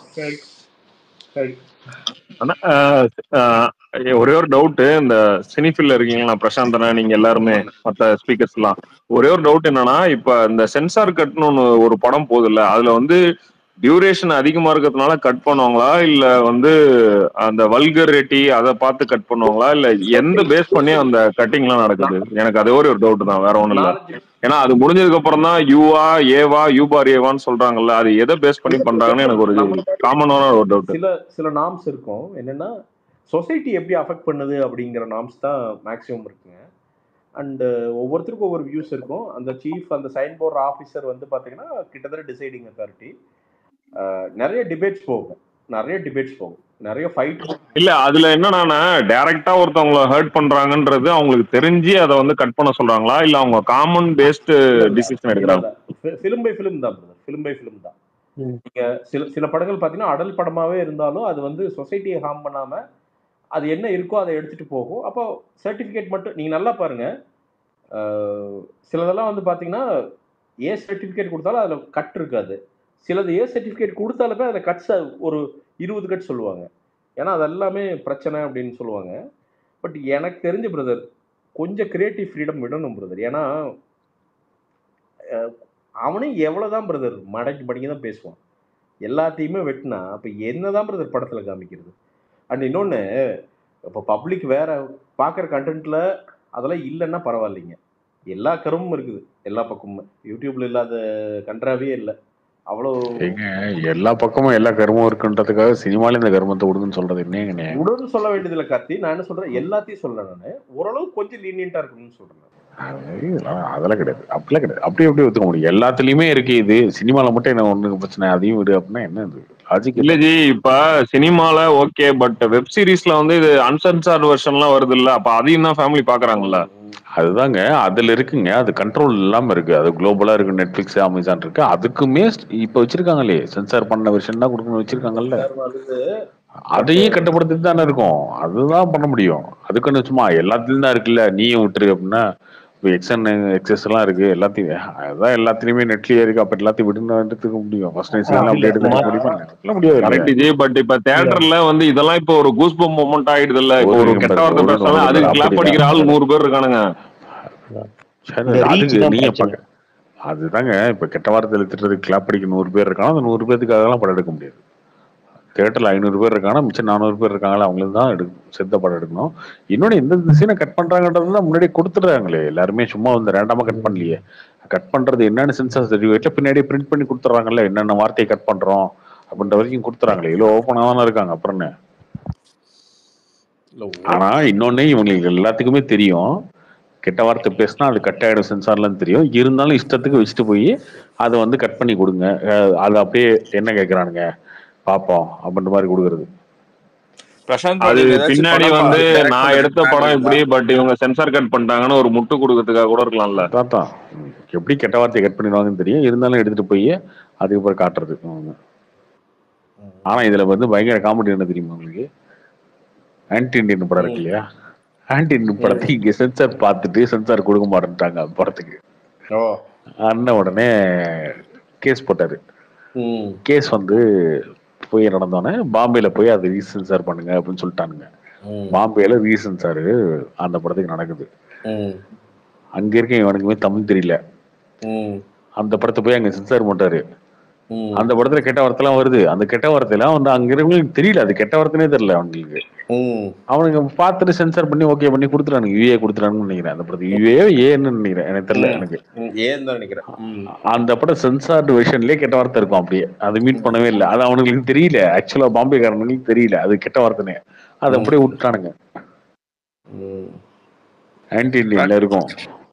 ஆனா ஆஹ், ஆஹ், ஒரே ஒரு டவுட் இந்த சினிஃபில்ல இருக்கீங்களா பிரசாந்தனா நீங்க எல்லாருமே மத்த ஸ்பீக்கர்ஸ் எல்லாம் ஒரே ஒரு டவுட் என்னன்னா இப்ப இந்த சென்சார் கட்னு ஒண்ணு ஒரு படம் போகுதுல்ல அதுல வந்து டியூரேஷன் அதிகமா இருக்கிறதுனால கட் பண்ணுவாங்களா இல்ல வந்து அந்த வல்கரிட்டி அதை பார்த்து கட் பண்ணுவாங்களா இல்ல எந்த பேஸ் பண்ணி அந்த கட்டிங் எல்லாம் நடக்குது எனக்கு அதே ஒரு டவுட் தான் வேற ஒண்ணும் இல்ல நாலேஜ் ஏன்னா அது முடிஞ்சதுக்கு அப்புறம் தான் யூவா ஏவா யூபார் ஏவான்னு சொல்றாங்கல்ல அது எதை பேஸ் பண்ணி பண்றாங்கன்னு எனக்கு ஒரு காமனான ஒரு டவுட் சில சில நாம்ஸ் இருக்கும் என்னன்னா சொசைட்டி எப்படி அஃபெக்ட் பண்ணுது அப்படிங்கிற நாம்ஸ் தான் மேக்ஸிமம் இருக்குங்க அண்டு ஒவ்வொருத்தருக்கும் ஒவ்வொரு வியூஸ் இருக்கும் அந்த சீஃப் அந்த சைன் போர்டு ஆஃபீஸர் வந்து பார்த்தீங்கன்னா கிட்டத்தட்ட டிசைடிங் அத்தாரிட்டி நிறைய டிபேட்ஸ் போகும் நிறைய டிபேட்ஸ் போகும் நிறைய ஃபைட் இல்ல அதுல என்னன்னா டைரக்டா ஒருத்தவங்கள ஹர்ட் பண்றாங்கன்றது அவங்களுக்கு தெரிஞ்சு அதை வந்து கட் பண்ண சொல்றாங்களா இல்ல அவங்க காமன் பேஸ்ட் டிசிஷன் எடுக்கிறாங்க ஃபிலிம் பை ஃபிலிம் தான் பிரதர் ஃபிலிம் பை ஃபிலிம் தான் நீங்க சில சில படங்கள் பார்த்தீங்கன்னா அடல் படமாவே இருந்தாலும் அது வந்து சொசைட்டியை ஹார்ம் பண்ணாம அது என்ன இருக்கோ அதை எடுத்துட்டு போகும் அப்போ சர்டிஃபிகேட் மட்டும் நீங்க நல்லா பாருங்க அஹ், சிலதெல்லாம் வந்து பாத்தீங்கன்னா ஏ சர்டிஃபிகேட் கொடுத்தாலும் அதுல கட் இருக்காது சிலது ஏ சர்டிஃபிகேட் கொடுத்தாலுமே அதில் கட்ஸ் ஒரு இருபது கட் சொல்லுவாங்க ஏன்னா அது எல்லாமே பிரச்சனை அப்படின்னு சொல்லுவாங்க பட் எனக்கு தெரிஞ்ச பிரதர் கொஞ்சம் கிரியேட்டிவ் ஃப்ரீடம் விடணும் பிரதர் ஏன்னா அஹ், அவனே எவ்வளோதான் பிரதர் மடக்கி மடக்கி தான் பேசுவான் எல்லாத்தையுமே வெட்டினா அப்போ என்னதான் பிரதர் படத்தில் காமிக்கிறது அண்ட் இன்னொன்று இப்போ பப்ளிக் வேற பார்க்குற கண்டென்ட்ல அதெல்லாம் இல்லைன்னா பரவாயில்லைங்க எல்லா கருமும் இருக்குது எல்லா பக்கமும் யூடியூப்ல இல்லாத கன்றாவே இல்லை அவ்வளோ ஏங்க எல்லா பக்கமும் எல்லா கருமம் இருக்குன்றதுக்காக சினிமால இந்த கருமத்தை விடுதுன்னு சொல்றது என்னங்க உடனே சொல்ல வேண்டியதில்லை கார்த்தி நான் என்ன சொல்றேன் எல்லாத்தையும் சொல்றேன் நான் ஓரளவு கொஞ்சம் லீனியண்டா இருக்கணும்னு சொல்றேன் அதெல்லாம் அதெல்லாம் கிடையாது அப்படிலாம் கிடையாது அப்படி எப்படி ஒத்துக்க முடியும் எல்லாத்துலயுமே இருக்கு இது சினிமால மட்டும் என்ன ஒண்ணு பிரச்சனை அதையும் விடு அப்படின்னா என்ன இது லாஜிக் இல்ல ஜி இப்ப சினிமால ஓகே பட் வெப் சீரிஸ்ல வந்து இது அன்சென்சார்ட் வெர்ஷன்லாம் வருது இல்ல அப்ப அதையும் தான் ஃபேமிலி பாக்குறாங்கல்ல அதுதாங்க அதுல இருக்குங்க அது கண்ட்ரோல் இல்லாம இருக்கு அது குளோபலா இருக்கு நெட்ஃபிளிக்ஸ் அமேசான் இருக்கு அதுக்குமே இப்ப வச்சிருக்காங்களே சென்சார் பண்ண வெர்ஷன் தான் கொடுக்கணும் வச்சிருக்காங்கல்ல வருது அதையும் கட்டுப்படுத்திட்டு தானே இருக்கும் அதுதான் பண்ண முடியும் அதுக்குன்னு சும்மா எல்லாத்துலயும் தான் இருக்குல்ல நீயும் விட்டுரு அப்படின்னா இப்போ எக்ஸன் எக்ஸஸ் எல்லாம் இருக்கு எல்லாத்தையும் அதான் எல்லாத்துலயுமே நெட்லயே இருக்கு அப்ப எல்லாத்தையும் விடுன்னு எடுத்துக்க முடியும் ஃபர்ஸ்ட் நைட் எல்லாம் அப்படி எடுத்துக்க முடியுமா அதெல்லாம் முடியாது கரெக்ட் ஜி பட் இப்ப தியேட்டர்ல வந்து இதெல்லாம் இப்ப ஒரு கூஸ் பம் மூமெண்ட் ஆயிடுது இல்ல இப்போ ஒரு ஒரு கெட்ட நம்பர், வார்த்தை ஒரு பேசினாலும் நம்பர் அதுக்கு கிளாப் அப்படி அடிக்கிற ஆள் நூறு பேர் இருக்கானுங்க சரி, இந்த reach அதுக்கு தான் நீங்க பிரச்சனை. பாக்க அதுதாங்க இப்ப கெட்ட வார்த்தையில திட்டுறதுக்கு கிளாப் அடிக்க நூறு பேர் இருக்காங்க அந்த நூறு பேருக்காகலாம் படம் எடுக்க முடியாது தேட்டர்ல ஐநூறு பேர் இருக்காங்கன்னா மிச்சம் நானூறு பேர் இருக்காங்களா அவங்களுக்கு தான் எடு செத்த படம் எடுக்கணும் இன்னொன்னு இந்த சீனை கட் பண்றாங்கன்றது தான் முன்னாடியே கொடுத்துடுறாங்களே எல்லாருமே சும்மா வந்து ரேண்டமா கட் பண்ணலையே கட் பண்றது என்னன்னு சென்சார் சர்டிஃபிகேட்ல பின்னாடியே பிரிண்ட் பண்ணி கொடுத்துறாங்கல்ல என்னென்ன வார்த்தையை கட் பண்றோம் அப்படின்ற வரைக்கும் கொடுத்துறாங்களே இவ்வளவு ஓப்பனா தானே இருக்காங்க அப்புறம் என்ன இல்ல ஆனா இன்னொன்னு இவங்களுக்கு எல்லாத்துக்குமே தெரியும் கெட்ட வார்த்தை பேசினா அது கட் ஆயிடும் சென்சார்லாம் தெரியும் இருந்தாலும் இஷ்டத்துக்கு வச்சுட்டு போய் அதை வந்து கட் பண்ணி கொடுங்க அஹ் அது அப்படியே என்ன கேக்குறானுங்க பாப்போம் அப்படின்ற மாதிரி கொடுக்கறது பிரசாந்த் bro, அது நீங்க ஏதாச்சும் பின்னாடி படம் வந்து பா- direct நான் பண்றதுக்கு எடுத்த plan படம் இருக்கா? இப்படி பட் இவங்க சென்சார் கட் பண்ணிட்டாங்கன்னு ஒரு முட்டு கொடுக்கறதுக்காக கூட இருக்கலாம்ல அதான் தான். எப்படி கெட்ட வார்த்தையை கட் பண்ணிடுவாங்கன்னு தெரியும் இருந்தாலும் எடுத்துட்டு போய் அதுக்கப்புறம் காட்டுறது அவங்க. ஆனா இதுல வந்து பயங்கர காமெடி என்ன தெரியுமா உங்களுக்கு ஆன்டி இண்டியன் படம் இருக்கு இல்லையா ஆன்டி இண்டியன் படத்தை இங்க சென்சார் பார்த்துட்டு சென்சார் கொடுக்க மாட்டேன்ட்டாங்க அந்த படத்துக்கு ஓ அண்ணன் உடனே கேஸ் போட்டாரு ம் கேஸ் வந்து போய் நடந்தோடனே பாம்பேல போய் அது ரீசென்சார் பண்ணுங்க அப்படின்னு சொல்லிட்டானுங்க ம் பாம்பேல ரீசென்சார் அந்த படத்துக்கு நடக்குது ம் அங்க இருக்க இவனுக்குமே தமிழ் தெரியல ம் அந்த படத்தை போய் அங்க சென்சார் போட்டாரு ம் அந்த படத்துல கெட்ட வார்த்தைலாம் வருது அந்த கெட்ட வார்த்தையெல்லாம் வந்து அங்க இருக்கவங்களுக்கு தெரியல அது கெட்ட வார்த்தைனே தெரியல அவங்களுக்கு ம் அவனுங்க பார்த்துட்டு சென்சார் பண்ணி ஓகே பண்ணி கொடுத்துறானுங்க யூஏ கொடுத்துறானுன்னு நினைக்கிறேன் அந்த படத்துக்கு யூஏ ஏன்னு நினைக்கிறேன் எனக்கு தெரியல எனக்கு ம், ஏன் தான் நினைக்கிறேன் ம் அந்த படம் சென்சார்டு வெர்ஷன்லயே கெட்ட வார்த்தை இருக்கும் அப்படியே அது மீட் பண்ணவே இல்லை அது அவனுங்களுக்கு தெரியல ஆக்சுவலா பாம்பே காரனுங்களுக்கு தெரியல அது கெட்ட வார்த்தைனே அதை அப்படியே விட்டுட்டானுங்க ம் ஆன்டி இண்டியன்ல இருக்கும்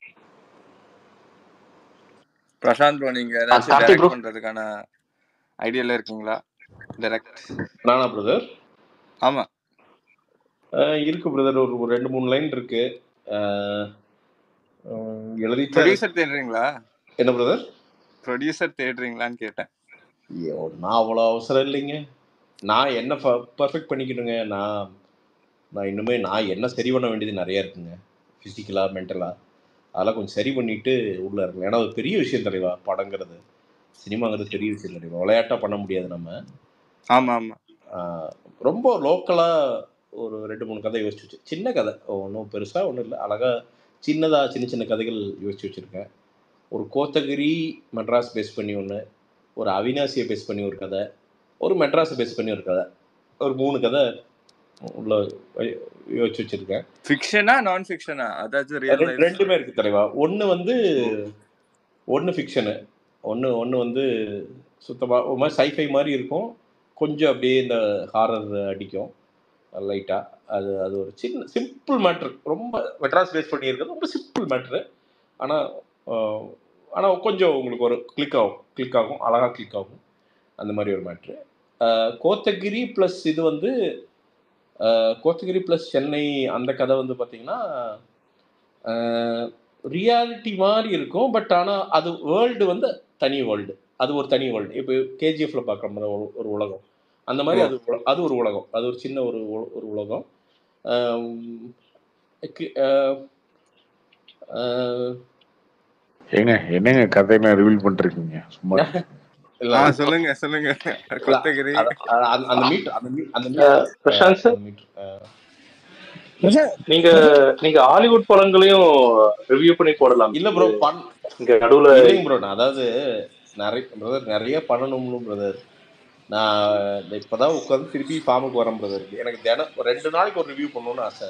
பிரசாந்த் ப்ரோ நீங்க ஏதாச்சும் கார்த்திக் டைரக்ட் bro. பண்றதுக்கான ஐடியால இருக்கீங்களா டைரக்ட் நானா பிரதர் ஆமா இருக்கு பிரதர் ஒரு ஒரு ரெண்டு மூணு லைன் இருக்கு அஹ், உம், எழுதிட்டே இருக்கு. ப்ரொடியூசர் தேடுறீங்களா என்ன பிரதர் ப்ரொடியூசர் தேடுறீங்களான்னு கேட்டேன் ஐயோ நான் அவ்வளோ அவசரம் இல்லைங்க நான் என்ன பர்ஃபெக்ட் பண்ணிக்கணுங்க நான் நான் இன்னுமே நான் என்ன சரி பண்ண வேண்டியது நிறைய இருக்குங்க ஃபிசிக்கலாக மென்டலாக அதெல்லாம் கொஞ்சம் சரி பண்ணிட்டு உள்ள இருக்கணும் ஏன்னா அது பெரிய விஷயம் தலைவா படங்கிறது சினிமாங்கிறது பெரிய விஷயம் தலைவா விளையாட்டாக பண்ண முடியாது நம்ம ஆமா ஆமா ஆஹ் ரொம்ப லோக்கலாக ஒரு ரெண்டு மூணு கதை யோசிச்சு வச்சு சின்ன கதை ஒன்றும் பெருசாக ஒன்றும் இல்லை அழகாக சின்னதாக சின்ன சின்ன கதைகள் யோசிச்சு வச்சுருக்கேன் ஒரு கோத்தகிரி மெட்ராஸ் பேஸ் பண்ணி ஒன்று ஒரு அவினாசியை பேஸ் பண்ணி ஒரு கதை ஒரு மெட்ராஸை பேஸ் பண்ணி ஒரு கதை ஒரு மூணு கதை உள்ள வை- யோசிச்சு வச்சிருக்கேன் ஃபிக்ஷனா நான் ஃபிக்ஷனா அதாவது ரியல் ரெண்டு- லைஃப் ரெண்டுமே இருக்கு தலைவா ஒன்று வந்து ஒன்று ஃபிக்ஷனு ஒன்று ஒன்று வந்து சுத்தமாக ஒரு மாதிரி சைஃபை மாதிரி இருக்கும் கொஞ்சம் அப்படியே இந்த ஹாரர் அடிக்கும் லைட்டாக அது அது ஒரு சின்ன சிம்பிள் மேட்ரு ரொம்ப மெட்ராஸ் பேஸ் பண்ணி இருக்கிறது ரொம்ப சிம்பிள் மேட்ரு ஆனால் ஆனால் கொஞ்சம் உங்களுக்கு ஒரு கிளிக் ஆகும் கிளிக் ஆகும் அழகாக கிளிக் ஆகும் அந்த மாதிரி ஒரு மேட்ரு கோத்தகிரி ப்ளஸ் இது வந்து அஹ், கோத்தகிரி ப்ளஸ் சென்னை அந்த கதை வந்து பார்த்தீங்கன்னா ரியாலிட்டி மாதிரி இருக்கும் பட் ஆனால் அது வேர்ல்டு வந்து தனி வேர்ல்டு அது ஒரு தனி வேர்ல்டு இப்போ கேஜிஎஃப்ல பார்க்குற மாதிரி ஒரு ஒரு உலகம் அந்த மாதிரி ஓ அது உல- அது ஒரு உலகம் அது ஒரு சின்ன ஒரு உல- ஒரு உலகம் ஆம், கி- அஹ், அஹ், ஏங்க என்னங்க கதையெல்லாம் ரிவீல் பண்ணிருக்கீங்க சும்மா இல்ல ஆ அது சொல்லுங்க சொல்லுங்க இல்ல கொத்தகிரி அது- அது- அந்த அந்த மீட் அந்த மீட் அந்த அஹ், மீட் பிரசாந்த் சார் அந்த மீட் நீங்க நீங்க ஹாலிவுட் படங்களையும் ரிவ்யூ பண்ணி போடலாம் இல்ல ப்ரோ பண் இங்க நடுவுல இல்லைங்க ப்ரோ நான் அதாவது நிறைய பிரதர் நிறைய பண்ணணும்னு பிரதர் நான் இந்த இப்பதான் உட்காந்து திருப்பி ஃபார்முக்கு வரேன் பிரதர் எனக்கு தினம் ஒரு ரெண்டு நாளைக்கு ஒரு ரிவ்யூ பண்ணணும்னு ஆசை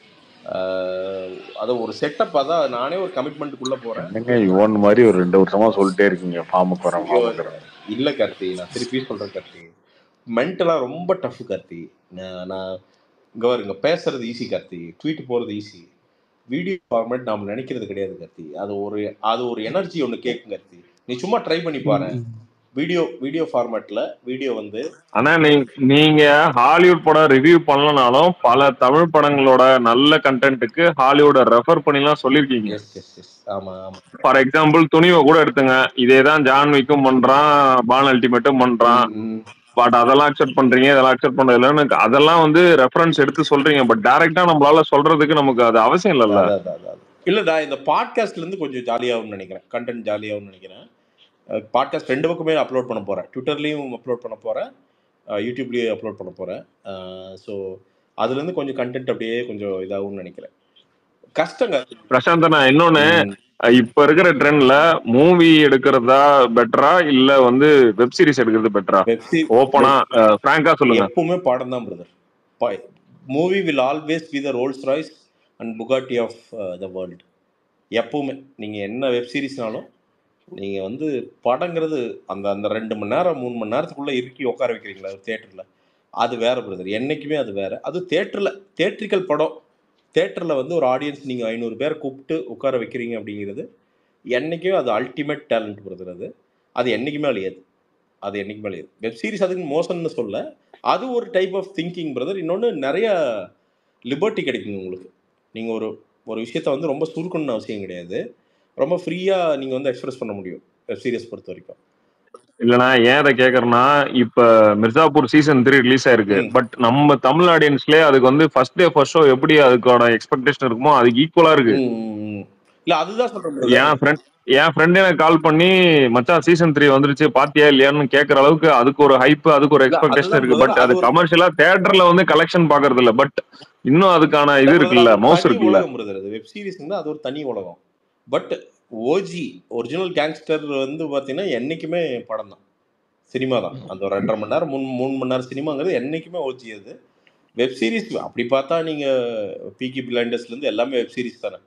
ஆஹ் அது ஒரு செட்டப் அதான் நானே ஒரு கமிட்மெண்ட்டுக்குள்ள போறேன் என்னங்க யுவன் மாதிரி ஒரு ரெண்டு வருஷமா சொல்லிட்டே இருக்கீங்க ஃபார்முக்கு வரேன் ஐயோ ஃபார்முக்கு வரேன் இல்ல கார்த்தி நான் திருப்பி சொல்றேன் கார்த்தி மென்டலா ரொம்ப டஃப் கார்த்தி நான் நான் இங்க வருங்க பேசுறது ஈஸி கார்த்தி ட்வீட் போறது ஈஸி வீடியோ ஃபார்மேட் நாம நினைக்கிறது கிடையாது கார்த்தி அது ஒரு அது ஒரு எனர்ஜி ஒன்று கேட்கும் கார்த்தி நீ சும்மா ட்ரை பண்ணி பாரு வீடியோ வீடியோ ஃபார்மேட்ல வீடியோ வந்து ஆனா நீ- நீங்க ஹாலிவுட் படம் ரிவ்யூ பண்ணலனாலும் பல தமிழ் படங்களோட நல்ல கண்டென்ட்டுக்கு ஹாலிவுட ரெஃபர் பண்ணிலாம் சொல்லியிருக்கீங்க எஸ் எஸ் எஸ் ஆமா ஆமா ஃபார் எக்ஸாம்பிள் துணிவை கூட எடுத்துங்க இதேதான் ஜான்விக்கும் பண்றான் பான் அல்டிமேட்டும் பண்றான் ம், ம். பட் அதெல்லாம் அக்செப்ட் பண்றீங்க இதெல்லாம் அக்செப்ட் பண்றது இல்லைன்னு அதெல்லாம் வந்து ரெஃபரன்ஸ் எடுத்து சொல்றீங்க பட் டைரக்டா நம்மளால சொல்றதுக்கு நமக்கு அது அவசியம் இல்லைல்ல அதான் அதான் அதான் இல்லடா இந்த பாட்காஸ்ட்ல இருந்து கொஞ்சம் ஜாலியாகும்னு நினைக்கிறேன் கண்டென்ட் ஜாலியாகும்னு நினைக்கிறேன் பாட்காஸ்ட் ரெண்டு பக்கமே அப்லோட் பண்ண போறேன் ட்விட்டர்லயும் அப்லோட் பண்ண போறேன் அஹ் யூடியூப்லயும் அப்லோட் பண்ண போறேன் ஸோ அதுல இருந்து கொஞ்சம் கண்டென்ட் அப்படியே கொஞ்சம் இதாகும்னு நினைக்கிறேன் கஷ்டங்க பிரசாந்த் நான் இன்னொன்னு ம். அஹ் இப்ப இருக்கிற ட்ரெண்ட்ல மூவி எடுக்கிறதா பெட்டரா இல்ல வந்து வெப் சீரிஸ் எடுக்கிறது பெட்டரா வெப்சி ஓப்பனா பிராங்கா சொல்லுங்க எப்பவுமே படம் தான் brother movie will always be the Rolls Royce and Bugatti of the world எப்பவுமே நீங்கள் என்ன வெப் சீரிஸ்னாலும் நீங்கள் வந்து படங்கிறது அந்த அந்த ரெண்டு மணி நேரம் மூணு மணி நேரத்துக்குள்ளே இறுக்கி உட்கார வைக்கிறீங்களா ஒரு தேட்டரில் அது வேற பிரதர் என்றைக்குமே அது வேற அது தேட்டரில் தேட்ரிக்கல் படம் தேட்டரில் வந்து ஒரு ஆடியன்ஸ் நீங்கள் ஐநூறு பேரை கூப்பிட்டு உட்கார வைக்கிறீங்க அப்படிங்கிறது என்றைக்குமே அது அல்டிமேட் டேலண்ட் பிரதர் அது அது என்றைக்குமே அழியாது அது என்றைக்குமே அழியாது வெப் சீரிஸ் அதுக்கு மோசம்னு சொல்ல அது ஒரு டைப் ஆஃப் திங்கிங் பிரதர் இன்னொன்று நிறைய லிபர்ட்டி கிடைக்குங்க உங்களுக்கு நீங்கள் ஒரு ஒரு விஷயத்த வந்து ரொம்ப சுருக்கணும்னு அவசியம் கிடையாது ரொம்ப ஃப்ரீயாக நீங்கள் வந்து எக்ஸ்பிரஸ் பண்ண முடியும் வெப் சீரிஸ் பொறுத்த வரைக்கும் இல்லனா ஏன் அதை கேக்குறேன்னா இப்ப மிர்சாப்பூர் சீசன் த்ரீ ரிலீஸ் ஆயிருக்கு ம். பட் நம்ம தமிழ் ஆடியன்ஸ்லயே அதுக்கு வந்து ஃபர்ஸ்ட் டே ஃபர்ஸ்ட் ஷோ எப்படி அதுக்கோட எக்ஸ்பெக்டேஷன் இருக்குமோ அதுக்கு ஈக்குவலா இருக்கு இல்லை அதுதான் சொல்கிறேன் என் ஃப்ரெண்ட் என் ஃப்ரெண்ட் எனக்கு கால் பண்ணி மச்சான் சீசன் த்ரீ வந்துருச்சு பாத்தியா இல்லையான்னு கேக்குற அளவுக்கு அதுக்கு ஒரு ஹைப் அதுக்கு ஒரு இல்ல, எக்ஸ்பெக்டேஷன் அதுதான் இருக்கு brother, பட் அது அது ஒரு- கமர்ஷியலா தேட்டர்ல வந்து கலெக்ஷன் பாக்குறது இல்ல பட் இன்னும் அதுக்கான இது இருக்குல்ல மவுஸ் தனி இருக்குல்ல உலகம் பிரதர் அது வெப் சீரிஸ் அது ஒரு தனி உலகம் பட் ஓஜி ஒரிஜினல் கேங்ஸ்டர் வந்து பார்த்தீங்கன்னா என்றைக்குமே படம் தான் சினிமா தான் அந்த ஒரு ரெண்டரை மணி நேரம் மூணு மூணு மணி நேரம் சினிமாங்கிறது என்றைக்குமே ஓஜி அது வெப் சீரிஸ் அப்படி பார்த்தா நீங்கள் பீக்கி பிளைண்டர்ஸ்லேருந்து எல்லாமே வெப் சீரிஸ் தானே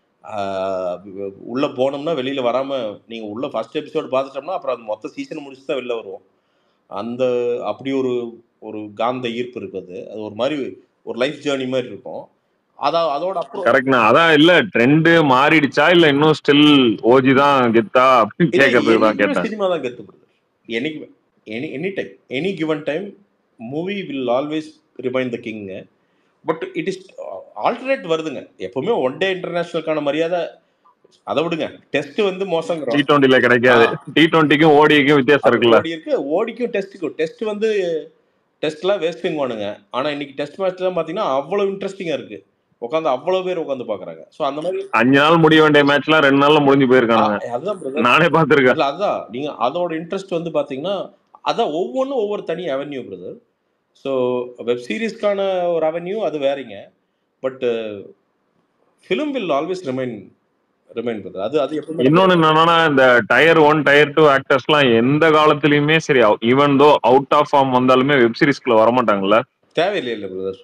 ஆஹ் உள்ள போனோம்னா வெளியில வராம நீங்க உள்ள ஃபர்ஸ்ட் எபிசோட் பார்த்துட்டோம்னா அப்புறம் அது மொத்த சீசன் முடிச்சு தான் வெளில வருவோம் அந்த அப்படி ஒரு ஒரு காந்த ஈர்ப்பு இருக்குது அது ஒரு மாதிரி ஒரு லைஃப் ஜேர்னி மாதிரி இருக்கும் அதான் அதோட அப்புறம் கரெக்ட்னா அதான் இல்ல ட்ரெண்ட் மாறிடுச்சா இல்ல இன்னும் ஸ்டில் ஓஜி தான் கெத்தா அப்படின்னு இல்ல கேட்கறதுக்கு தான் என்னைக்குமே கேட்டேன் சினிமா தான் கெத்து பிரதர் என்னைக்குமே any any time any given time movie will always remain the king but it is alternate வருதுங்க எப்பவுமே ஒன் டே இன்டர்நேஷனலுக்கான மரியாதை அதை விடுங்க டெஸ்ட் வந்து டி மோசங்கிறோம் டுவெண்ட்டில கிடைக்காது டி டுவெண்ட்டிக்கும் ஓடிக்கும் வித்தியாசம் அது இருக்குல்ல ஓடி இருக்கு ஓடிக்கும் டெஸ்ட்டுக்கும் டெஸ்ட் வந்து டெஸ்ட்லாம் வேஸ்டிங் வானுங்க ஆனா இன்னைக்கு டெஸ்ட் மேட்ச்லாம் பாத்தீங்கன்னா அவ்வளவு இன்ட்ரெஸ்டிங்கா இருக்கு உட்காந்து அவ்வளவு பேர் உட்காந்து பாக்குறாங்க ஸோ அந்த மாதிரி அஞ்சு நாள் முடிய வேண்டிய மேட்ச்லாம் ரெண்டு நாள்ல முடிஞ்சு ஆ, போயிருக்கானுங்க அதுதான் பிரதர் நானே பாத்திருக்கேன் இல்ல அதான் நீங்க அதோட இன்ட்ரெஸ்ட் வந்து பாத்தீங்கன்னா அதான் ஒவ்வொன்றும் ஒவ்வொரு தனி அவென்யூ பிரதர் ஸோ வெப் சீரிஸ்க்கான ஒரு அவென்யூ அது வேறீங்க but film will always remain remind brother அது அது எப்பவுமே இன்னொன்னு என்னன்னா இந்த டயர் ஒன் டயர் டூ ஆக்டர்ஸ்லாம் எந்த காலத்துலயுமே சரி even though out of form வந்தாலுமே வெப் சீரிஸ்க்குள்ள வரமாட்டாங்கல்ல தேவையில்லை இல்லை பிரதர்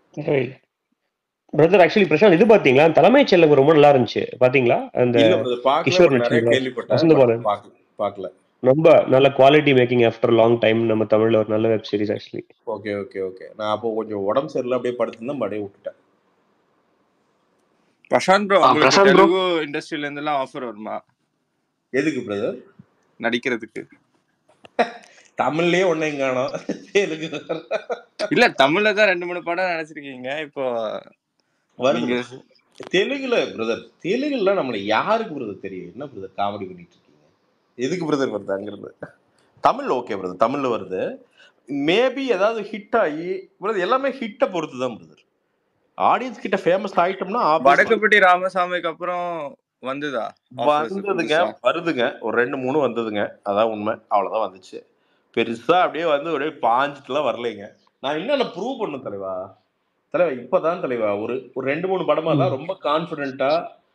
பிரதர் ஆக்சுவலி பிரசாந்த் இது பாத்தீங்களா தலைமைச் செல்லம் ரொம்ப நல்லா இருந்துச்சு பாத்தீங்களா அந்த இல்ல பிரதர் பார்க்கல கிஷோர் but நிறைய நடிச்சிருந்தா கேள்விப்பட்டேன் வசந்த but பாலன் பார்க்கல பார்க்கல ரொம்ப நல்ல quality making after long time நம்ம தமிழ்ல ஒரு நல்ல web series actually okay okay okay நான் அப்போ கொஞ்சம் உடம்பு சரியில்லை அப்படியே படுத்திருந்தேன் அப்படியே விட்டுட்டேன் பிரசாந்த் ப்ரோ ஆ, உங்களுக்கு பிரசாந்த் bro. தெலுங்கு இண்டஸ்ட்ரியில இருந்து எல்லாம் ஆஃபர் வருமா எதுக்கு பிரதர் நடிக்கிறதுக்கு தமிழ்லயே ஒன்னையும் காணோம் தெலுங்கு இல்ல தமிழ்ல தான் ரெண்டு மூணு படம் நினைச்சிருக்கீங்க இப்போ வருது நீங்க தெலுங்குல பிரதர் தெலுங்குல நம்மள யாருக்கு பிரதர் தெரியும் என்ன பிரதர் காமெடி பண்ணிட்டு இருக்கீங்க எதுக்கு பிரதர் வருது அங்கிருந்து தமிழ்ல ஓகே பிரதர் தமிழ்ல வருது மேபி ஏதாவது ஹிட் ஆகி பிரதர் எல்லாமே ஹிட்டை பொறுத்து தான் பிரதர் ஆடியன்ஸ் கிட்ட ஃபேமஸ் ஆயிட்டோம்னா obviously வடக்குப்பட்டி ராமசாமிக்கு அப்புறம் வந்துதா ஆஃபர்ஸ் வந்ததுங்க புதுசா வருதுங்க ஒரு ரெண்டு மூணு வந்ததுங்க அதான் உண்மை அவ்வளவுதான் வந்துச்சு பெருசா அப்படியே வந்து அப்படியே பாஞ்சிட்டுலாம் வரலைங்க நான் இன்னும் ப்ரூவ் பண்ணும் தலைவா தலைவா இப்பதான் தலைவா ஒரு ஒரு ரெண்டு மூணு படமா தான் ரொம்ப கான்ஃபிடென்ட்டா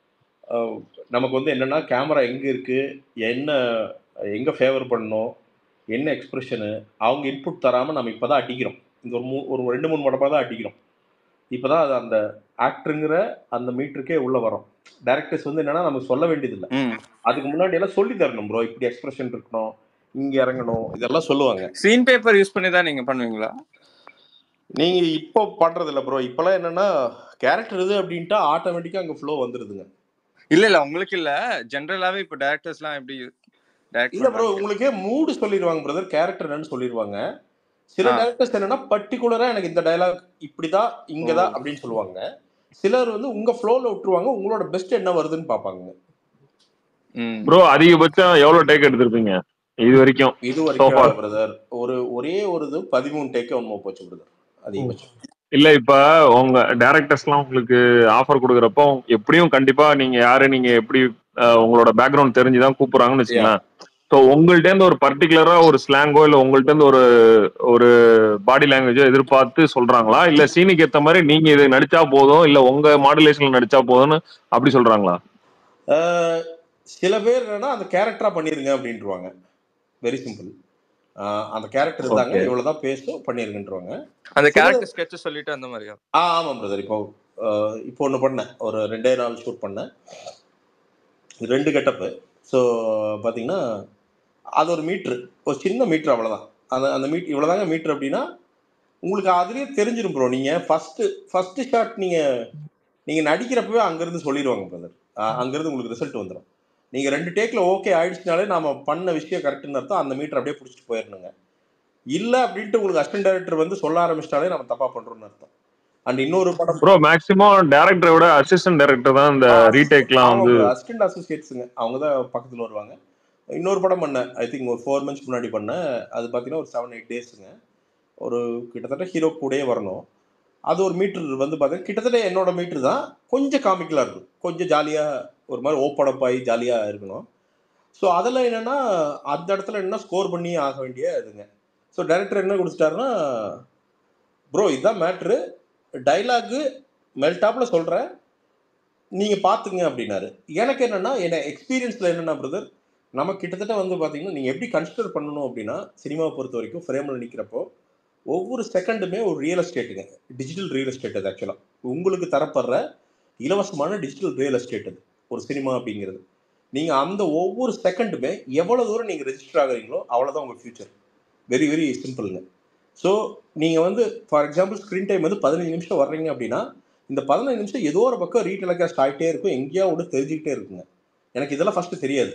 நமக்கு வந்து என்னன்னா கேமரா எங்க இருக்கு என்ன எங்க ஃபேவர் பண்ணணும் என்ன எக்ஸ்பிரஷனு அவங்க இன்புட் தராம நம்ம இப்பதான் அடிக்கிறோம் இந்த ஒரு மூ ஒரு ரெண்டு மூணு படமா தான் அடிக்கிறோம் இப்பதான் அது அந்த ஆக்டருங்கிற அந்த மீட்டருக்கே உள்ள வரோம் டேரக்டர்ஸ் வந்து என்னன்னா நமக்கு சொல்ல வேண்டியதில்லை ம் அதுக்கு முன்னாடி எல்லாம் சொல்லி தரணும் ப்ரோ இப்படி எக்ஸ்பிரஷன் இருக்கணும் இங்க இறங்கணும் இதெல்லாம் சொல்லுவாங்க சீன் பேப்பர் யூஸ் பண்ணி தான் நீங்க பண்ணுவீங்களா நீங்க இப்போ பண்றது இல்ல ப்ரோ இப்பெல்லாம் என்னன்னா கேரக்டர் இது அப்படின்ட்டா ஆட்டோமேட்டிக்கா அங்க ஃப்ளோ வந்துருதுங்க இல்ல இல்ல உங்களுக்கு இல்ல ஜெனரலாவே இப்போ டேரக்டர்ஸ்லாம் எப்படி டைரக்ட் இல்ல ப்ரோ பண்றாங்க உங்களுக்கே மூடு சொல்லிடுவாங்க பிரதர் கேரக்டர் என்னன்னு சொல்லிடுவாங்க சில ஆ டேரக்டர்ஸ் என்னன்னா பர்டிகுலரா எனக்கு இந்த டயலாக் இப்படிதான் ஓ இங்கதான் அப்படின்னு சொல்லுவாங்க சிலர் வந்து உங்க ஃப்ளோல விட்டுருவாங்க உங்களோட பெஸ்ட் என்ன வருதுன்னு பாப்பாங்க ம் ப்ரோ அதிகபட்சம் எவ்வளவு டேக் எடுத்திருப்பீங்க இது வரைக்கும் இது so far வரைக்கும் பிரதர் ஒரு ஒரே ஒரு இது பதிமூணு டேக்கே ஒன்றும் போச்சு பிரதர் அதிகபட்சம் இல்ல இப்ப உங்க டேரக்டர்ஸ் எல்லாம் உங்களுக்கு ஆஃபர் கொடுக்குறப்போ எப்படியும் கண்டிப்பா நீங்க யாரு நீங்க எப்படி அஹ், உங்களோட பேக்ரவுண்ட் தெரிஞ்சுதான் கூப்பிடுறாங்கன்னு யா வச்சுங்களேன் ஸோ உங்கள்ட்ட இருந்து ஒரு பர்டிகுலரா ஒரு ஸ்லாங்கோ இல்ல உங்கள்ட்ட இருந்து ஒரு ஒரு பாடி லாங்குவேஜோ எதிர்பார்த்து சொல்றாங்களா இல்ல சீனுக்கு ஏத்த மாதிரி நீங்க இது நடிச்சா போதும் இல்ல உங்க மாடுலேஷன்ல நடிச்சா போதும்னு அப்படி சொல்றாங்களா அஹ் சில பேர் என்னன்னா அந்த கேரக்டரா பண்ணிருங்க அப்படின்ட்டுருவாங்க வெரி சிம்பிள் அந்த கேரக்டர் இருந்தாங்க ஓகே இவ்வளவுதான் பேசும் பண்ணிருங்கன்றவாங்க அந்த சில கேரக்டர் ஸ்கெட்ச் சொல்லிட்டு அந்த மாதிரியா ஆ ஆமாம் பிரதர் இப்போ அஹ் இப்போ ஒன்று பண்ணேன் ஒரு ரெண்டே நாள் ஷூட் பண்ணேன் ரெண்டு கெட்டப்பு ஸோ பார்த்தீங்கன்னா அது ஒரு மீட்ரு ஒரு சின்ன மீட்ரு அவ்வளோதான் அந்த அந்த மீட் இவ்வளோதாங்க மீட்ரு அப்படின்னா உங்களுக்கு அதுலேயே தெரிஞ்சிடும் ப்ரோ நீங்கள் ஃபஸ்ட்டு ஃபஸ்ட்டு ஷாட் நீங்கள் நீங்கள் நடிக்கிறப்பவே அங்கேருந்து சொல்லிடுவாங்க பிரதர் அங்கேருந்து உங்களுக்கு ரிசல்ட் வந்துடும் நீங்கள் ரெண்டு டேக்கில் ஓகே ஆயிடுச்சுனாலே நாம பண்ண விஷயம் கரெக்டுன்னு அர்த்தம் அந்த மீட்டர் அப்படியே பிடிச்சிட்டு போயிடணுங்க இல்லை அப்படின்ட்டு உங்களுக்கு அசிஸ்டன்ட் டைரக்டர் வந்து சொல்ல ஆரம்பிச்சிட்டாலே நம்ம தப்பாக பண்ணுறோம்னு அர்த்தம் அண்ட் இன்னொரு படம் ப்ரோ மேக்ஸிமம் டேரக்டரை விட அசிஸ்டன்ட் டேரக்டர் தான் இந்த ரீடேக்லாம் ஆமாம் வந்து ப்ரோ அசிஸ்டன்ட் அசோசியேட்ஸுங்க அவங்க தான் பக்கத்தில் வருவாங்க இன்னொரு படம் பண்ணேன் ஐ திங்க் ஒரு ஃபோர் மந்த்ஸ் முன்னாடி பண்ணேன் அது பார்த்தீங்கன்னா ஒரு செவன் எயிட் டேஸுங்க ஒரு கிட்டத்தட்ட ஹீரோ கூடயே வரணும் அது ஒரு மீட்டர் வந்து பார்த்தீங்கன்னா கிட்டத்தட்ட என்னோட மீட்டர் தான் கொஞ்சம் காமிக்கலாக இருக்கும் கொஞ்சம் ஜாலியாக ஒரு மாதிரி ஓப்பன் அப் ஆகி ஜாலியாக இருக்கணும் ஸோ அதில் என்னென்னா அந்த இடத்துல என்ன ஸ்கோர் பண்ணி ஆக வேண்டிய இதுங்க ஸோ டைரக்டர் என்ன கொடுத்துட்டாருன்னா ப்ரோ இதுதான் மேட்ரு டைலாகு மெல்டாப்பில் சொல்கிறேன் நீங்கள் பார்த்துங்க அப்படின்னாரு எனக்கு என்னென்னா என்ன எக்ஸ்பீரியன்ஸில் என்னென்னா பிரதர் நம்ம கிட்டத்தட்ட வந்து பார்த்தீங்கன்னா நீங்கள் எப்படி கன்சிடர் பண்ணணும் அப்படின்னா சினிமாவை பொறுத்த வரைக்கும் ஃப்ரேமில் நிற்கிறப்போ ஒவ்வொரு செகண்டுமே ஒரு ரியல் எஸ்டேட்டுங்க டிஜிட்டல் ரியல் எஸ்டேட் அது ஆக்சுவலாக உங்களுக்கு தரப்படுற இலவசமான டிஜிட்டல் ரியல் எஸ்டேட் அது ஒரு சினிமா அப்படிங்கிறது நீங்கள் அந்த ஒவ்வொரு செகண்டுமே எவ்வளோ தூரம் நீங்கள் ரெஜிஸ்டர் ஆகுறீங்களோ அவ்வளோதான் உங்கள் ஃபியூச்சர் வெரி வெரி சிம்பிளுங்க ஸோ நீங்கள் வந்து ஃபார் எக்ஸாம்பிள் ஸ்க்ரீன் டைம் வந்து பதினஞ்சு நிமிஷம் வர்றீங்க அப்படின்னா இந்த பதினஞ்சு நிமிஷம் ஏதோ ஒரு பக்கம் ரீடெலிகாஸ்ட் ஆகிட்டே இருக்கும் எங்கேயோ ஒன்று தெரிஞ்சுக்கிட்டே இருக்குங்க எனக்கு இதெல்லாம் ஃபஸ்ட்டு தெரியாது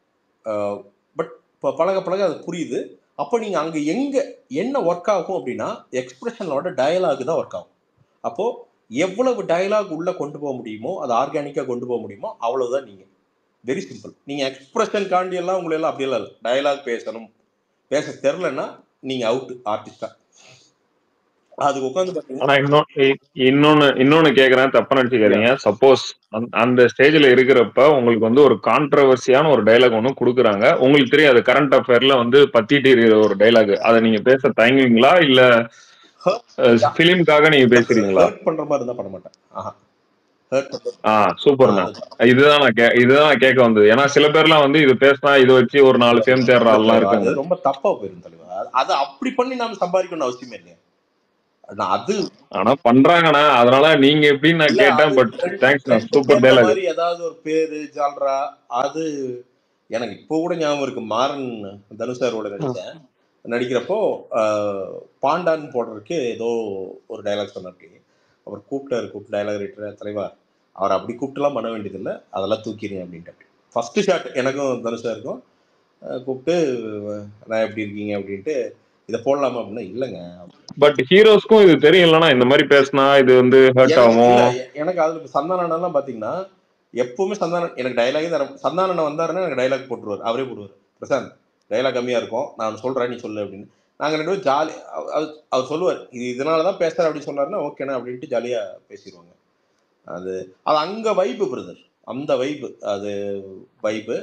பட் இப்போ பழக பழக அது புரியுது அப்போ நீங்கள் அங்கே எங்கே என்ன ஒர்க் ஆகும் அப்படின்னா எக்ஸ்பிரஷனோட டயலாக் தான் ஒர்க் ஆகும் அப்போது எவ்வளவு டயலாக் உள்ளே கொண்டு போக முடியுமோ அது ஆர்கானிக்காக கொண்டு போக முடியுமோ அவ்வளோதான் நீங்கள் வெரி சிம்பிள் நீங்கள் எக்ஸ்பிரஷன் காண்டி எல்லாம் உங்களை எல்லாம் அப்படியெல்லாம் இல்லை டயலாக் பேசணும் பேச தெரிலன்னா நீங்கள் அவுட் ஆர்டிஸ்டா அதுக்கு உட்காந்து ஆனா பார்த்தீங்கன்னா இன்னொன்னு இன்னொன்னு இன்னொன்னு கேக்குறேன் தப்பா நினைச்சுக்காதீங்க சப்போஸ் அந்த ஸ்டேஜ்ல இருக்கிறப்ப உங்களுக்கு வந்து ஒரு கான்ட்ரவர்சியான ஒரு டைலாக் ஒண்ணு கொடுக்குறாங்க உங்களுக்கு தெரியும் அது கரண்ட் அஃபேர்ல வந்து பத்திட்டு இருக்கிற ஒரு டைலாக் அதை நீங்க பேச தயங்குவீங்களா இல்ல பிலிம்காக நீங்க பேசுறீங்களா ஹர்ட் பண்ணுற மாதிரி இருந்தால் பண்ண மாட்டேன் ஆஹா ஹர்ட் ஆ சூப்பர்ண்ணா இதுதான் நான் கே இதுதான் நான் கேட்க வந்தது ஏன்னா சில பேர்லாம் வந்து இது பேசினா இதை வச்சு ஒரு நாலு ஃபேம் தேடுற ஆள்லாம் அது இருக்காங்க ரொம்ப தப்பா போயிரும் தலைவா அது- அது அப்படி பண்ணி நாம சம்பாதிக்கணும்னு அவசியமே இல்லையா நான் அது ஆனா பண்றாங்கண்ணா அதனால நீங்க எப்படின்னு நான் இல்ல அது கேட்டேன் பட் ரெண்டு தேங்க்ஸ் ரெண்டு சூப்பர் பேர்த்த டைலாக் மாதிரி ஏதாவது ஒரு பேரு ஜால்ரா அது எனக்கு இப்போ கூட ஞாபகம் இருக்கு மாறன் தனுஷாரோட நடிச்சேன் நடிக்கிறப்போ ஆஹ், பாண்டான்னு போடுறதுக்கு ஏதோ ஒரு டைலாக் சொன்னாரு அவர் கூப்பிட்டாரு கூப்பிட்டு டைலாக் ரைட்டர் தலைவா அவர் அப்படி கூப்பிட்டுலாம் பண்ண வேண்டியதில்லை அதெல்லாம் தூக்கிடுங்க அப்படின்ட்டு ஃபர்ஸ்ட் ஷாட் எனக்கும் தனுஷா இருக்கும் அஹ் கூப்பிட்டு நான் எப்படி இருக்கீங்க அப்படின்ட்டு இதை போடலாமா அப்படின்னா இல்லைங்க பட் ஹீரோஸ்க்கும் இது தெரியும் இல்லைன்னா இந்த மாதிரி பேசினா இது வந்து ஹர்ட் எனக்கு ஆகும் இல்ல எ- எனக்கு அதுல சந்தானம்லாம் பாத்தீங்கன்னா எப்பவுமே சந்தானம் எனக்கு டைலாகே தர சந்தானன் வந்தாருன்னா எனக்கு டைலாக் போட்டுருவார் அவரே போடுவார் பிரசாந்த் டைலாக் கம்மியா இருக்கும் நான் சொல்றேன் நீ சொல்லு அப்படின்னு நாங்க ரெண்டு பேரும் ஜாலி அவர் சொல்லுவார் இது இதனால தான் பேசுறேன் அப்படின்னு சொன்னாருன்னா ஓகேண்ணா அப்படின்ட்டு ஜாலியா பேசிடுவாங்க அது அது அங்க வைப்பு பிரதர் அந்த வைப்பு அது வைப்பு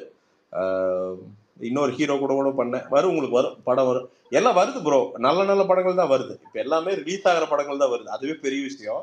இன்னொரு ஹீரோ கூட கூட பண்ணேன் வரும் உங்களுக்கு வரும் படம் வரும் எல்லாம் வருது ப்ரோ நல்ல நல்ல படங்கள் தான் வருது இப்போ எல்லாமே ரிலீஸ் ஆகிற படங்கள் தான் வருது அதுவே பெரிய விஷயம்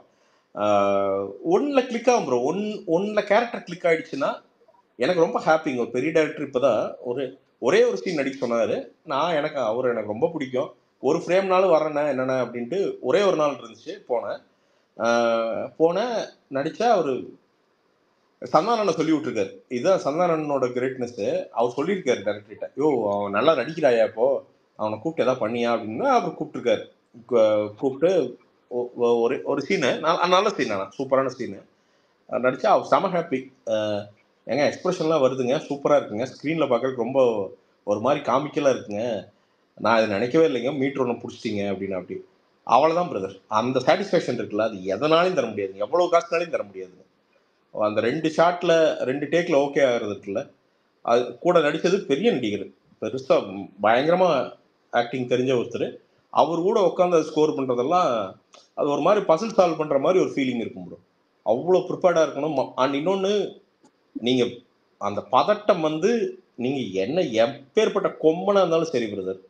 ஒன்ல கிளிக் ஆகும் ப்ரோ ஒன் ஒன்ல கேரக்டர் கிளிக் ஆயிடுச்சுன்னா எனக்கு ரொம்ப ஹாப்பிங்க ஒரு பெரிய டேரக்டர் இப்போதான் ஒரு ஒரே ஒரு சீன் நடிக்க சொன்னாரு நான் எனக்கு அவர் எனக்கு ரொம்ப பிடிக்கும் ஒரு ஃப்ரேம்னாலும் வரேண்ணே என்னென்ன அப்படின்ட்டு ஒரே ஒரு நாள் இருந்துச்சு போனேன் ஆஹ் போனேன் நடிச்சா அவர் சந்தானனை சொல்லி விட்டுருக்காரு இதுதான் சந்தானனோட கிரேட்னஸ் அவர் சொல்லியிருக்காரு டேரக்டர்கிட்ட யோ அவன் நல்லா நடிக்கிறாயா இப்போ அவனை கூப்பிட்டு எதாவது பண்ணியா அப்படின்னா அவர் கூப்பிட்டுருக்காரு கூ- கூப்பிட்டு ஒ- ஒ- ஒரு ஒரு சீனு நல்ல சீன் ஆனால் சூப்பரான சீனு நடிச்சா அவர் செம ஹாப்பி ஏங்க எக்ஸ்பிரஷன்லாம் வருதுங்க சூப்பராக இருக்குங்க ஸ்க்ரீனில் பார்க்கறதுக்கு ரொம்ப ஒரு மாதிரி காமிக்கலாக இருக்குங்க நான் இதை நினைக்கவே இல்லைங்க மீட்டர் ஒன்று பிடிச்சிட்டிங்க அப்படின்னு அப்படி அவ்வளோதான் பிரதர் அந்த சாட்டிஸ்ஃபேக்ஷன் இருக்குல்ல அது எதனாலையும் தர முடியாது எவ்வளோ காசுனாலையும் தர முடியாதுங்க அந்த ரெண்டு ஷாட்டில் ரெண்டு டேக்கில் ஓகே ஆகிறது இருக்குல்ல அது கூட நடித்தது பெரிய நடிகர் பெருசாக பயங்கரமாக ஆக்டிங் தெரிஞ்ச ஒருத்தர் அவர் கூட உட்காந்து அதை ஸ்கோர் பண்ணுறதெல்லாம் அது ஒரு மாதிரி பசில் சால்வ் பண்ணுற மாதிரி ஒரு ஃபீலிங் இருக்கும் ப்ரோ அவ்வளோ ப்ரிப்பேர்டாக இருக்கணும் அண்ட் இன்னொன்று நீங்கள் அந்த பதட்டம் வந்து நீங்கள் என்ன எப்பேற்பட்ட கொம்பனாக இருந்தாலும் சரி பிரதர்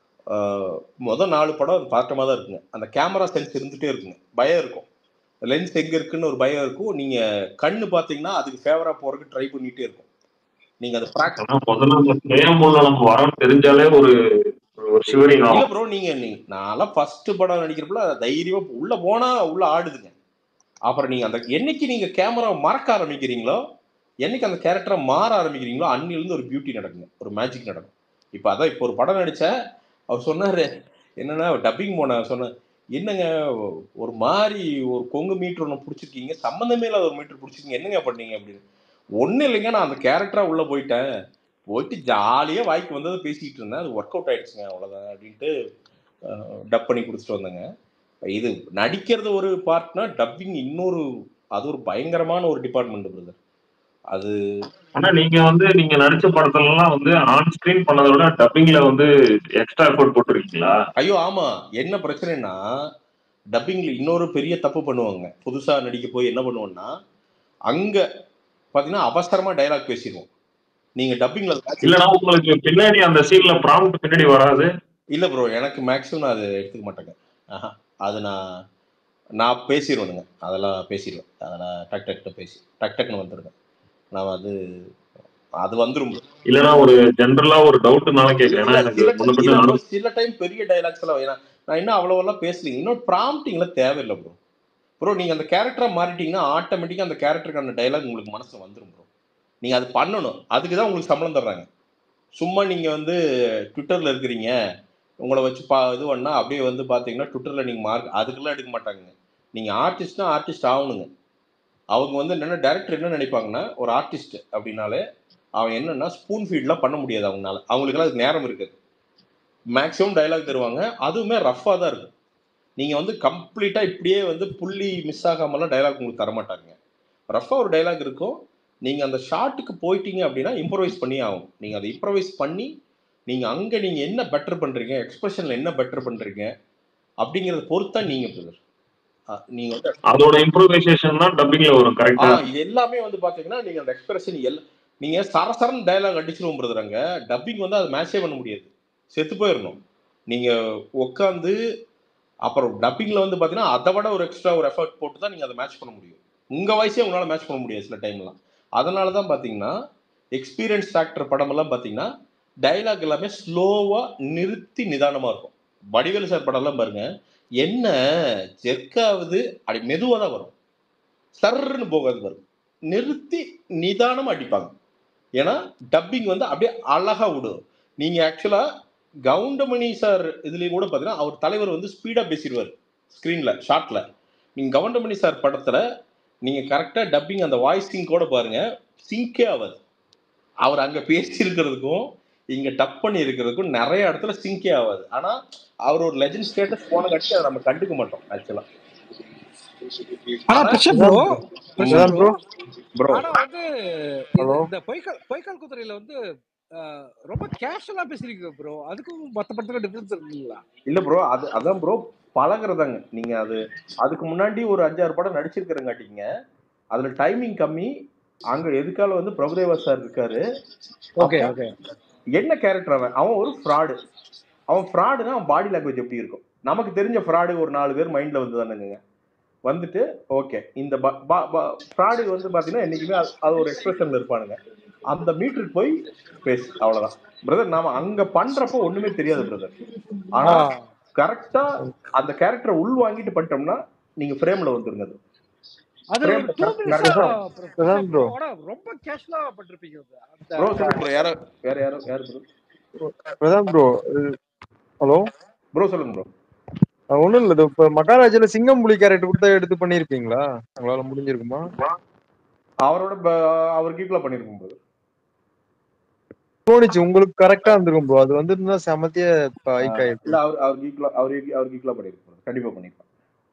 மொதல் நாலு படம் அது பதட்டமாக தான் இருக்குங்க அந்த கேமரா சென்ஸ் இருந்துகிட்டே இருக்குங்க பயம் இருக்கும் லென்ஸ் எங்கே இருக்குன்னு ஒரு பயம் இருக்கும் நீங்கள் கண்ணு பார்த்தீங்கன்னா அதுக்கு ஃபேவராக போகிறதுக்கு ட்ரை பண்ணிகிட்டே இருக்கும் நீங்கள் அதை ப்ராக்டிஸ் ஆனா முதல்ல அந்த கேமுள்ள நம்ம வரோம்னு தெரிஞ்சாலே ஒரு ஒரு சிவரிங் இல்ல ஆகும் ப்ரோ நீங்க நீங்க நான்லாம் ஃபர்ஸ்ட் படம் நடிக்கிறப்பல தைரியமா உள்ள போனா உள்ள ஆடுதுங்க அப்புறம் நீங்க அந்த என்னைக்கு நீங்க கேமரா மறக்க ஆரம்பிக்கிறீங்களோ என்னைக்கு அந்த கேரக்டரை மாற ஆரம்பிக்கிறீங்களோ அன்னிலிருந்து ஒரு பியூட்டி நடக்குங்க ஒரு மேஜிக் நடக்கும் இப்போ அதான் இப்போ ஒரு படம் நடிச்சேன் அவர் சொன்னாரு என்னன்னா டப்பிங் போன சொன்னேன் என்னங்க ஒரு மாதிரி ஒரு கொங்கு மீட்டர் ஒன்று பிடிச்சிருக்கீங்க சம்மந்தமே இல்லாத ஒரு மீட்டர் பிடிச்சிருக்கீங்க என்னங்க பண்ணீங்க அப்படின்னு ஒன்றும் இல்லைங்க நான் அந்த கேரக்டரா உள்ள போயிட்டேன் போயிட்டு ஜாலியாக வாய்க்கு வந்ததை பேசிக்கிட்டு இருந்தேன் அது ஒர்க் அவுட் ஆயிடுச்சுங்க அவ்வளோதான் அப்படின்ட்டு டப் பண்ணி கொடுத்துட்டு வந்தேங்க இது நடிக்கிறது ஒரு பார்ட்னா டப்பிங் இன்னொரு அது ஒரு பயங்கரமான ஒரு டிபார்ட்மெண்ட் பிரதர் அது ஆனா நீங்க வந்து நீங்க நடிச்ச படத்துல எல்லாம் வந்து ஆன் ஸ்கிரீன் பண்ணதை விட டப்பிங்ல வந்து எக்ஸ்ட்ரா எஃபோர்ட் போட்டிருக்கீங்களா ஐயோ ஆமா என்ன பிரச்சனைனா டப்பிங்ல இன்னொரு பெரிய தப்பு பண்ணுவாங்க புதுசா நடிக்க போய் என்ன பண்ணுவோம்னா அங்க பாத்தீங்கன்னா அவசரமா டைலாக் பேசிடுவோம் நீங்க டப்பிங்ல இல்லனா உங்களுக்கு பின்னாடி அந்த சீன்ல ப்ராம்ப்ட் பின்னாடி வராது இல்ல ப்ரோ எனக்கு மேக்ஸிமம் நான் அதை எடுத்துக்க மாட்டேங்க ஆஹா அது நான் நான் பேசிடுவேனுங்க அதெல்லாம் பேசிடுவேன் அதெல்லாம் டக் டக்னு பேசி டக் டக்னு வந்துடுவேன் நான் அது அது வந்துரும் bro. இல்லனா ஒரு ஜென்ரலா ஒரு டவுட்னால கேக்குறேன் ஏன்னா இல்ல எனக்கு சில முன்ன time- பின்ன இல்ல bro, அனு- சில டைம் பெரிய டைலாக்ஸ் எல்லாம் ஏன்னா நான் இன்னும் அவ்வளோவெல்லாம் பேசலீங்க இன்னும் ப்ராம்ப்டிங்ல தேவையில்லை ப்ரோ ப்ரோ நீங்க அந்த கேரக்டரா மாறிட்டீங்கன்னா ஆட்டோமேட்டிக்கா அந்த கேரக்டருக்கான டைலாக் உங்களுக்கு மனசுல வந்துரும் ப்ரோ நீங்க அது பண்ணணும் அதுக்கு தான் உங்களுக்கு சம்பளம் தர்றாங்க சும்மா நீங்க வந்து ட்விட்டர்ல இருக்கிறீங்க உங்களை வச்சு பா இது பண்ணா அப்படியே வந்து பாத்தீங்கன்னா ட்விட்டர்ல நீங்க மார்க் அதுக்கெல்லாம் எடுக்க மாட்டாங்க நீங்க ஆர்டிஸ்ட்னா ஆர்டிஸ்ட் ஆகணுங்க அவங்க வந்து என்னென்ன டேரக்டர் என்ன நினைப்பாங்கன்னா ஒரு ஆர்டிஸ்ட் அப்படின்னாலே அவன் என்னன்னா ஸ்பூன் ஃபீட்லாம் பண்ண முடியாது அவங்களால அவங்களுக்கெல்லாம் அதுக்கு நேரம் இருக்காது மேக்ஸிமம் டைலாக் தருவாங்க அதுவுமே ரஃப்பாக தான் இருக்கும் நீங்கள் வந்து கம்ப்ளீட்டாக இப்படியே வந்து புள்ளி மிஸ் ஆகாமலாம் டைலாக் உங்களுக்கு தர மாட்டாங்க ரஃப்பாக ஒரு டைலாக் இருக்கும் நீங்கள் அந்த ஷாட்டுக்கு போயிட்டீங்க அப்படின்னா இம்ப்ரவைஸ் பண்ணி ஆகும் நீங்கள் அதை இம்ப்ரவைஸ் பண்ணி நீங்கள் அங்கே நீங்கள் என்ன பெட்டர் பண்ணுறீங்க எக்ஸ்பிரஷனில் என்ன பெட்டர் பண்ணுறீங்க அப்படிங்கிறத பொறுத்து தான் நீங்கள் பிரதர் நீங்கள் வந்து அதோட இம்ப்ரூவைசேஷன் தான் டப்பிங்ல வரும் ஆ கரெக்டா இது எல்லாமே வந்து பாத்தீங்கன்னா நீங்க அந்த எக்ஸ்பிரஷன் எல்லாம் நீங்க சரசரன் டயலாக் அடிச்சிருவோம் பிரதராங்க டப்பிங் வந்து அது மேட்சே பண்ண முடியாது செத்து போயிடணும் நீங்க உட்காந்து அப்புறம் டப்பிங்ல வந்து பாத்தீங்கன்னா அதை விட ஒரு எக்ஸ்ட்ரா ஒரு எஃபர்ட் போட்டு தான் நீங்க அதை மேட்ச் பண்ண முடியும் உங்கள் வயசே உங்களால் மேட்ச் பண்ண முடியாது சில டைம்லாம் அதனால தான் பார்த்தீங்கன்னா எக்ஸ்பீரியன்ஸ் ஃபேக்டர் படமெல்லாம் பார்த்தீங்கன்னா டைலாக் எல்லாமே ஸ்லோவாக நிறுத்தி நிதானமாக இருக்கும் வடிவேலு சார் படம்லாம் பாருங்க என்ன ஜெர்க்காவது அப்படி மெதுவாக தான் வரும் சர்ன்னு போகாது பாருங்க நிறுத்தி நிதானமாக அடிப்பாங்க ஏன்னா டப்பிங் வந்து அப்படியே அழகா விடும் நீங்க ஆக்சுவலா கவுண்டமணி சார் இதுலயும் கூட பாத்தீங்கன்னா அவர் தலைவர் வந்து ஸ்பீடா பேசிடுவார் ஸ்க்ரீன்ல ஷார்ட்ல நீங்க கவுண்டமணி சார் படத்துல நீங்க கரெக்டா டப்பிங் அந்த வாய்ஸ் சிங்கோட பாருங்க சிங்கே ஆகாது அவர் அங்க பேசி இருக்கிறதுக்கும் இங்க டப் பண்ணி இருக்கிறதுக்கும் நிறைய இடத்துல சிங்கே ஆகாது ஆனா அவர் ஒரு லெஜண்ட் ஸ்டேட்டஸ் போன கட்சி அதை நம்ம கண்டுக்க மாட்டோம் ஆக்சுவலா ஆனா pressure bro pressure bro bro ஆனா வந்து ஹலோ இந்த பொய்க்கால் பொய்க்கால் குதிரையில வந்து அஹ், ரொம்ப கேஷுவலா பேசுறீங்க ப்ரோ அதுக்கும் மத்த படத்துக்கும் டிஃபரன்ஸ் இருக்குங்களா இல்ல ப்ரோ அது அதான் ப்ரோ பழகுறதாங்க நீங்க அது அதுக்கு முன்னாடி ஒரு அஞ்சாறு படம் நடிச்சிருக்கிறங்காட்டிங்க அதுல டைமிங் கம்மி அங்க எதுக்கால வந்து பிரபுதேவா சார் இருக்காரு ஓகே அப்போ ஓகே என்ன கேரக்டர் அவன் அவன் ஒரு ஃப்ராடு அவன் ஃப்ராடுனா அவன் பாடி லாங்குவேஜ் எப்படி இருக்கும் நமக்கு தெரிஞ்ச ஃப்ராடு ஒரு நாலு பேர் மைண்ட்ல வந்து தானுங்க வந்துட்டு ஓகே இந்த ஃப்ராடு வந்து பாத்தீங்கன்னா என்னைக்குமே அது அது ஒரு எக்ஸ்பிரஷன்ல இருப்பானுங்க அந்த மீட்டருக்கு போய் பேசு அவ்வளவுதான் பிரதர் நாம அங்க பண்றப்போ ஒண்ணுமே தெரியாது பிரதர் ஆனா ஆ கரெக்டா அந்த கேரக்டரை உள் வாங்கிட்டு பண்ணிட்டோம்னா நீங்க ஃப்ரேம்ல வந்துருங்க அது அது ஃப்ரேம்ல டூ மினிட்ஸா அதான் ப்ரோ ஆனா ரொம்ப கேஷுவலா பண்றீங்க அது. அந்த ப்ரோ சொல்லுங்க ப்ரோ யாரோ வேற யாரோ யாரு ப்ரோ அதான் ப்ரோ ஹலோ ப்ரோ சொல்லுங்க ப்ரோ ஒண்ணும் இல்ல இது இப்ப மகாராஜால சிங்கம் புலி கேரக்டர் கொடுத்தா எடுத்து பண்ணிருப்பீங்களா உங்களால முடிஞ்சிருக்குமா அவரோட ப- அவருக்கு ஈக்குவலா பண்ணிருக்கும் ப்ரோ தோணுச்சு உங்களுக்கு கரெக்டா இருந்திருக்கும் ப்ரோ அது வந்து செமத்திய ஹைக் இல்ல ஆயிருக்கு அவர் அவருக்கு ஈக்குவலா அவருக்கு அவருக்கு ஈக்குவலா பண்ணிருப்பாரு கண்டிப்பா பண்ணிருப்பான்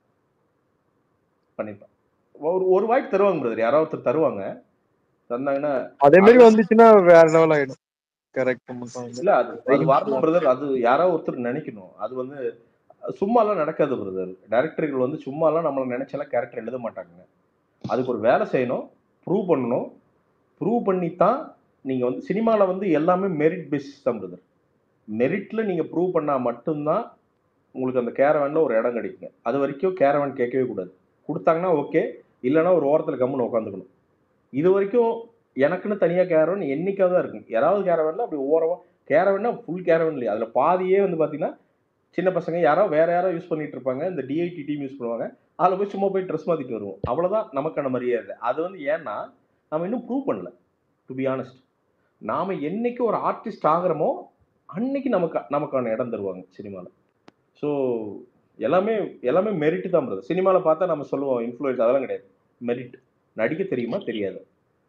பண்ணிருப்பான் ஒரு ஒரு வாய்ப்பு தருவாங்க பிரதர் யாராவது ஒருத்தர் தருவாங்க தந்தாங்கன்னா அதே மாதிரி அது வந்துச்சுன்னா வேற லெவல் ஆயிடும் கரெக்ட் மட்டும் வந்து இல்ல அது அது வரணும் பிரதர் அது யாராவது ஒருத்தர் நினைக்கணும் அது வந்து சும்மாலாம் நடக்காது பிரதர் டைரக்டர்கள் வந்து சும்மாலாம் நம்மள நினைச்செல்லாம் கேரக்டர் எழுத மாட்டாங்க அதுக்கு ஒரு வேலை செய்யணும் ப்ரூவ் பண்ணணும் ப்ரூவ் பண்ணி தான் நீங்க வந்து சினிமாவில் வந்து எல்லாமே மெரிட் பேசிஸ் தான் பிரதர் மெரிட்ல நீங்க ப்ரூவ் பண்ணா மட்டும்தான் உங்களுக்கு அந்த கேரவன்ல ஒரு இடம் கிடைக்குங்க அது வரைக்கும் கேரவன் கேட்கவே கூடாது கொடுத்தாங்கன்னா ஓகே இல்லைன்னா ஒரு ஓரத்தில் கம்முன்னு உட்காந்துக்கணும் இது வரைக்கும் எனக்குன்னு தனியாக கேரவன் என்னைக்காவது தான் இருக்கும் யாராவது கேரவன்ல அப்படி ஓரமா கேரவன்னா ஃபுல் கேரவன் இல்லையா அதில் பாதியே வந்து பார்த்தீங்கன்னா சின்ன பசங்க யாரோ வேற யாரோ யூஸ் பண்ணிட்டு இருப்பாங்க இந்த டிஐடி டீம் யூஸ் பண்ணுவாங்க அதில் போய் சும்மா போய் ட்ரெஸ் மாற்றிட்டு வருவோம் அவ்வளோதான் நமக்கான மரியாதை அது வந்து ஏன்னா நம்ம இன்னும் ப்ரூவ் பண்ணல டு பி ஆனஸ்ட் நாம என்னைக்கு ஒரு ஆர்டிஸ்ட் ஆகிறோமோ அன்னைக்கு நமக்கு நமக்கான இடம் தருவாங்க சினிமாவில் ஸோ எல்லாமே எல்லாமே மெரிட் தான் பிரதர் சினிமாவில் பார்த்தா நம்ம சொல்லுவோம் இன்ஃப்ளூயன்ஸ் அதெல்லாம் கிடையாது மெரிட் நடிக்க தெரியுமா தெரியாது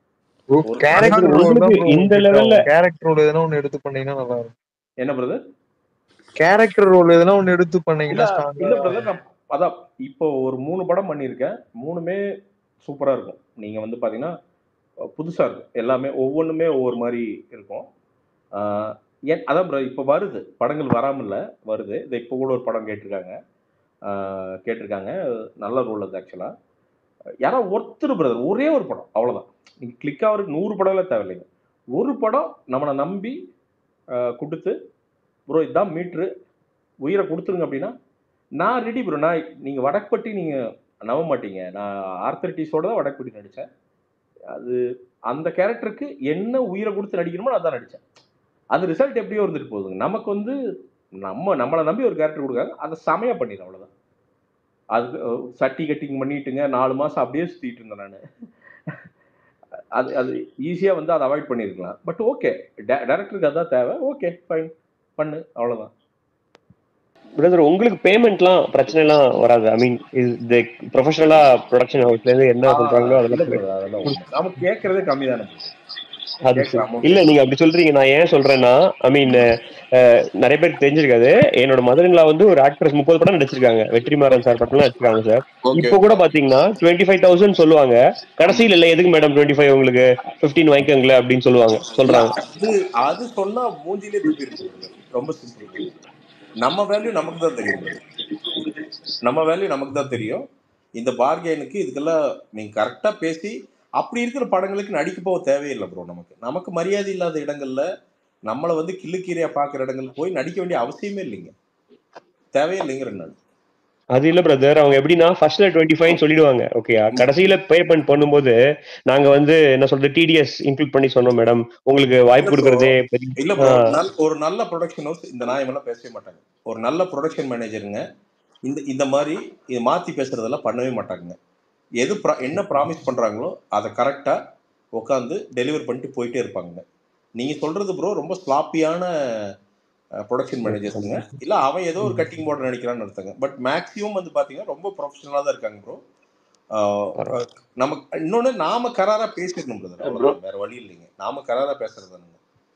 ஒரு கேரக்டர் உங்களுக்கு இந்த லெவல்ல கேரக்டர் ரோல் எதனா ஒண்ணு எடுத்து பண்ணீங்கன்னா நல்லா இருக்கும் என்ன பிரதர் கேரக்டர் ரோல் எதனா ஒண்ணு எடுத்து இல்ல பண்ணீங்கன்னா இல்ல ஸ்ட்ராங்கா பிரதர் நான் அதான் இப்போ ஒரு மூணு படம் பண்ணியிருக்கேன் மூணுமே சூப்பரா இருக்கும் நீங்க வந்து பாத்தீங்கன்னா அஹ் புதுசா இருக்கும் எல்லாமே ஒவ்வொன்றுமே ஒவ்வொரு மாதிரி இருக்கும் ஆஹ் ஏன் அதான் bro, இப்போ வருது படங்கள் வராமல் இல்ல வருது இது இப்போ கூட ஒரு படம் கேட்டிருக்காங்க ஆஹ் கேட்டிருக்காங்க நல்ல ரோல் அது ஆக்சுவலா யாரோ ஒருத்தர் பிரதர் ஒரே ஒரு படம் அவ்வளவுதான் நீங்க கிளிக் ஆகிறதுக்கு நூறு படம்லாம் தேவையில்லைங்க ஒரு படம் நம்மளை நம்பி ஆஹ் கொடுத்து ப்ரோ இதுதான் மீட்ரு உயிரை கொடுத்துருங்க அப்படின்னா நான் ரெடி ப்ரோ நான் நீங்கள் வடக்பட்டி நீங்கள் நம்ப மாட்டீங்க நான் ஆர்த்தரிட்டிஸோட தான் வடக்பட்டி நடித்தேன் அது அந்த கேரக்டருக்கு என்ன உயிரை கொடுத்து நடிக்கணுமோ நான் தான் நடித்தேன் அது ரிசல்ட் எப்படியோ இருந்துட்டு போகுதுங்க நமக்கு வந்து நம்ம நம்மளை நம்பி ஒரு கேரக்டர் கொடுக்காங்க அதை செமையாக பண்ணிடுறேன் அவ்வளோதான் அது அஹ், சட்டி கட்டிங் பண்ணிட்டுங்க நாலு மாதம் அப்படியே சுற்றிட்டு இருந்தேன் நான் அது அது ஈஸியாக வந்து அதை அவாய்ட் பண்ணியிருக்கலாம் பட் ஓகே டேரக்டருக்கு அதான் தேவை ஓகே ஃபைன் பண்ணு அவ்வளோதான் பிரதர் உங்களுக்கு பேமெண்ட்லாம் பிரச்சனை எல்லாம் வராது ஐ மீன் இது ப்ரொஃபஷனலா ப்ரொடக்ஷன் ஹவுஸ்ல இருந்து என்ன சொல்றாங்களோ இல்ல அதெல்லாம் brother, அதெல்லாம் உண்மை. நாம கேட்கறதே கம்மி தானே அது கேட்கற சரி. amount இல்ல நீங்க அப்படி சொல்றீங்க நான் ஏன் சொல்றேன்னா ஐ மீன் நிறைய பேருக்கு தெரிஞ்சிருக்காது என்னோட மதர்ல வந்து ஒரு ஆக்ட்ரஸ் முப்பது படம் நடிச்சிருக்காங்க வெற்றிமாறன் சார் படம்லாம் நடிச்சிருக்காங்க சார் ஓகே இப்போ கூட பாத்தீங்கன்னா டுவெண்ட்டி ஃபைவ் தௌசண்ட் சொல்லுவாங்க கடைசியில் இல்ல எதுக்கு மேடம் டுவெண்ட்டி ஃபைவ் உங்களுக்கு பிப்டீன் வாங்கிக்கோங்களேன் அப்படின்னு சொல்லுவாங்க இல்ல சொல்றாங்க அது அது சொன்னா மூஞ்சிலே துப்பி இருக்கு ரொம்ப சிம்பிள் நம்ம வேல்யூ நமக்கு தான் தெரியும் brother. நம்ம வேல்யூ நமக்கு தான் தெரியும் இந்த பார்கெனுக்கு இதுக்கெல்லாம் நீங்க கரெக்டா பேசி அப்படி இருக்கிற படங்களுக்கு நடிக்க போக தேவையில்லை ப்ரோ நமக்கு நமக்கு மரியாதை இல்லாத இடங்கள்ல நம்மளை வந்து கிள்ளுக்கீரையா பார்க்குற இடங்களுக்கு போய் நடிக்க வேண்டிய அவசியமே இல்லைங்க தேவையில்லைங்கிற நான் அது இல்ல பிரதர் அவங்க எப்படின்னா ஃபர்ஸ்ட்ல டுவெண்ட்டி ஃபைவ் சொல்லிடுவாங்க ஓகே கடைசியில பேமெண்ட் பண்ணும்போது நாங்க வந்து என்ன சொல்றது டிடிஎஸ் இன்க்ளூட் பண்ணி சொன்னோம் மேடம் உங்களுக்கு வாய்ப்பு இல்ல ப்ரோ கொடுக்கறதே பெரிய இல்ல ப்ரோ ஆஹ் நல் ஒரு நல்ல ப்ரொடக்ஷன் ஹவுஸ் இந்த நாயமெல்லாம் பேசவே மாட்டாங்க ஒரு நல்ல ப்ரொடக்ஷன் மேனேஜருங்க இந்த இந்த மாதிரி இதை மாத்தி பேசுறதெல்லாம் பண்ணவே மாட்டாங்க எது ப்ரா- என்ன ப்ராமிஸ் பண்றாங்களோ அதை கரெக்டா உட்காந்து டெலிவர் பண்ணிட்டு போயிட்டே இருப்பாங்க நீங்க சொல்றது ப்ரோ ரொம்ப ஸ்லாப்பியான ப்ரொடக்ஷன் மேனேஜர்ஸுங்க இல்ல அவன் ஏதோ ஒரு கட்டிங் போர்டு நினைக்கிறான்னு அர்த்தங்க பட் மேக்ஸிமம் வந்து பாத்தீங்கன்னா ரொம்ப ப்ரொஃபஷனலா தான் இருக்காங்க ப்ரோ பரவாயில்ல நமக்கு இன்னொன்னு நாம கராரா பேசிடணும் பிரதர் ப்ரோ அவ்வளவுதான் வேற வழி இல்லைங்க நாம கராரா பேசுறது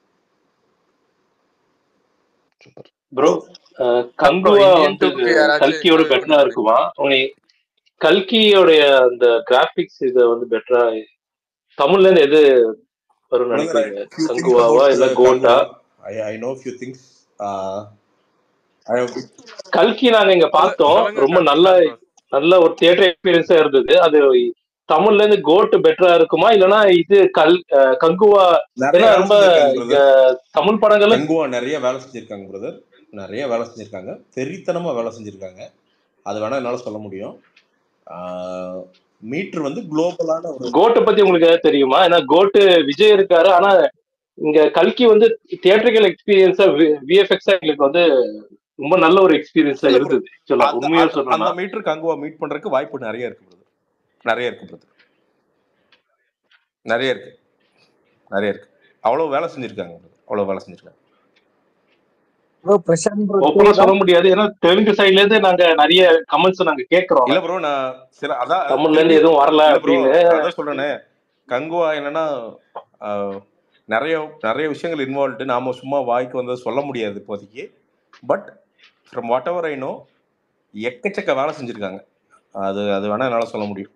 super bro bro Kanguva Indian வந்து டூக்கு யாராச்சும் கல்கியோட ஏதாவது பெட்டரா இருக்குமா உனி கல்கியோடைய அந்த கிராபிக்ஸ் இது வந்து பெட்டரா தமிழ்ல இருந்து எது வரும்னு நினைக்கிறீங்க few things கங்குவாவா about இல்ல uh, கோட்டா Kangua. I, I know few things. Uh, I have கல்கி நாங்க இங்க சொல்ல பார்த்தோம் சொல்லுங்க ரொம்ப கா- நல்ல சொல்லுங்க bro. நல்ல ஒரு தியேட்டர் எக்ஸ்பீரியன்ஸா இருந்தது அது தமிழ்ல இருந்து கோட் பெட்டரா இருக்குமா இல்லனா இது கல் அஹ் கங்குவா நிறைய ஏன்னா வேலை ரொம்ப செஞ்சிருக்காங்க இங்க பிரதர் தமிழ் படங்கள் கங்குவா நிறைய வேலை செஞ்சிருக்காங்க பிரதர் நிறைய வேலை செஞ்சிருக்காங்க வெறித்தனமா வேலை செஞ்சிருக்காங்க அது வேணா என்னால சொல்ல முடியும் மீட்டர் வந்து குளோபலான ஒரு கோட்டை பத்தி உங்களுக்கு ஏதாவது தெரியுமா ஏன்னா கோட்டு விஜய் இருக்காரு ஆனா இங்க கல்கி வந்து தியேட்டரிக்கல் எக்ஸ்பீரியன்ஸா விஎஃப்எக்ஸா எங்களுக்கு வந்து ரொம்ப நல்ல ஒரு எக்ஸ்பீரியன்ஸா இல்ல ப்ரோ இருந்தது சொல்ல அந்த உண்மையா அந்த சொல்லணும்னா அந்த மீட்டர் கங்குவா மீட் பண்றதுக்கு வாய்ப்பு நிறைய இருக்கு பிரதர் நிறைய இருக்கு பிரதர் நிறைய இருக்கு நிறைய இருக்கு அவ்வளவு வேலை செஞ்சிருக்காங்க brother. அவ்வளவு வேலை செஞ்சிருக்காங்க ப்ரோ பிரசாந்த் ப்ரோ ஓப்பனா கேக்குதா சொல்ல முடியாது ஏன்னா தெலுங்கு சைட்ல இருந்து நாங்க நிறைய கமெண்ட்ஸ் நாங்க கேக்குறோம் இல்ல ப்ரோ நான் சில அதான் தமிழ்ல இருந்து திருப்பி எதுவும் வரல இல்ல ப்ரோ அப்படின்னு அதான் சொல்றேனே கங்குவா என்னன்னா ஆஹ், நிறைய நிறைய விஷயங்கள் இன்வால்வ்டு நாம சும்மா வாய்க்கு வந்ததை சொல்ல முடியாது இப்போதைக்கு but from whatever I know எக்கச்சக்க வேலை செஞ்சிருக்காங்க அது அது வேணா என்னால சொல்ல முடியும்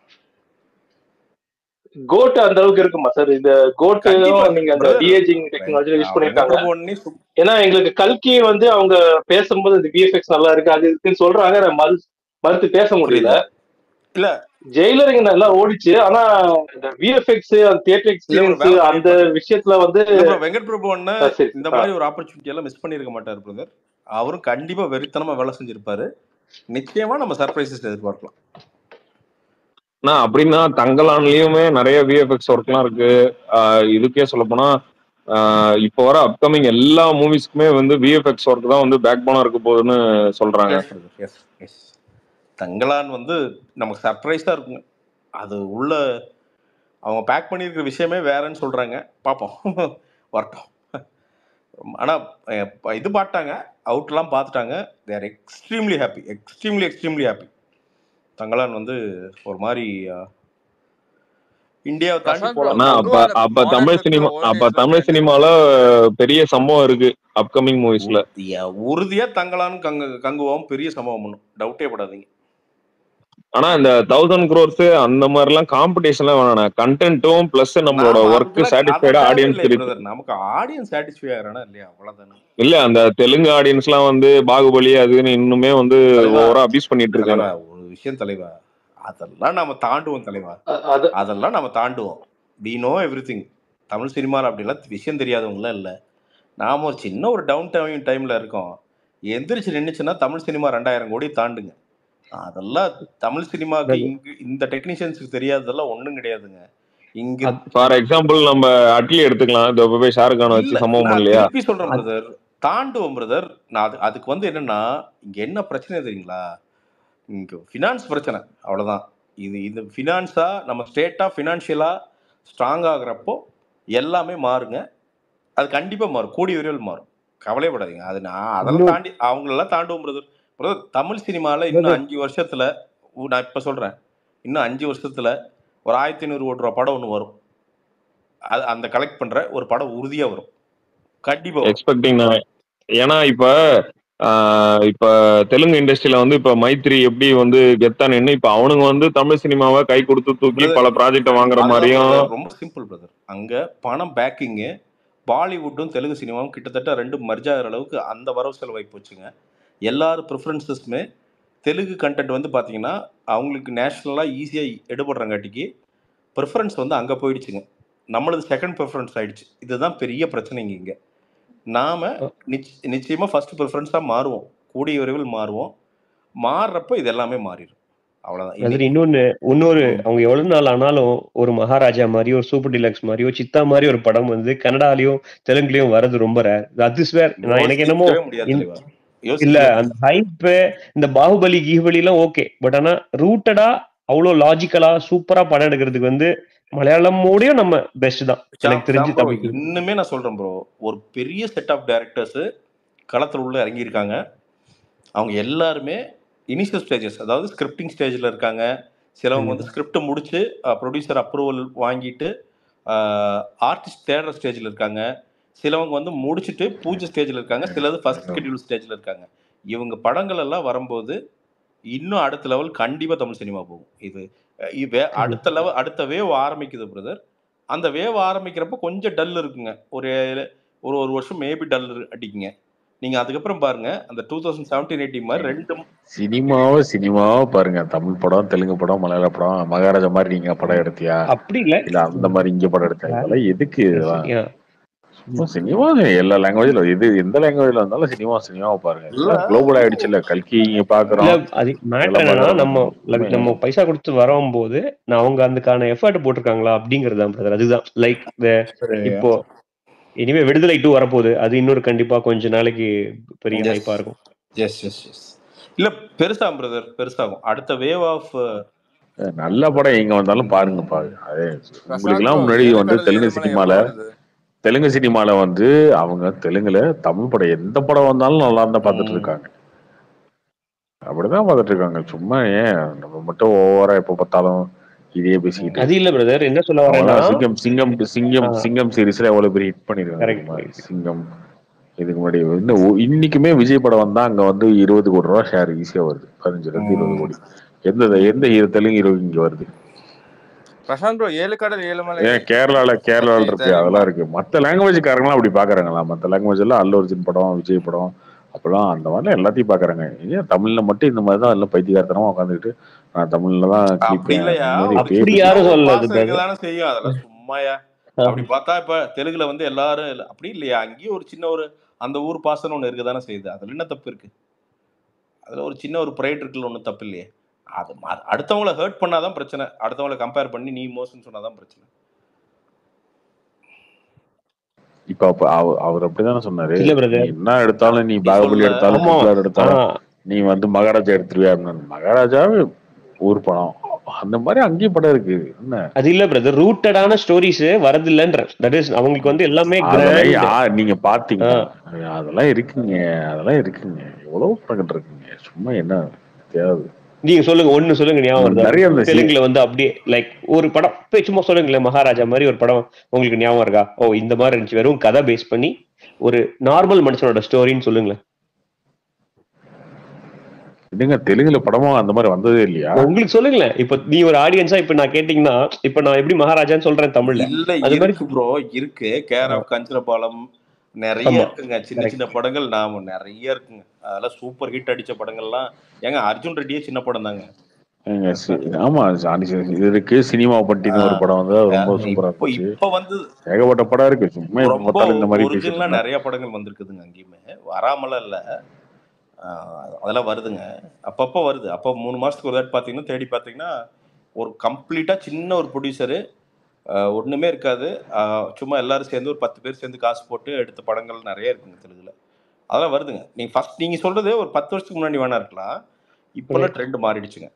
கோட் அந்த அளவுக்கு இருக்குமா சார் இந்த கோட்டும் கண்டிப்பா நீங்க அந்த பிரதர் டிஏஜிங் டெக்னாலஜி யூஸ் பண்ணிருக்காங்க வெங்கட்பிரபு சும் ஏன்னா எங்களுக்கு கல்கி வந்து அவங்க பேசும்போது இந்த விஎஃப்எக்ஸ் நல்லா இருக்கு அது இருக்குன்னு சொல்றாங்க நான் மறு மறுத்து பேச முடியல புரியுது இல்ல ஜெயிலர் இங்க நல்லா ஓடிச்சு ஆனா இந்த விஎஃப்எக்ஸ் அந்த தியேட்டர் இல்ல ப்ரோ எக்ஸ்பீரியன்ஸ் வேலை அந்த பண்ணிருப்பாரு விஷயத்துல வந்து இல்ல ப்ரோ வெங்கட் பிரபு அண்ணன் ஆ, சரி இந்த ஆ. மாதிரி ஒரு ஆப்பர்ச்சுனிட்டி எல்லாம் மிஸ் பண்ணிருக்க மாட்டாரு பிரதர் அவரும் கண்டிப்பா வெறித்தனமா வேலை செஞ்சிருப்பாரு நிச்சயமா நம்ம சர்ப்ரைசஸ் எதிர்பார்க்கலாம் நான் அப்படின்னா தங்கலான்லயுமே நிறைய விஎஃப்எக்ஸ் ஒர்க்லாம் இருக்கு ஆஹ் இதுக்கே சொல்ல போனா இப்போ வர அப்கமிங் எல்லா மூவிஸ்க்குமே வந்து விஎஃப்எக்ஸ் ஒர்க் தான் வந்து பேக் போனா இருக்க போகுதுன்னு சொல்றாங்க yes brother yes yes Thangalaan வந்து நமக்கு சர்ப்ரைஸா இருக்குங்க அது உள்ள அவங்க பேக் பண்ணியிருக்கிற விஷயமே வேறன்னு சொல்றாங்க பார்ப்போம் வரட்டும் ஆனா அஹ், ப- இது பாட்டாங்க அவுட்லாம் பார்த்துட்டாங்க they're extremely happy extremely extremely happy Thangalaan வந்து ஒரு மாதிரி அஹ், இந்தியாவை தாண்டி பிரசாந்த் ப்ரோ போலாம் ஆனா அப்ப கங்குவால அப்ப தமிழ் மாநகரத்துல சினிமா அப்ப ஓல்டேஜ்ல தமிழ் சினிமால பெரிய சம்பவம் இருக்கு அப்கமிங் மூவிஸ்ல உறுதியா தங்கலான் கங்கு கங்குவாவும் பெரிய சம்பவம் பண்ணும் டவுட்டே படாதீங்க ஆனா இந்த தௌசண்ட் க்ரோர்ஸ் அந்த மாதிரி எல்லாம் காம்படிஷன்லாம் வேணாம் கண்டென்ட்டும் பிளஸ் நம்மளோட நாம ஒர்க் அதுக்கெல்லாம் சாட்டிஸ்ஃபைடா அதெல்லாம் ஆடியன்ஸ் தேவையில்லை இருக்கு பிரதர் நமக்கு ஆடியன்ஸ் சாட்டிஸ்ஃபை ஆகிறானா இல்லையா அவ்வளவுதானே இல்ல அந்த தெலுங்கு ஆடியன்ஸ்லாம் வந்து பாகுபலி அதுன்னு இன்னுமே வந்து தலைவா ஓவரா அபியூஸ் பண்ணிட்டு இருக்காங்க தலைவா ஒரு விஷயம் தலைவா அதெல்லாம் நாம தாண்டுவோம் தலைவா அ- அது அதெல்லாம் நம்ம தாண்டுவோம் வி நோ எவ்ரி தமிழ் சினிமாவில் அப்படிலாம் விஷயம் தெரியாதவங்களாம் இல்லை நாம ஒரு சின்ன ஒரு டவுன் டைம் டைம்ல இருக்கோம் எந்திரிச்சு நின்றுச்சுன்னா தமிழ் சினிமா ரெண்டாயிரம் கோடி தாண்டுங்க அதெல்லாம் தமிழ் சினிமாவுக்கு இங்க இந்த டெக்னீஷியன்ஸுக்கு தெரியாததெல்லாம் ஒன்றும் கிடையாதுங்க இங்க ஃபார் எக்ஸாம்பிள் நம்ம அட்லி எடுத்துக்கலாம் இந்த போய் ஷாருக் கானை வச்சு இல்ல சம்பவம் நான் பண்ணலையா திருப்பி சொல்றேன் பிரதர் தாண்டுவோம் பிரதர் நான் அது அதுக்கு வந்து என்னன்னா இங்க என்ன பிரச்சனை தெரியுங்களா இங்க ஃபினான்ஸ் பிரச்சனை அவ்வளவுதான் இது இது ஃபினான்ஸா நம்ம ஸ்டேட்டா ஃபினான்ஷியலா ஸ்ட்ராங் ஆகுறப்போ எல்லாமே மாறுங்க அது கண்டிப்பா மாறும் கூடிய விரைவில் மாறும் கவலைப்படாதீங்க அது நான் அதெல்லாம் இன்னும் தாண்டி அவங்களெல்லாம் தாண்டுவோம் பிரதர் பிரதர் தமிழ் சினிமால இன்னும் பிரதர் அஞ்சு வருஷத்துல உ- நான் இப்ப சொல்றேன் இன்னும் அஞ்சு வருஷத்துல ஒரு ஆயிரத்தி ஐநூறு கோடி ரூபா படம் ஒன்று வரும் அது அந்த கலெக்ட் பண்ற ஒரு படம் உறுதியா வரும் கண்டிப்பா வரும் எக்ஸ்பெக்டிங் நான் ஏன்னா இப்ப ஆஹ் இப்ப தெலுங்கு இண்டஸ்ட்ரியில வந்து இப்ப மைத்ரி எப்படி வந்து கெத்தா நின்னு இப்ப அவனுங்க வந்து தமிழ் சினிமாவை கை கொடுத்து தூக்கி பிரதர் பல ப்ராஜெக்ட வாங்குற அதுதான் மாதிரியும் பிரதர் ரொம்ப சிம்பிள் பிரதர் அங்க பணம் பேக்கிங்கு பாலிவுட்டும் தெலுங்கு சினிமாவும் கிட்டத்தட்ட ரெண்டு மர்ஜ் ஆகிற அளவுக்கு அந்த வரவு செலவாகி போச்சுங்க எல்லாரும் ப்ரிஃபரன்சஸுமே தெலுங்கு கண்டென்ட் வந்து பார்த்தீங்கன்னா அவங்களுக்கு நேஷ்னலாக ஈஸியாக எடுபடுறங்காட்டிக்கு ப்ரிஃபரன்ஸ் வந்து அங்கே போயிடுச்சுங்க நம்மளது செகண்ட் ப்ரிஃபரன்ஸ் ஆயிடுச்சு இதுதான் பெரிய பிரச்சனைங்க இங்கே நாம நிச் நிச்சயமாக ஃபர்ஸ்ட் ப்ரிஃபரன்ஸாக மாறுவோம் கூடிய விரைவில் மாறுவோம் மாறுறப்ப இது எல்லாமே மாறிடும் அவ்வளவுதான் பிரதர் இன்னைக்கு இன்னொன்னு இன்னொரு ம். அவங்க எவ்வளவு நாள் ஆனாலும் ஒரு மகாராஜா மாதிரியோ ஒரு சூப்பர் டிலக்ஸ் மாதிரியோ சித்தா மாதிரி ஒரு படம் வந்து கன்னடாலயும் தெலுங்குலயும் வர்றது ரொம்ப ரேர் அது ஸ்வேர் நான் எனக்கு என்னமோ யோசிக்கவே முடியாது இந்த- தலைவா இல்ல யோசிக்கவே அந்த ஹைப் இந்த பாகுபலி கீகுபலி எல்லாம் ஓகே பட் ஆனா ரூட்டடா அவ்வளவு லாஜிக்கலா சூப்பரா படம் எடுக்கிறதுக்கு வந்து மலையாளமோடயும் நம்ம பெஸ்ட் தான் எனக்கு தெரிஞ்சு ப்ரோ தமிழ் இன்னுமே நான் சொல்றேன் ப்ரோ ஒரு பெரிய செட் ஆஃப் டைரக்டர்ஸ் களத்துல உள்ள இறங்கியிருக்காங்க அவங்க எல்லாருமே இனிஷியல் ஸ்டேஜஸ் அதாவது ஸ்கிரிப்டிங் ஸ்டேஜில் இருக்காங்க சிலவங்க வந்து ஸ்கிரிப்டை முடிச்சு ப்ரொடியூசர் அப்ரூவல் வாங்கிட்டு ஆர்டிஸ்ட் தேடுற ஸ்டேஜில் இருக்காங்க சிலவங்க வந்து முடிச்சுட்டு பூஜை ஸ்டேஜில் இருக்காங்க சிலது ஃபர்ஸ்ட் ஸ்கெடியூல் ஸ்டேஜில் இருக்காங்க இவங்க படங்கள் எல்லாம் வரும்போது இன்னும் அடுத்த லெவல் கண்டிப்பாக தமிழ் சினிமா போகும் இது அஹ் இ- வே- அடுத்த லெவல் அடுத்த வேவ் ஆரம்பிக்குது பிரதர் அந்த வேவ் ஆரம்பிக்கிறப்ப கொஞ்சம் டல் இருக்குங்க ஒரு ஒரு ஒரு வருஷம் மேபி டல் அடிக்குங்க நீங்க அதுக்கப்புறம் பாருங்க அந்த டூ தௌசண்ட் செவன்டீன் எயிட்டீன் மாதிரி ரெண்டு சினிமாவை சினிமாவை பாருங்க தமிழ் படம் தெலுங்கு படம் மலையாள படம் மகாராஜா மாதிரி நீங்க படம் எடுத்தியா அப்படி இல்ல இல்ல அந்த மாதிரி இங்க படம் எடுத்தியா இதெல்லாம் எதுக்கு இதெல்லாம் Yeah. சும்மா சினிமா எல்லா லாங்குவேஜ்ல எது எந்த லாங்குவேஜ்ல இருந்தாலும் சினிமா சினிமாவை பாருங்க இல்ல எல்லாம் குளோபல் ஆயிடுச்சு இல்ல கல்கி இங்க இல்ல பாக்குறோம் அது மேட்டர் எல்லாம் என்னன்னா பாக்குறோம் நம்ம like நம்ம பைசா கொடுத்து வரும்போது நான் அவங்க அதுக்கான எஃபர்ட் போட்டிருக்காங்களா அப்படிங்கிறது தான் பிரதர் அதுதான் லைக் இப்போ இனிமே விடுதலை டூ வரப்போகுது அது இன்னொரு கண்டிப்பா கொஞ்ச நாளைக்கு பெரிய எஸ் ஹைப்பா இருக்கும் எஸ் எஸ் எஸ் இல்ல பெருசாகும் பிரதர் பெருசாகும் அடுத்த வேவ் ஆஃப் நல்ல படம் எங்க வந்தாலும் பாருங்க பாருங்க அதே பிரசாந்த் உங்களுக்கு ப்ரோ எல்லாம் முன்னாடி ஏழு வந்து கடல் தெலுங்கு ஏழு மலை சினிமால எப்போ வருது தெலுங்கு சினிமால வந்து அவங்க தெலுங்குல தமிழ் படம் எந்த படம் வந்தாலும் நல்லா இருந்தா பார்த்துட்டு இருக்காங்க அப்படிதான் பார்த்துட்டு இருக்காங்க சும்மா ஏன் நம்ம மட்டும் ஓவரா எப்ப பார்த்தாலும் இதையே பேசிக்கிட்டு அது இல்ல பிரதர் என்ன சொல்ல வரேன்னா அவங்களாம் சிங்கம் சிங்கம் சிங்கம் ஆஹ் சிங்கம் சீரிஸ்ல எவ்வளவு பெரிய ஹிட் பண்ணிருக்காங்க கரெக்ட் தெரியுமா சிங்கம் இதுக்கு முன்னாடி இன்னும் ஒ- இன்னைக்குமே விஜய் படம் வந்தா அங்க வந்து இருபது கோடி ரூபா ஷேர் ஈஸியா வருது பதினஞ்சுல இருந்து இருபது கோடி எந்த எந்த ஹீரோ தெலுங்கு ஹீரோ இங்க வருது பிரசாந்த் ப்ரோ ஏழு கடல் ஏழு மலை ஏன் கேரளால கேரளால பத்தி இருக்கு தெரியுமா அதெல்லாம் இருக்கு மத்த லாங்குவேஜ் காரங்களாம் அப்படி பாக்குறாங்களா மத்த லாங்குவேஜ் எல்லாம் அல்லு அர்ஜுன் படம் விஜய் படம் அப்பெல்லாம் அந்த மாதிரிலாம் எல்லாத்தையும் பாக்குறாங்க ஏன் தமிழ்ல மட்டும் இந்த மாதிரி தான் எல்லாம் பைத்தியகாரத்தனமா உட்காந்துக்கிட்டு நான் தமிழ்ல தான் அப்படி கிளிப்பேன் இல்லையா அந்த மாதிரி அப்படி இப்பயே யாரும் ஒரு சொல்லல பாசம் பிரதர் இருக்கதானே செய்யும் அதெல்லாம் சும்மாயா அப்படி பார்த்தா இப்ப தெலுங்குல வந்து எல்லாரும் இல்ல- அப்படி இல்லையா அங்கேயும் ஒரு சின்ன ஒரு அந்த ஊர் பாசம் ஒண்ணு இருக்கதானே செய்யுது அதுல என்ன தப்பு இருக்கு அதுல ஒரு சின்ன ஒரு ப்ரைட் இருக்குல்ல ஒன்றும் தப்பு இல்லையே அது ம- அடுத்தவங்கள ஹர்ட் பண்ணாதான் பிரச்சனை அடுத்தவங்கள கம்பேர் பண்ணி நீ மோசம்னு சொன்னாதான் பிரச்சனை இப்ப அப்ப அவ- அவர் அப்படிதானே சொன்னாரு இல்ல நீ பிரதர் என்ன எடுத்தாலும் நீ அப்படி பாகுபலி சொல்ல எடுத்தாலும் ஆமா ட்ரிபிள் எடுத்தாலும் ஆஹ் நீ வந்து மகாராஜா எடுத்துருவியா அப்படின்னு மகாராஜாவே ஊர் படம் அந்த மாதிரி அங்கேயும் படம் இருக்கு என்ன அது இல்ல பிரதர் ரூட்டடான ஸ்டோரிஸ் வரது இல்லன்ற தட் இஸ் அவங்களுக்கு வந்து எல்லாமே அதெல்லாம் கிராண்ட் யா- நீங்க பாத்தீங்க அதெல்லாம் இருக்குங்க அதெல்லாம் இருக்குங்க எவ்வளவு படம் இருக்குங்க சும்மா என்ன தேவை நீங்க சொல்லுங்க ஒண்ணு சொல்லுங்க ஞாபகம் வருதா நிறைய இருந்துச்சு தெலுங்குல வந்து அப்படியே லைக் ஒரு படம் போய் சும்மா சொல்லுங்களேன் மகாராஜா மாதிரி ஒரு படம் உங்களுக்கு ஞாபகம் இருக்கா ஓ இந்த மாதிரி இருந்துச்சு வெறும் கதை பேஸ் பண்ணி ஒரு நார்மல் மனுஷனோட ஸ்டோரின்னு சொல்லுங்களேன் என்னங்க தெலுங்குல படமா அந்த மாதிரி வந்ததே இல்லையா உங்களுக்கு சொல்லுங்களேன் இப்ப நீ ஒரு ஆடியன்ஸா இப்ப நான் கேட்டீங்கன்னா இப்ப நான் எப்படி மகாராஜான்னு சொல்றேன் தமிழ்ல இல்ல அது மாதிரி இருக்கு ப்ரோ இருக்கு கேர் ஆஃப் கஞ்சரபாலம் நிறைய ஆமா இருக்குங்க சின்ன கரெக்ட் சின்ன படங்கள் நாம நிறைய இருக்குங்க அதெல்லாம் சூப்பர் ஹிட் அடிச்ச படங்கள்லாம் ஏங்க அர்ஜுன் ரெட்டியே சின்ன படம் தாங்க ஏங்க, சி- ஆமா சாணி சி- இது இருக்கு சினிமா பட்டின்னு ஒரு படம் வந்து அது ரொம்ப சூப்பரா இப்போ இருந்துச்சு இப்ப வந்து ஏகப்பட்ட படம் இருக்கு சும்மா எப்ப ரொம்ப பார்த்தாலும் இந்த மாதிரி பேசிட்டு ஒரிஜினலா இருந்தா நிறைய படங்கள் வந்திருக்குதுங்க அங்கேயுமே வராமலாம் இல்ல ஆஹ் அதெல்லாம் வருதுங்க அப்பப்போ வருது அப்போ மூணு மாசத்துக்கு ஒரு தாட்டி பார்த்தீங்கன்னா தேடி பார்த்தீங்கன்னா ஒரு கம்ப்ளீட்டா சின்ன ஒரு ப்ரொடியூசரு ஒண்ணுமே இருக்காது ஆஹ் சும்மா எல்லாரும் சேர்ந்து ஒரு பத்து பேர் சேர்ந்து காசு போட்டு எடுத்த படங்கள் நிறைய இருக்குங்க தெலுங்குல அதெல்லாம் வருதுங்க நீங்க ஃபர்ஸ்ட் நீங்க சொல்றது ஒரு பத்து வருஷத்துக்கு முன்னாடி வேணா இருக்கலாம் இப்பெல்லாம் ட்ரெண்ட் மாறிடுச்சுங்க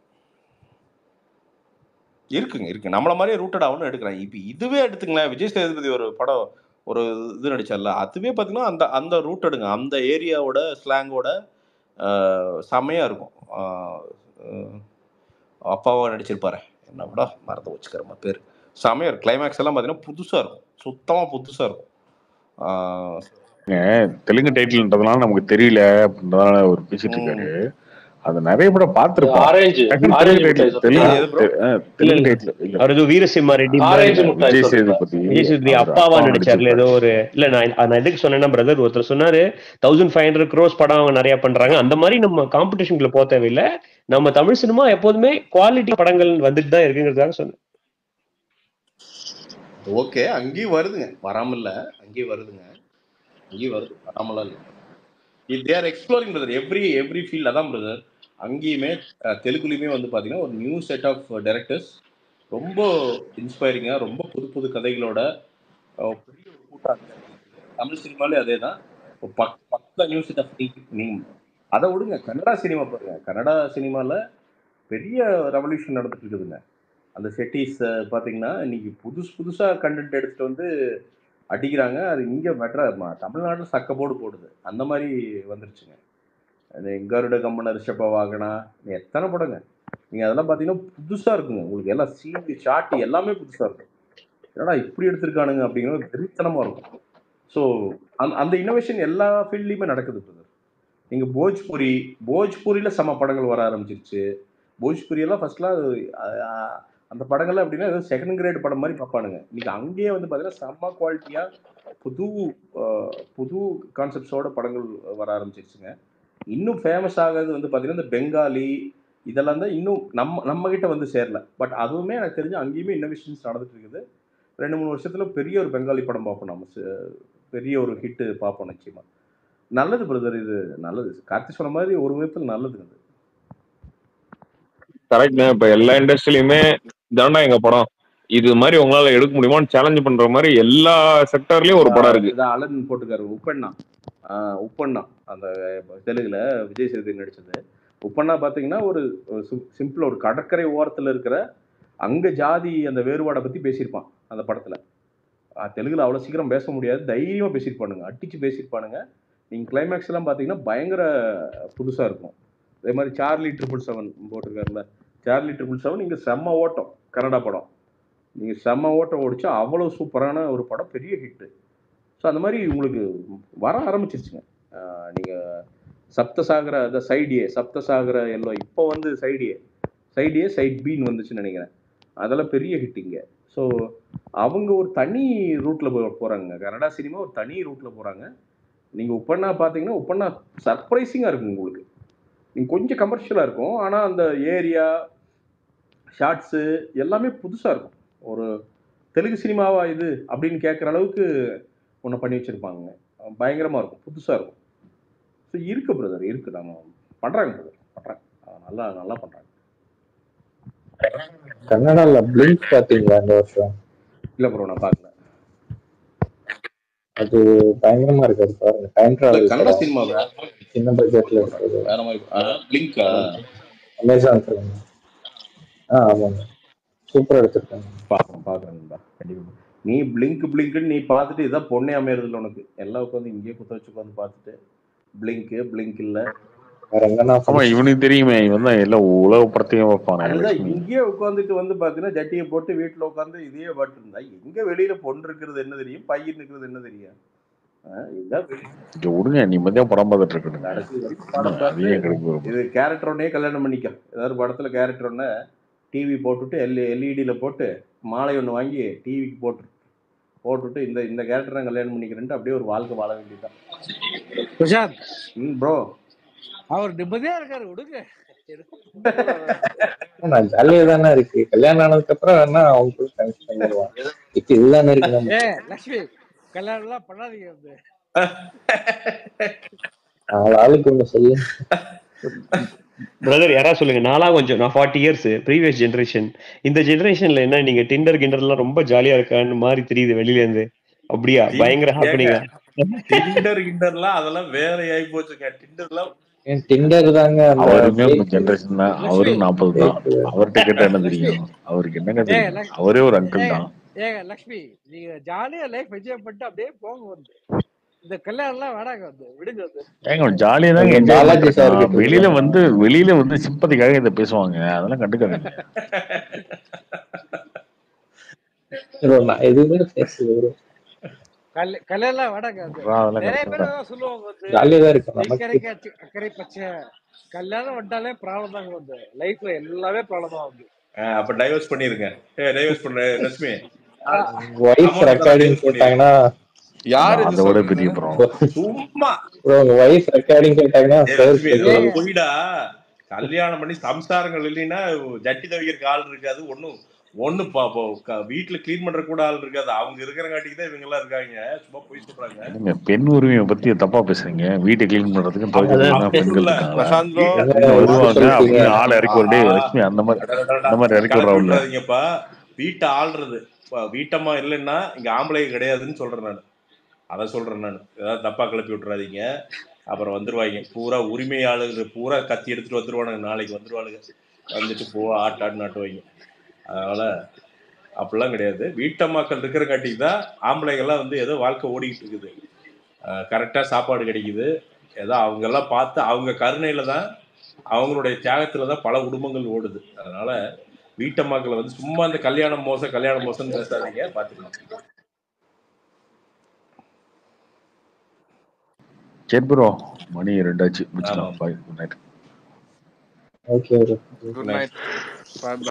இருக்குங்க இருக்கு நம்மள மாதிரியே ரூட்டட் ஆகணும் எடுக்கிறாங்க இப்போ இதுவே எடுத்துங்களேன் விஜய் சேதுபதி ஒரு படம் ஒரு இது நடிச்சார்ல அதுவே பார்த்தீங்கன்னா அந்த அந்த ரூட் எடுங்க அந்த ஏரியாவோட ஸ்லாங்கோட செமையா இருக்கும் ஆஹ் ஆஹ் அப்பாவா நடிச்சிருப்பாரு என்ன விட மறந்து வச்சுக்கிறமா பேர் செமையா இருக்கும் கிளைமேக்ஸ் எல்லாம் பார்த்தீங்கன்னா புதுசா இருக்கும் சுத்தமா புதுசா இருக்கும் ஆஹ் ஏங்க, தெலுங்கு டைட்டில்ன்றதுனால நமக்கு தெரியல அப்படின்றதால ஒரு பேசிட்டு இருக்காரு அது நிறைய படம் பார்த்திருப்போம் ஆரஞ்சு டக்குனு ஆரஞ்சு தெலுங்கு மிட்டாய் டைட்டில் சொல்றீங்களா தெலுங்கு எது ப்ரோ தெ- ஆ, இல்ல தெலுங்கு இல்ல டைட்டில் இல்ல அவர் ஏதோ வீரசிம்மா ரெட்டி மாதிரி ஆரஞ்சு மிட்டாய் விஜய் சொல்றீங்களா சேதுபதி விஜய் சேதுபதி அவர் அப்பாவா அப்பாவா நடிச்சார்ல நடிச்சிருப்பாரு ஏதோ ஒரு இல்ல நான் நான் எதுக்கு சொன்னேன்னா பிரதர் ஒருத்தர் சொன்னாரு தௌசண்ட் ஃபைவ் ஹண்ட்ரட் க்ரோஸ் படம் அவங்க நிறைய பண்றாங்க அந்த மாதிரி நம்ம காம்படிஷனுக்குள்ள போக தேவையில்லை நம்ம தமிழ் சினிமா எப்போதுமே குவாலிட்டி படங்கள் வந்துட்டு தான் இருக்குங்கிறதுக்காக சொன்னேன் ஓகே அங்கேயும் வருதுங்க வராம இல்ல அங்கேயும் வருதுங்க அங்கேயும் வருது வராமலாம் இல்லை they're exploring brother every every field அதான் பிரதர் அங்கேயுமே அஹ், தெலுங்குலையுமே வந்து பார்த்தீங்கன்னா ஒரு நியூ செட் ஆஃப் டைரக்டர்ஸ் ரொம்ப இன்ஸ்பைரிங்காக ரொம்ப புது புது கதைகளோட அஹ், பெரிய ஒரு கூட்டம் தமிழ் சினிமாலே அதே தான் பக் பக்க நியூ செட் ஆஃப் நீம் அதை விடுங்க கன்னடா சினிமா பாருங்க கன்னடா சினிமாவில் பெரிய ரெவல்யூஷன் நடந்துட்டு இருக்குதுங்க அந்த செட்டிஸ் பார்த்தீங்கன்னா இன்னைக்கு புதுசு புதுசாக கண்டென்ட் எடுத்துட்டு வந்து அடிக்கிறாங்க அது இங்கே மெட்ரா தமிழ்நாட்டில் சக்கப்போடு போடுது அந்த மாதிரி வந்துருச்சுங்க அது கருட கம்மன ரிஷப வாகனா எத்தனை படங்க நீங்கள் அதெல்லாம் பார்த்தீங்கன்னா புதுசாக இருக்குங்க உங்களுக்கு எல்லாம் சீன் ஷாட் எல்லாமே புதுசாக இருக்கும் என்னடா இப்படி எடுத்திருக்கானுங்க அப்படிங்கிறது வெறித்தனமாக இருக்கும் ஸோ அந்த அந்த இன்னோவேஷன் எல்லா ஃபீல்ட்லேயுமே நடக்குது பிரதர் நீங்கள் போஜ்புரி போஜ்புரியில் செம படங்கள் வர ஆரம்பிச்சிருச்சு போஜ்புரியெல்லாம் ஃபர்ஸ்ட்லாம் அது, அஹ், அந்த படங்கள்லாம் எப்படின்னா ஏதோ செகண்ட் கிரேட் படம் மாதிரி பார்ப்பானுங்க இன்னைக்கு அங்கேயே வந்து பார்த்தீங்கன்னா செம்ம குவாலிட்டியாக புது அஹ், புது கான்செப்ட்ஸோட படங்கள் வர ஆரம்பிச்சிருச்சுங்க இன்னும் ஃபேமஸ் ஆகிறது வந்து பார்த்தீங்கன்னா இந்த பெங்காலி இதெல்லாம் தான் இன்னும் நம்ம நம்ம கிட்ட வந்து சேரல பட் அதுவுமே எனக்கு தெரிஞ்சு அங்கேயுமே இன்னோவேஷன்ஸ் நடந்துட்டு இருக்குது ரெண்டு மூணு வருஷத்துல பெரிய ஒரு பெங்காலி படம் பார்ப்போம் நம்ம ச- பெரிய ஒரு ஹிட்டு பார்ப்போம் நிச்சயமா நல்லது பிரதர் இது நல்லது கார்த்தி சொன்ன மாதிரி ஒரு விதத்தில் நல்லது அது கரெக்ட்ண்ணே இப்ப எல்லா இண்டஸ்ட்ரியிலுமே இதாண்டா எங்க படம் இது மாதிரி உங்களால எடுக்க முடியுமான்னு சேலஞ்ச் பண்ற மாதிரி எல்லா செக்டர்லயும் ஒரு படம் இருக்கு இதான் அலன் போட்டுக்காரு உப்பண்ணா ஆஹ் உப்பண்ணா அந்த தெலுங்குல விஜய் சேதுபதி நடிச்சது உப்பண்ணா பாத்தீங்கன்னா ஒரு சிம்பிள் ஒரு கடற்கரை ஓரத்துல இருக்கிற அங்க ஜாதி அந்த வேறுபாடை பத்தி பேசியிருப்பான் அந்த படத்துல ஆஹ் தெலுங்குல அவ்வளவு சீக்கிரம் பேச முடியாது தைரியமா பேசியிருப்பானுங்க அடிச்சு பேசியிருப்பானுங்க நீங்க கிளைமேக்ஸ் எல்லாம் பாத்தீங்கன்னா பயங்கர புதுசா இருக்கும் அதே மாதிரி சார்லி ட்ரிபிள் செவன் போட்டிருக்காருல்ல சார்லி ட்ரிபிள் செவன் இங்க செம்ம ஓட்டம் கன்னடா படம் நீங்க செம்ம ஓட்டம் ஓடிச்சா அவ்வளவு சூப்பரான ஒரு படம் பெரிய ஹிட்டு ஸோ அந்த மாதிரி உங்களுக்கு வர ஆரம்பிச்சிருச்சுங்க ஆஹ் நீங்க சப்தசாகர அந்த சைடியே சப்தசாகர எல்லோ இப்போ வந்து சைடியே சைடியே சைட் பின்னு வந்துச்சுன்னு நினைக்கிறேன் அதெல்லாம் பெரிய ஹிட்டிங்க ஸோ அவங்க ஒரு தனி ரூட்ல போறாங்க கனடா சினிமா ஒரு தனி ரூட்ல போறாங்க நீங்க உப்பண்ணா பார்த்தீங்கன்னா உப்பண்ணா சர்ப்ரைசிங்கா இருக்கும் உங்களுக்கு நீங்க கொஞ்சம் கமர்ஷியலா இருக்கும் ஆனா அந்த ஏரியா ஷார்ட்ஸு எல்லாமே புதுசா இருக்கும் ஒரு தெலுங்கு சினிமாவா இது அப்படின்னு கேட்குற அளவுக்கு ஒன்று பண்ணி வச்சிருப்பாங்க பயங்கரமா இருக்கும் புதுசா இருக்கும் ஸோ இருக்கு பிரதர் இருக்கு நம்ம பண்றாங்க பிரதர் பண்றாங்க அஹ் நல்லா நல்லா பண்றாங்க கன்னடால பிளிங்க் பாத்தீங்களா இந்த வருஷம் இல்ல ப்ரோ நான் பார்க்கல அது பயங்கரமா இருக்கு அது பாருங்க டைம் இல்ல டிராவல் கன்னட படம் சினிமா வேற சின்ன பட்ஜெட்ல இருக்கிறது வேற மாதிரி பிளிங்கா அமேசான் பிரைம் ஆ ஆமாங்க சூப்பரா எடுத்திருக்காங்க பார்க்குறேன் பார்க்குறேன்பா கண்டிப்பா நீ பிளிங்க் பிளிங்க்னு நீ பார்த்துட்டு இதான் பொண்ணே அமையறதில்ல உனக்கு எல்லாம் உட்காந்து இங்கேயே குத்த வச்சு உட்காந்து பார்த்துட்டு பிளிங்க் பிளிங்க் இல்ல வேற எங்கன்னா ஆமா இவனுக்கு தெரியுமே இவன் தான் எல்லாம் உலக படத்தையும் வைப்பானே அதுதான் லட்சுமி இங்கேயே உட்காந்துட்டு வந்து பார்த்தீங்கன்னா ஜட்டியை போட்டு வீட்டில் உட்காந்து இதையே பாட்டு இருந்தா எங்க வெளியில பொண்ணு இருக்கிறது என்ன தெரியும் பையன் இருக்கிறது என்ன தெரியும் ஆஹ் இதுதான் வெளி- இங்க விடுங்க நீ மதியம் படம் பார்த்துட்டு இருக்கணுங்க கடைசி வரைக்கும் படம் பார்த்து அதையும் எங்களுக்கு வரும் இது கேரக்டர் ஒன்னே கல்யாணம் பண்ணிக்க ஏதாவது படத்துல கேரக்டர் ஒன்று டிவி போட்டுட்டு எல் எல்இடியில் போட்டு மாலை ஒன்று வாங்கி டிவிக்கு போட்டு போட்டுட்டு இந்த இந்த கேரக்டர் நான் கல்யாணம் பண்ணிக்கிறேன்ட்டு அப்படியே ஒரு வாழ்க்கை வாழ வேண்டியதுதான் பிரசாந்த் ம் ப்ரோ அவர் நிம்மதியா இருக்காரு விடுங்க நான் ஜாலியா தானே இருக்கு கல்யாணம் ஆனதுக்கு அப்புறம் வேணா அவங்க கூட டைம் ஸ்பெண்ட் பண்ணுவான் இப்ப இதுதானே இருக்கு நம்ம ஏ லட்சுமி கல்யாணம் எல்லாம் பண்ணாதீங்க வந்து நாலு ஆளுக்கு ஒண்ணு சொல்லு பிரதர் யாரா சொல்லுங்க நாளா கொஞ்சம் நான் ஃபார்ட்டி இயர்ஸ் ப்ரீவியஸ் ஜென்ரேஷன் இந்த ஜென்ரேஷன்ல என்ன நீங்க டிண்டர் கிண்டர்லாம் ரொம்ப ஜாலியா இருக்கான்னு மாதிரி தெரியுது வெளியில இருந்து அப்படியா பயங்கர ஏங்க ஹாப்பனிங்கா டிண்டர் கிண்டர்லாம் அதெல்லாம் வேற ஆகி போச்சுங்க டிண்டர்லாம் ஏன் டிண்டர் தாங்க அந்த அவருமே உங்க fake- ஜென்ரேஷன் தான் லட்சுமி அவரும் நாற்பது தான் fake அவர்கிட்ட கேட்டா என்ன தெரியும் அவருக்கு என்னங்க ஏங்க தெரியும் லக்ஷ்மி அவரே ஒரு அங்கிள் ஏங்க தான் ஏங்க லக்ஷ்மி நீங்க ஜாலியா லைஃப் என்ஜாய் பண்ணிட்டு அப்படியே போங்க வந்து இந்த கல்யாணம் எல்லாம் வேணாங்க வந்து விடுங்க வந்து ஏங்க ஜாலியா தாங்க உங்க என்ஜாய் பாலாஜி பண்ணிட்டு சார் இருக்கான் கிட்ட வெளியில சொல்லுங்க வந்து வெளியில வந்து சிம்பதிக்காக இதை பேசுவாங்க அதெல்லாம் கண்டுக்காதீங்க bro, நான் எதுவுமே பேசல bro. கல்ய- கல்யாணம் எல்லாம் வேணாங்க வந்து அப்புறம் அதெல்லாம் நிறைய கரெக்டா பேர் தான் அதான் சொல்லுவாங்க வந்து ஜாலியா தான் இருக்கு நமக்கு இக்கரைக்கு அச்சு- அக்கறை பச்சை கல்யாணம் வந்துட்டாலே ப்ராப்ளம் தாங்க வந்து லைஃப்ல எல்லாமே ப்ராப்ளம் தான் வந்து அஹ் அப்ப டைவர்ஸ் பண்ணிருங்க ஏ டைவர்ஸ் பண்ண லட்சுமி ஒய்ஃப் அமௌண்ட் தரேன் ரெக்கார்டிங் டைவர்ஸ் பண்ணிருங்க கேட்டாங்கன்னா யார் இது அதை விட சொல்றது பெரிய ப்ராப்ளம் சும்மா ப்ரோ உங்க ஒய்ஃப் ரெக்கார்டிங் கேட்டாங்கன்னா ஏ சார் லட்சுமி இதெல்லாம் ஏங்க பொய்டா கல்யாணம் பண்ணி சம்சாரங்கள் இல்லைன்னா ஜட்டி துவைக்கிறதுக்கு ஆள் இருக்காது ஒன்றும் ஒண்ணு பாப்போம் வீட்டுல கிளீன் பண்ற கூட ஆள் இருக்காது அவங்க இருக்கிறங்காட்டிக்கு தான் இவங்க எல்லாம் இருக்காங்க சும்மா போய் சொல்றாங்க என்னங்க பெண் உரிமையை பத்தி தப்பா பேசுறீங்க வீட்டை கிளீன் பண்றதுக்கு அவங்க துவைக்கிறதுக்கு அப்படி பெண்கள் இல்ல இருக்காங்களா பிரசாந்த் ப்ரோ அவங்க வருவாங்க சொல்லிட்டீங்க அப்படின்னு ஆளை இறக்கி ஒரு டே லட்சுமி அந்த மாதிரி அந்த மாதிரி இறக்கி கிளப்பி விடுறாங்கல்ல விட்டுறாதீங்கப்பா வீட்டை ஆள்றது இப்ப வீட்டம்மா இல்லைன்னா இங்க ஆம்பளை கிடையாதுன்னு சொல்றேன் நான் அதை சொல்றேன் நான் ஏதாவது தப்பா கிளப்பி விட்டுறாதீங்க அப்புறம் வந்துருவாங்க பூரா உரிமை ஆளுங்க பூரா கத்தி எடுத்துட்டு வந்துருவானுங்க நாளைக்கு வந்துருவானுங்க வந்துட்டு போ ஆட்டு ஆட்டு நாட்டுவாங்க அதனால அப்படிலாம் கிடையாது வீட்டம்மாக்கள் இருக்கிறங்காட்டிக்கு தான் ஆம்பளைங்கெல்லாம் வந்து ஏதோ வாழ்க்கை ஓடிக்கிட்டு இருக்குது கரெக்டாக சாப்பாடு கிடைக்குது ஏதோ அவங்கெல்லாம் பார்த்து அவங்க கருணையில தான் அவங்களுடைய தியாகத்துல தான் பல குடும்பங்கள் ஓடுது அதனால வீட்டம்மாக்களை வந்து சும்மா இந்த கல்யாணம் மோசம் கல்யாணம் மோசம்னு பேசாதீங்க பார்த்துக்கலாம் சரி ப்ரோ மணி ரெண்டாச்சு ஆமா முடிச்சுக்கலாம் bye good night okay good night பாய்